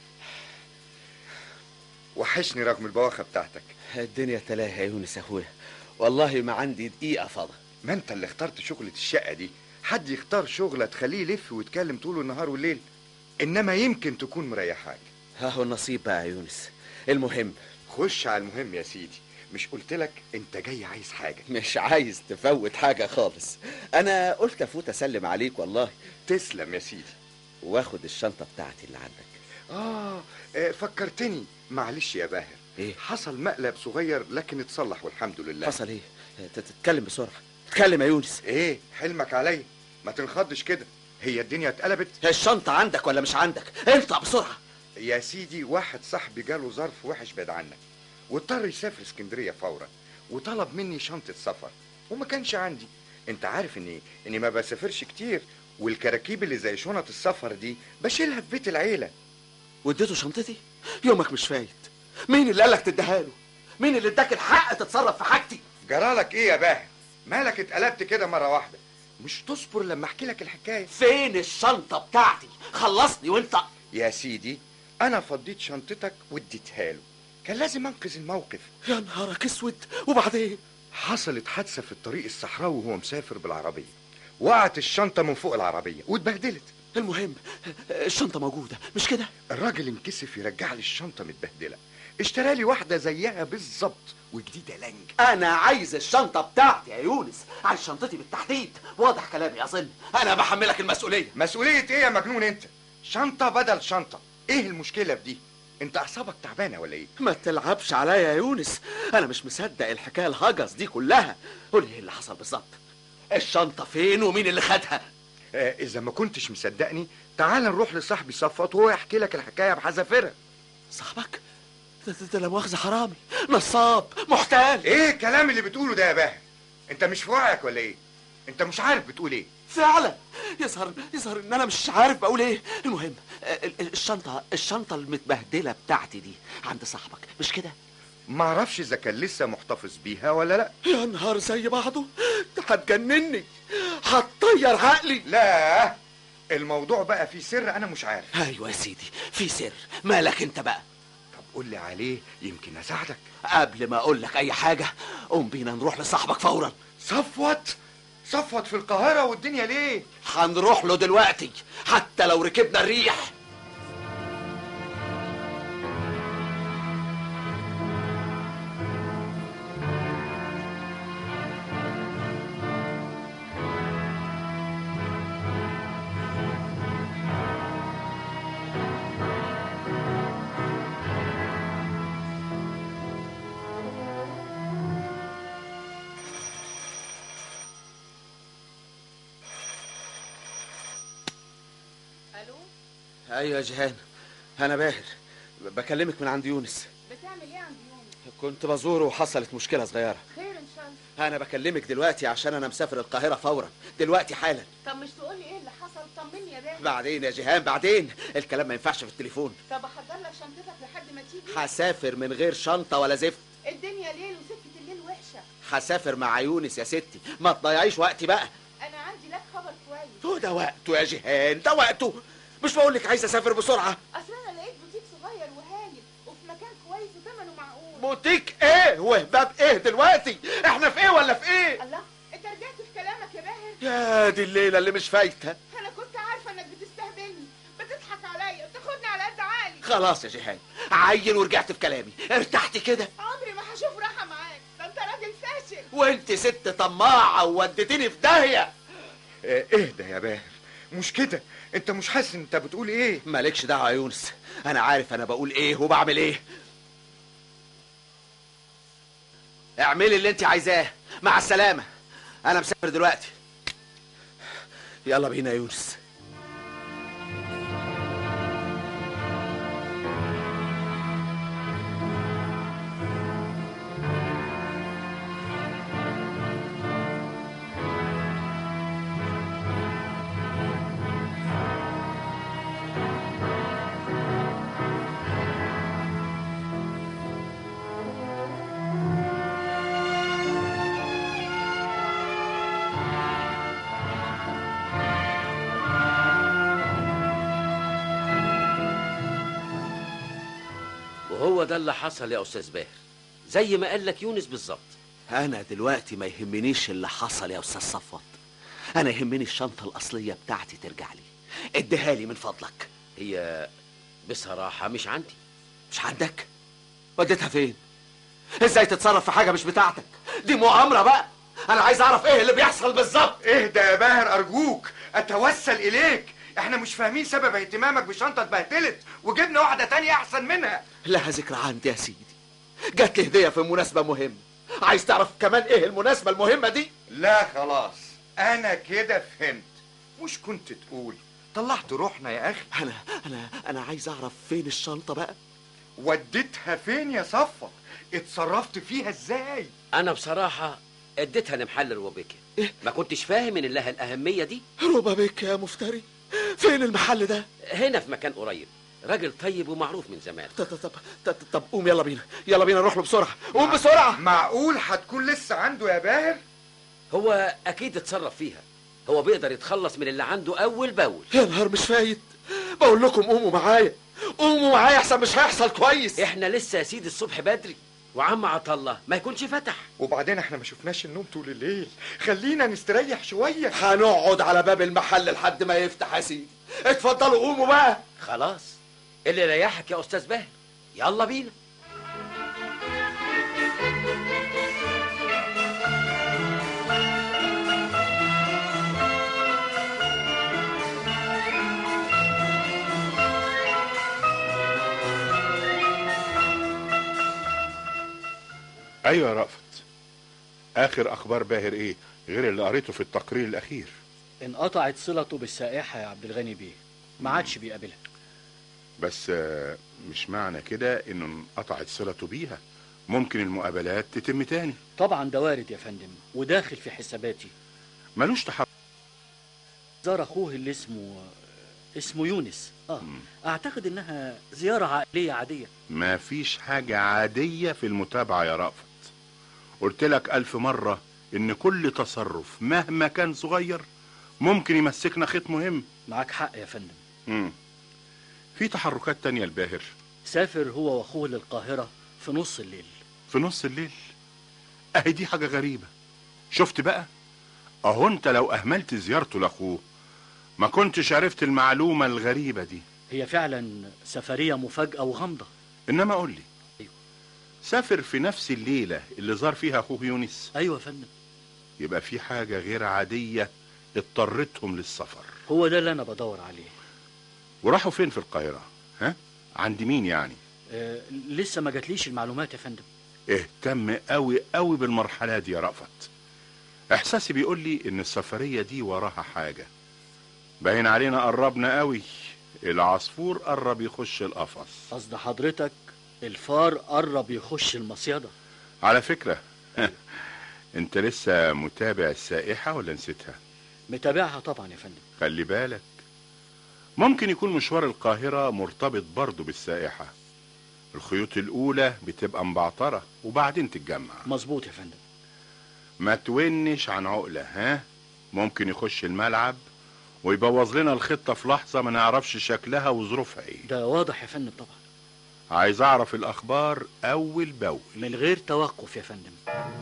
وحشني رغم البواخه بتاعتك الدنيا تلاهي يا يونس يا اخويا والله ما عندي دقيقه فاضيه ما انت اللي اخترت شغلة الشقة دي حد يختار شغلة تخليه يلف ويتكلم طول النهار والليل انما يمكن تكون مريحاك ها هو النصيب بقى يا يونس المهم خش على المهم يا سيدي مش قلت لك انت جاي عايز حاجة مش عايز تفوت حاجه خالص انا قلت افوت اسلم عليك والله تسلم يا سيدي واخد الشنطه بتاعتي اللي عندك آه, اه فكرتني معلش يا باهر ايه حصل مقلب صغير لكن اتصلح والحمد لله حصل ايه ت- تتكلم بسرعه اتكلم يا يونس ايه حلمك عليا ما تنخضش كده هي الدنيا اتقلبت الشنطه عندك ولا مش عندك انطق بسرعه يا سيدي واحد صاحبي جاله ظرف وحش بعيد عنك واضطر يسافر اسكندريه فورا وطلب مني شنطه سفر وما كانش عندي انت عارف اني اني ما بسافرش كتير والكراكيب اللي زي شنط السفر دي بشيلها في بيت العيله واديته شنطتي يومك مش فايت مين اللي قالك تديها له مين اللي اداك الحق تتصرف في حاجتي جرالك ايه يا باهر مالك اتقلبت كده مره واحده مش تصبر لما احكي لك الحكايه فين الشنطه بتاعتي خلصني وانت يا سيدي انا فضيت شنطتك واديتها له كان لازم انقذ الموقف يا نهارك اسود وبعدين حصلت حادثه في الطريق الصحراوي وهو مسافر بالعربيه وقعت الشنطه من فوق العربيه واتبهدلت المهم الشنطه موجوده مش كده الراجل انكسف يرجع لي الشنطه متبهدله اشترى لي واحده زيها بالظبط وجديده لنج انا عايز الشنطه بتاعتي يا يونس عايز شنطتي بالتحديد واضح كلامي اظن انا بحملك المسؤوليه مسؤوليه ايه يا مجنون انت شنطه بدل شنطه ايه المشكله في دي انت اعصابك تعبانه ولا ايه ما تلعبش عليا يا يونس انا مش مصدق الحكايه الهجس دي كلها قول لي ايه اللي حصل بالظبط الشنطه فين ومين اللي خدها آه اذا ما كنتش مصدقني تعال نروح لصاحبي صفوت وهو يحكي لك الحكايه بحذافيرها صاحبك ده, ده, ده لا مؤاخذه حرامي نصاب محتال ايه الكلام اللي بتقوله ده يا باهر انت مش في وعيك ولا ايه انت مش عارف بتقول ايه فعلا يظهر يظهر ان انا مش عارف بقول ايه المهم ال- ال- الشنطه الشنطه المتبهدله بتاعتي دي عند صاحبك مش كده معرفش اذا كان لسه محتفظ بيها ولا لا يا نهار زي بعضه ده هتجنني هتطير عقلي لا الموضوع بقى فيه سر انا مش عارف ايوه يا سيدي في سر مالك انت بقى طب قول لي عليه يمكن اساعدك قبل ما اقول لك اي حاجه قوم بينا نروح لصاحبك فورا صفوت صفوت في القاهره والدنيا ليه هنروح له دلوقتي حتى لو ركبنا الريح الو ايوه يا جيهان انا باهر بكلمك من عند يونس بتعمل ايه عند يونس كنت بزوره وحصلت مشكله صغيره خير ان شاء الله انا بكلمك دلوقتي عشان انا مسافر القاهره فورا دلوقتي حالا طب مش تقولي ايه اللي حصل طمني يا باهر بعدين يا جيهان بعدين الكلام ما ينفعش في التليفون طب احضر لك شنطتك لحد ما تيجي هسافر من غير شنطه ولا زفت الدنيا ليل وسكة الليل وحشة هسافر مع يونس يا ستي ما تضيعيش وقتي بقى انا عندي لك خبر كويس هو ده وقته يا جيهان ده وقته مش بقول لك عايز اسافر بسرعه اصل انا لقيت بوتيك صغير وهايل وفي مكان كويس وثمنه معقول بوتيك ايه وهباب ايه دلوقتي احنا في ايه ولا في ايه الله انت رجعت في كلامك يا باهر يا دي الليله اللي مش فايته انا كنت عارفه انك بتستهبلني بتضحك عليا وتاخدني على قد عقلي خلاص يا جيهان عين ورجعت في كلامي ارتحت كده عمري ما هشوف راحه معاك ده انت راجل فاشل وانت ست طماعه ووديتني في داهيه اه اهدى يا باهر مش كده انت مش حاسس انت بتقول ايه مالكش دعوه يا يونس انا عارف انا بقول ايه وبعمل ايه اعملي اللي انت عايزاه مع السلامه انا مسافر دلوقتي يلا بينا يا يونس هو ده اللي حصل يا استاذ باهر زي ما قال لك يونس بالظبط انا دلوقتي ما يهمنيش اللي حصل يا استاذ صفوت انا يهمني الشنطه الاصليه بتاعتي ترجع لي اديها لي من فضلك هي بصراحه مش عندي مش عندك وديتها فين ازاي تتصرف في حاجه مش بتاعتك دي مؤامره بقى انا عايز اعرف ايه اللي بيحصل بالظبط اهدى يا باهر ارجوك اتوسل اليك احنا مش فاهمين سبب اهتمامك بشنطه اتبهدلت وجبنا واحده تانية احسن منها لها ذكرى عندي يا سيدي جات لي هديه في مناسبه مهمه عايز تعرف كمان ايه المناسبه المهمه دي لا خلاص انا كده فهمت مش كنت تقول طلعت روحنا يا اخي انا انا انا عايز اعرف فين الشنطه بقى وديتها فين يا صفة اتصرفت فيها ازاي انا بصراحه اديتها لمحل روبيكي ما كنتش فاهم ان لها الاهميه دي روبا بك يا مفتري فين المحل ده هنا في مكان قريب راجل طيب ومعروف من زمان طب طب طب, طب قوم يلا بينا يلا بينا نروح له بسرعه قوم بسرعه معقول هتكون لسه عنده يا باهر هو اكيد اتصرف فيها هو بيقدر يتخلص من اللي عنده اول باول يا نهار مش فايت بقول لكم قوموا معايا قوموا معايا احسن مش هيحصل كويس احنا لسه يا سيدي الصبح بدري وعم عطله ما يكونش فتح وبعدين احنا ما شفناش النوم طول الليل خلينا نستريح شويه هنقعد على باب المحل لحد ما يفتح يا سيدي اتفضلوا قوموا بقى خلاص اللي ريحك يا استاذ باهر يلا بينا ايوه يا رأفت اخر اخبار باهر ايه غير اللي قريته في التقرير الاخير انقطعت صلته بالسائحة يا عبد الغني بيه ما عادش بيقابلها بس آه، مش معنى كده انه انقطعت صلته بيها ممكن المقابلات تتم تاني طبعا ده وارد يا فندم وداخل في حساباتي ملوش تحرك زار اخوه اللي اسمه اسمه يونس اه اعتقد انها زيارة عائلية عادية ما فيش حاجة عادية في المتابعة يا رأفت قلت لك ألف مرة إن كل تصرف مهما كان صغير ممكن يمسكنا خيط مهم معاك حق يا فندم مم. في تحركات تانية الباهر سافر هو واخوه للقاهرة في نص الليل في نص الليل اهي دي حاجة غريبة شفت بقى اهو انت لو اهملت زيارته لاخوه ما كنتش عرفت المعلومة الغريبة دي هي فعلا سفرية مفاجأة وغامضة انما قول لي سافر في نفس الليلة اللي زار فيها اخوه يونس ايوه يا فندم يبقى في حاجة غير عادية اضطرتهم للسفر هو ده اللي انا بدور عليه وراحوا فين في القاهرة ها عند مين يعني آه لسه ما جاتليش المعلومات يا فندم اهتم قوي قوي بالمرحلة دي يا رأفت احساسي بيقول لي ان السفرية دي وراها حاجة باين علينا قربنا قوي العصفور قرب يخش القفص قصد حضرتك الفار قرب يخش المصيدة على فكرة انت لسه متابع السائحة ولا نسيتها متابعها طبعا يا فندم خلي بالك ممكن يكون مشوار القاهرة مرتبط برضه بالسائحة الخيوط الأولى بتبقى مبعترة وبعدين تتجمع مظبوط يا فندم ما تونش عن عقلة ها ممكن يخش الملعب ويبوظ لنا الخطة في لحظة ما نعرفش شكلها وظروفها ايه ده واضح يا فندم طبعا عايز اعرف الاخبار اول باول من غير توقف يا فندم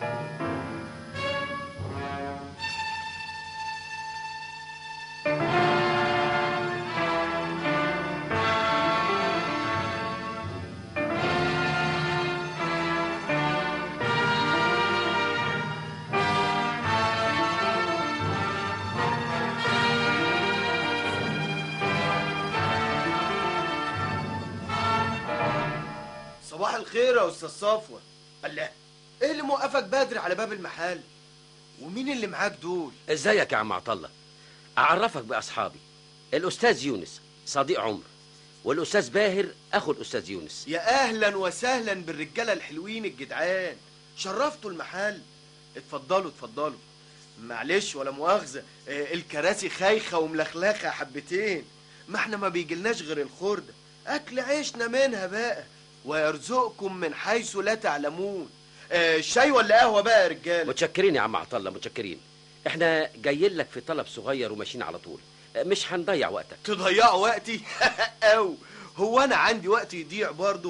صباح الخير يا استاذ صفوة الله ايه اللي موقفك بدري على باب المحل ومين اللي معاك دول ازيك يا عم عطله اعرفك باصحابي الاستاذ يونس صديق عمر والاستاذ باهر اخو الاستاذ يونس يا اهلا وسهلا بالرجاله الحلوين الجدعان شرفتوا المحل اتفضلوا اتفضلوا معلش ولا مؤاخذه آه، الكراسي خايخه وملخلخه حبتين ما احنا ما بيجيلناش غير الخرده اكل عيشنا منها بقى ويرزقكم من حيث لا تعلمون آه، شاي ولا قهوه بقى يا رجاله متشكرين يا عم عطله متشكرين احنا جايين لك في طلب صغير وماشيين على طول مش هنضيع وقتك تضيعوا وقتي او هو انا عندي وقت يضيع برضه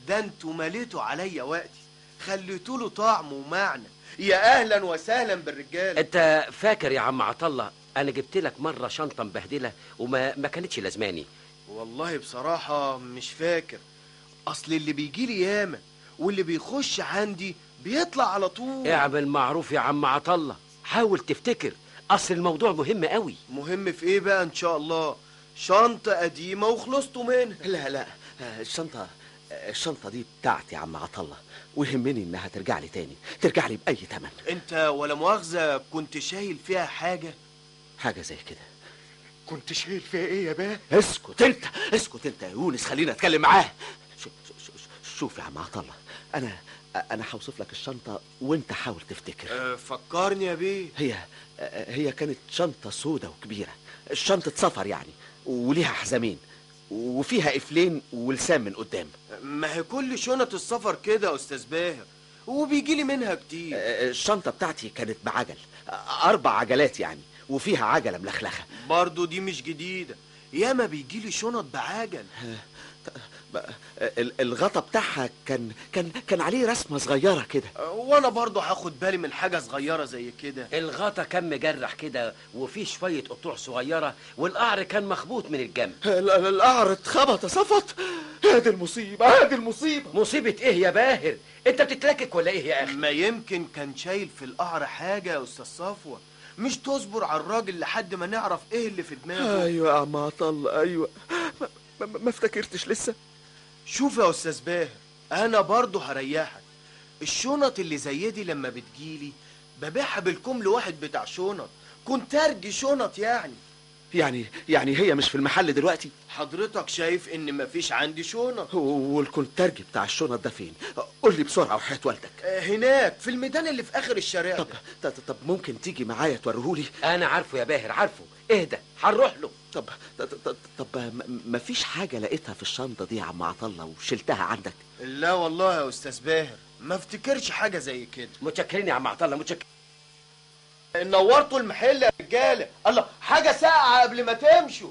ده انتوا مليتوا عليا وقتي خليتوا له طعم ومعنى يا اهلا وسهلا بالرجال انت فاكر يا عم عطله انا جبت لك مره شنطه مبهدله وما ما كانتش لازماني والله بصراحة مش فاكر أصل اللي بيجي لي ياما واللي بيخش عندي بيطلع على طول اعمل معروف يا عم عطله حاول تفتكر اصل الموضوع مهم قوي مهم في ايه بقى ان شاء الله شنطة قديمة وخلصتوا منها لا لا الشنطة الشنطة دي بتاعتي يا عم عطلة ويهمني انها ترجع لي تاني ترجع لي بأي تمن انت ولا مؤاخذة كنت شايل فيها حاجة حاجة زي كده كنت شايل فيها ايه يا باه اسكت انت اسكت انت يا يونس خلينا اتكلم معاه شو شو شو شو شوف يا عم عطلة انا انا هوصف لك الشنطة وانت حاول تفتكر أه فكرني يا بيه هي هي كانت شنطة سودة وكبيرة شنطة سفر يعني وليها حزامين وفيها قفلين ولسان من قدام ما هي كل شنط السفر كده يا استاذ باهر وبيجي لي منها كتير الشنطة بتاعتي كانت بعجل أربع عجلات يعني وفيها عجلة ملخلخة برضو دي مش جديدة ياما بيجي لي شنط بعجل ال- الغطا بتاعها كان كان كان عليه رسمة صغيرة كده وانا برضو هاخد بالي من حاجة صغيرة زي كده الغطا كان مجرح كده وفيه شويه قطوع صغيره والقعر كان مخبوط من الجنب ال- ال- القعر اتخبط صفت هادي المصيبة هادي المصيبة مصيبه ايه يا باهر انت بتتلكك ولا ايه يا اخي ما يمكن كان شايل في القعر حاجة يا استاذ صفوة مش تصبر على الراجل لحد ما نعرف ايه اللي في دماغه ايوه يا عم عطل ايوه ما, ما, ما افتكرتش لسه شوف يا استاذ باهر انا برضو هريحك الشنط اللي زي دي لما بتجيلي ببيعها بالكم لواحد بتاع شنط كنت ارجي شنط يعني يعني يعني هي مش في المحل دلوقتي حضرتك شايف ان مفيش عندي شنط والكونترج بتاع الشنط ده فين قول لي بسرعه وحياه والدك آه، هناك في الميدان اللي في اخر الشارع طب طب, طب ممكن تيجي معايا توريهولي انا عارفه يا باهر عارفه اهدى هنروح له طب طب طب, طب م- مفيش حاجه لقيتها في الشنطه دي يا عم عطله وشلتها عندك لا والله يا استاذ باهر ما افتكرش حاجه زي كده متشكرين يا عم عطله متشكر نورتوا المحل يا رجاله الله حاجه ساقعه قبل ما تمشوا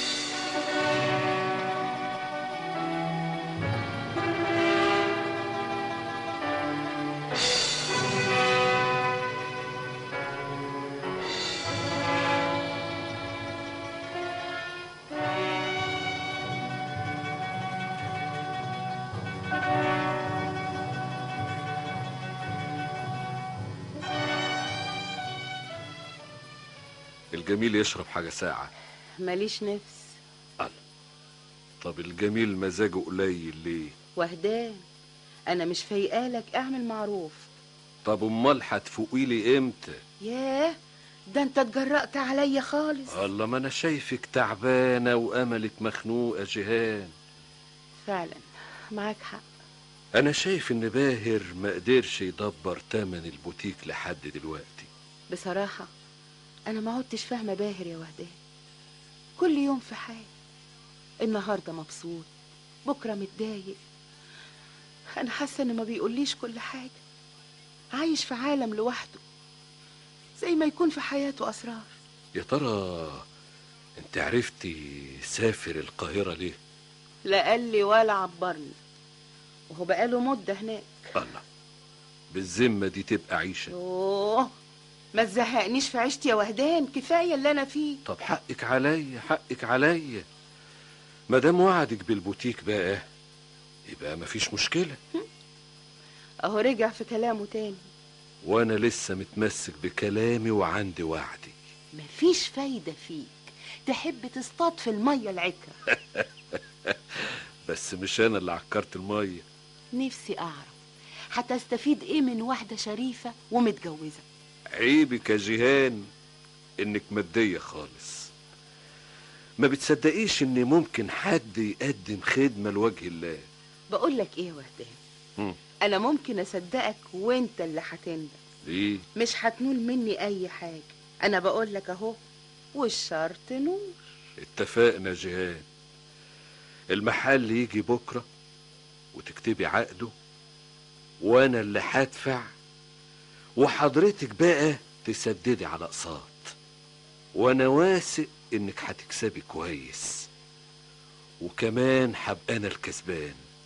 الجميل يشرب حاجة ساعة ماليش نفس طب الجميل مزاجه قليل ليه وهدان انا مش فايقالك اعمل معروف طب امال هتفوقي لي امتى ياه ده انت اتجرأت عليا خالص الله ما انا شايفك تعبانة واملك مخنوقة جيهان فعلا معاك حق انا شايف ان باهر ما قدرش يدبر تمن البوتيك لحد دلوقتي بصراحة أنا ما عدتش فاهمة باهر يا وهدان كل يوم في حال النهاردة مبسوط بكرة متضايق أنا حاسة إنه ما بيقوليش كل حاجة عايش في عالم لوحده زي ما يكون في حياته أسرار يا ترى انت عرفتي سافر القاهرة ليه لا قال لي ولا عبرني وهو بقاله مدة هناك الله بالذمة دي تبقى عيشة أوه ما تزهقنيش في عيشتي يا وهدان كفاية اللي أنا فيه طب حقك عليا حقك عليا ما دام وعدك بالبوتيك بقى يبقى مفيش مشكلة أهو رجع في كلامه تاني وانا لسه متمسك بكلامي وعندي وعدي مفيش فايدة فيك تحب تصطاد في المية العكرة بس مش انا اللي عكرت المية نفسي أعرف هتستفيد إيه من واحدة شريفة ومتجوزة عيبك يا جيهان انك مادية خالص ما بتصدقيش ان ممكن حد يقدم خدمة لوجه الله بقول لك إيه يا وهدان مم. أنا ممكن أصدقك وأنت اللي هتندم ليه مش هتنول مني أي حاجة أنا بقول لك أهو والشرط نور اتفقنا جيهان المحل يجي بكرة وتكتبي عقده وانا اللي هدفع وحضرتك بقى تسددي على اقساط وانا واثق انك هتكسبي كويس وكمان هبقى انا الكسبان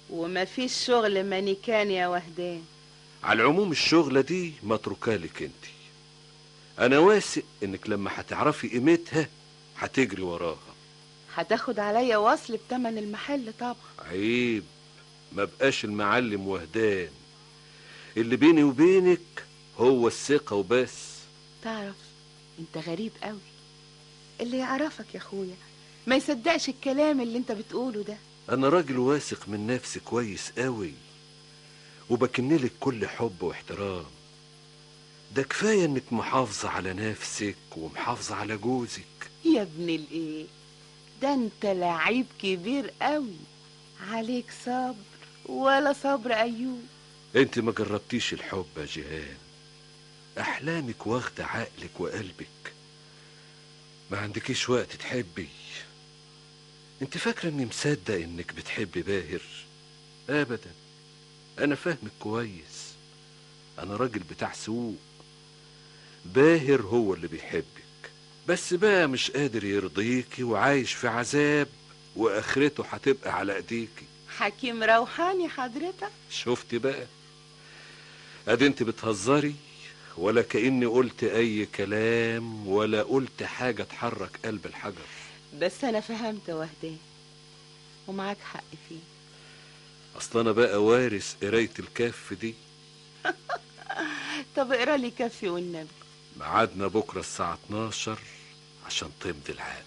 ومفيش شغل مانيكان يا وهدان على العموم الشغلة دي متروكالك انت انا واثق انك لما هتعرفي قيمتها هتجري وراها هتاخد عليا وصل بتمن المحل طبعا عيب ما بقاش المعلم وهدان اللي بيني وبينك هو الثقة وبس تعرف انت غريب قوي اللي يعرفك يا اخويا ما يصدقش الكلام اللي انت بتقوله ده انا راجل واثق من نفسي كويس قوي وبكنلك كل حب واحترام ده كفاية انك محافظة على نفسك ومحافظة على جوزك يا ابن الايه ده انت لعيب كبير قوي عليك صبر ولا صبر ايوب انت ما جربتيش الحب يا جيهان احلامك واخدة عقلك وقلبك ما عندكيش وقت تحبي انت فاكرة اني مصدق انك بتحبي باهر ابدا انا فاهمك كويس انا راجل بتاع سوق باهر هو اللي بيحبك بس بقى مش قادر يرضيكي وعايش في عذاب واخرته هتبقى على ايديكي حكيم روحاني حضرتك شفتي بقى ادي انت بتهزري ولا كاني قلت اي كلام ولا قلت حاجه تحرك قلب الحجر بس انا فهمت وهدان ومعاك حق فيه اصل انا بقى وارث قرايه الكف دي طب اقرا لي كفي والنبي ميعادنا بكره الساعه 12 عشان تمضي العقد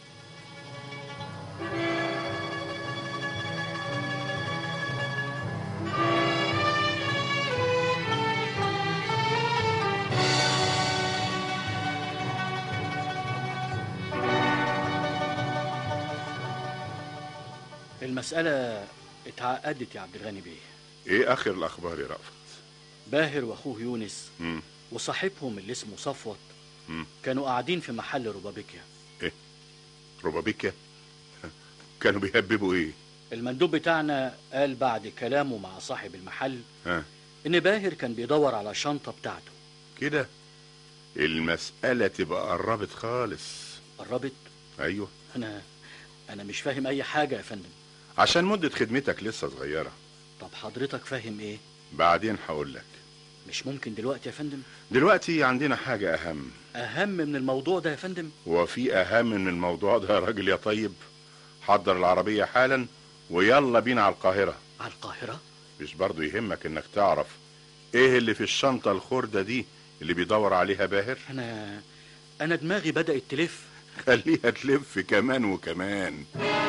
المسألة اتعقدت يا عبد الغني بيه ايه اخر الاخبار يا رأفت باهر واخوه يونس مم. وصاحبهم اللي اسمه صفوت مم. كانوا قاعدين في محل ربابيكيا ربابيكا كانوا بيهببوا ايه المندوب بتاعنا قال بعد كلامه مع صاحب المحل ها ان باهر كان بيدور على شنطة بتاعته كده المسألة تبقى قربت خالص قربت ايوه انا انا مش فاهم اي حاجة يا فندم عشان مدة خدمتك لسه صغيرة طب حضرتك فاهم ايه بعدين هقول لك مش ممكن دلوقتي يا فندم دلوقتي عندنا حاجة أهم اهم من الموضوع ده يا فندم وفي أهم من الموضوع ده يا راجل يا طيب حضر العربية حالا ويلا بينا على القاهرة على القاهرة مش برضو يهمك انك تعرف ايه اللي في الشنطة الخردة دي اللي بيدور عليها باهر انا انا دماغي بدأت تلف خليها تلف كمان وكمان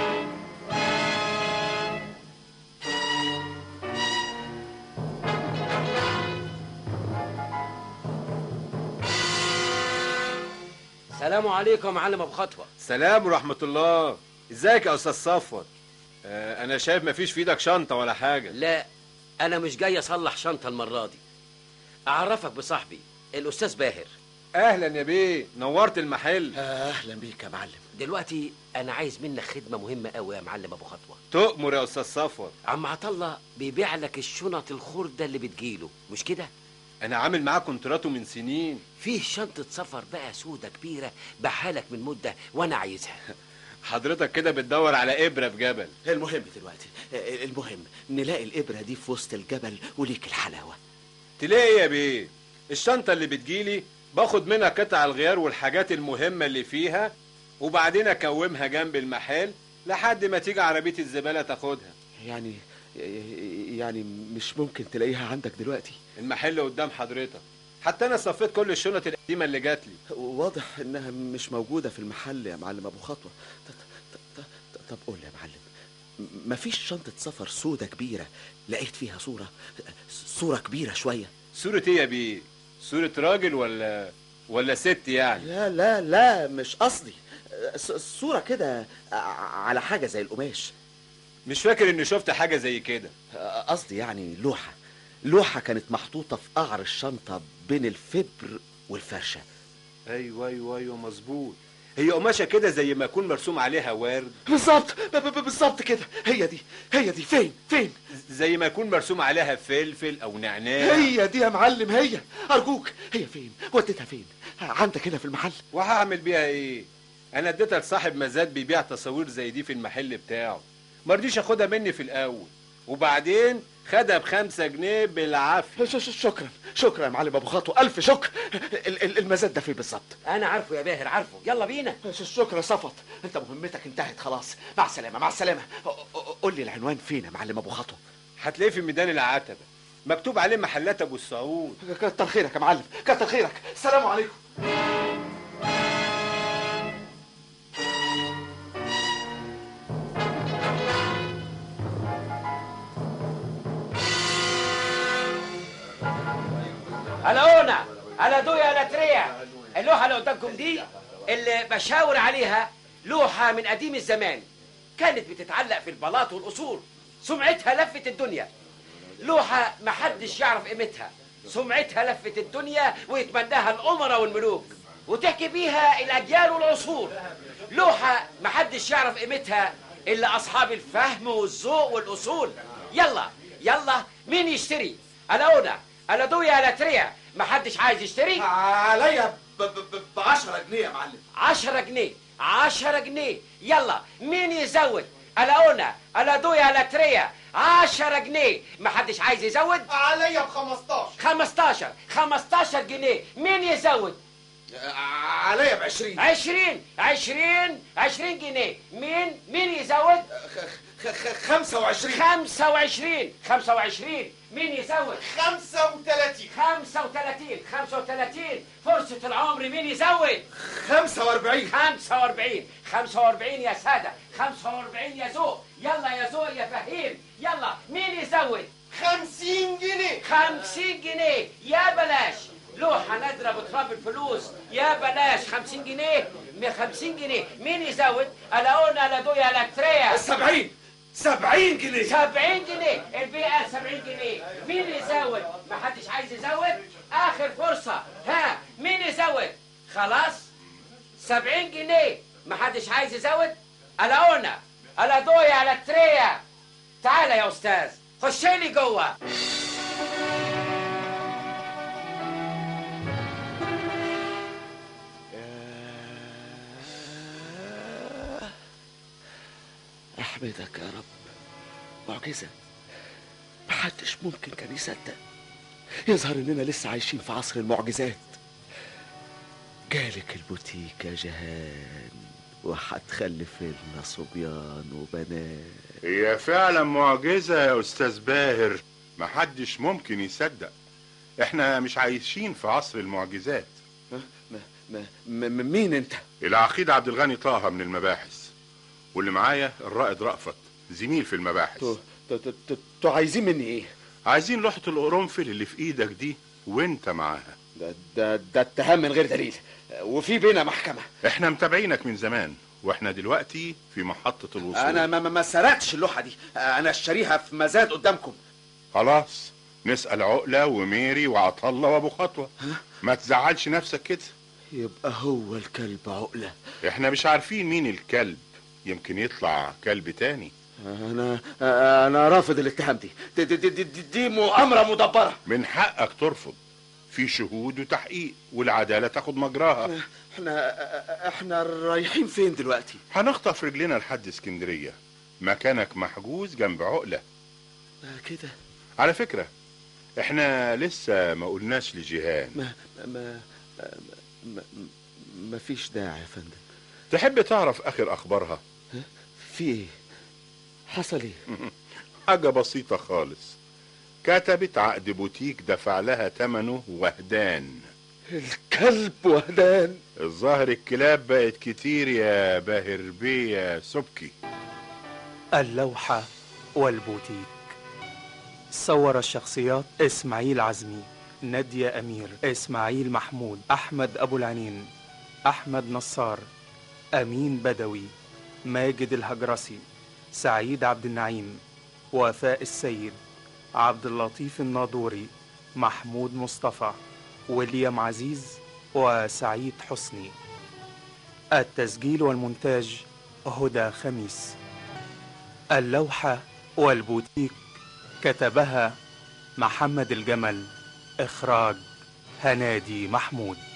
سلام عليكم يا معلم ابو خطوه سلام ورحمة الله ازيك يا استاذ صفوت آه انا شايف مفيش في ايدك شنطة ولا حاجة لا انا مش جاي اصلح شنطه المره دي اعرفك بصاحبي الاستاذ باهر اهلا يا بيه نورت المحل اهلا بيك يا معلم دلوقتي انا عايز منك خدمه مهمه قوي يا معلم ابو خطوه تؤمر يا استاذ صفوت عم عطله بيبيع لك الشنط الخرده اللي بتجيله مش كده انا عامل معاه كونتراته من سنين فيه شنطه سفر بقى سودة كبيره بحالك من مده وانا عايزها حضرتك كده بتدور على ابرة في جبل المهم دلوقتي المهم نلاقي الإبرة دي في وسط الجبل وليك الحلاوة تلاقي ايه يا بيه الشنطة اللي بتجيلي باخد منها قطع الغيار والحاجات المهمة اللي فيها وبعدين اكومها جنب المحل لحد ما تيجي عربية الزبالة تاخدها يعني يعني مش ممكن تلاقيها عندك دلوقتي المحل قدام حضرتك حتى انا صفيت كل الشنط القديمة اللي جات لي واضح انها مش موجودة في المحل يا معلم ابو خطوة ط- ط- ط- طب قول لي يا معلم م- مفيش شنطة سفر سودة كبيرة لقيت فيها صورة صورة كبيرة شوية صورة ايه يا بيه صورة راجل ولا ولا ست يعني لا لا لا مش قصدي ص- صورة كده ع- على حاجة زي القماش مش فاكر اني شفت حاجة زي كده قصدي يعني لوحة لوحة كانت محطوطة في قعر الشنطة بين الفبر والفرشة ايوه ايوه ايوه مظبوط هي قماشة كده زي ما يكون مرسوم عليها ورد بالظبط ب- ب- بالظبط كده هي دي هي دي فين فين زي ما يكون مرسوم عليها فلفل او نعناع هي دي يا معلم هي ارجوك هي فين وديتها فين عندك هنا في المحل وهعمل بيها ايه انا اديتها لصاحب مزاد بيبيع تصاوير زي دي في المحل بتاعه ما رضيش اخدها مني في الاول وبعدين خدها بخمسة جنيه بالعافية شكرا شكرا يا معلم ابو خطوه الف شكر ال- ال- المزاد ده فيه بالظبط انا عارفه يا باهر عارفه يلا بينا شكرا يا صفت انت مهمتك انتهت خلاص مع السلامه مع السلامه ق- ق- قول لي العنوان فين يا معلم ابو خطوه هتلاقيه في ميدان العتبة مكتوب عليه محلات ابو السعود كتر خيرك يا معلم كتر خيرك السلام عليكم هلاونا هلا دويا هلا تريا اللوحة اللي قدامكم دي اللي بشاور عليها لوحة من قديم الزمان كانت بتتعلق في البلاط والقصور سمعتها لفت الدنيا لوحة محدش يعرف قيمتها سمعتها لفت الدنيا ويتمناها الأمراء والملوك وتحكي بيها الأجيال والعصور لوحة محدش يعرف قيمتها إلا أصحاب الفهم والذوق والأصول يلا يلا مين يشتري ألاونا ألا دويا ألا تريا محدش عايز يشتري عليا ب 10 جنيه يا معلم عشرة جنيه عشرة جنيه يلا مين يزود ألاونا ألا دويا ألا تريا عشرة جنيه محدش عايز يزود عليا ب 15 خمستاشر خمستاشر جنيه مين يزود عليا ب 20 عشرين عشرين عشرين جنيه مين مين يزود 25 خمسة وعشرين خمسة وعشرين مين يزود 35 خمسة وثلاثين خمسة وثلاثين فرصة العمر مين يزود 45 خمسة واربعين خمسة واربعين يا سادة خمسة واربعين يا ذوق يلا يا ذوق يا فهيم يلا مين يزود 50 جنيه خمسين جنيه يا بلاش لوحة نادرة بتراب الفلوس يا بلاش خمسين جنيه م- خمسين جنيه مين يزود ألاونا ألا دويا ألا تريا 70 70 جنيه سبعين جنيه البيئة سبعين جنيه مين يزود ما حدش عايز يزود آخر فرصة ها مين يزود خلاص سبعين جنيه ما حدش عايز يزود ألاونا ألا دويا ألا تريا تعالى يا أستاذ خش لي جوه احمدك يا رب معجزه محدش ممكن كان يصدق يظهر اننا لسه عايشين في عصر المعجزات جالك البوتيك يا جهان وهتخلف لنا صبيان وبنات هي فعلا معجزة يا أستاذ باهر محدش ممكن يصدق احنا مش عايشين في عصر المعجزات ما ما مين انت العقيد عبد الغني طه من المباحث واللي معايا الرائد رأفت زميل في المباحث انتوا عايزين مني ايه عايزين لوحة القرنفل اللي في ايدك دي وانت معاها ده ده ده اتهام من غير دليل وفي بينا محكمه احنا متابعينك من زمان واحنا دلوقتي في محطة الوصول انا ما, ما- ما سرقتش اللوحه دي انا اشتريها في مزاد قدامكم خلاص نسأل عقلة وميري وعطلة وابو خطوة ما تزعلش نفسك كده يبقى هو الكلب عقله احنا مش عارفين مين الكلب يمكن يطلع كلب تاني انا انا رافض الاتهام دي دي, دي, دي, دي, دي مؤامره مدبره من حقك ترفض في شهود وتحقيق والعدالة تاخد مجراها احنا احنا رايحين فين دلوقتي هنخطف رجلنا لحد اسكندرية مكانك محجوز جنب عقلة كده على فكرة احنا لسه ما قلناش لجيهان ما ما ما, ما فيش داعي يا فندم تحب تعرف اخر اخبارها في ايه حصل ايه حاجة بسيطة خالص كتبت عقد بوتيك دفع لها ثمنه وهدان الكلب وهدان الظاهر الكلاب بقت كتير يا باهر بيه يا سبكي اللوحة والبوتيك صور الشخصيات إسماعيل عزمي نادية أمير إسماعيل محمود أحمد أبو العنين أحمد نصار أمين بدوي ماجد الهجرسي سعيد عبد النعيم وفاء السيد عبد اللطيف الناظوري محمود مصطفى ويليام عزيز وسعيد حسني التسجيل والمونتاج هدى خميس اللوحة والبوتيك كتبها محمد الجمل إخراج هنادي محمود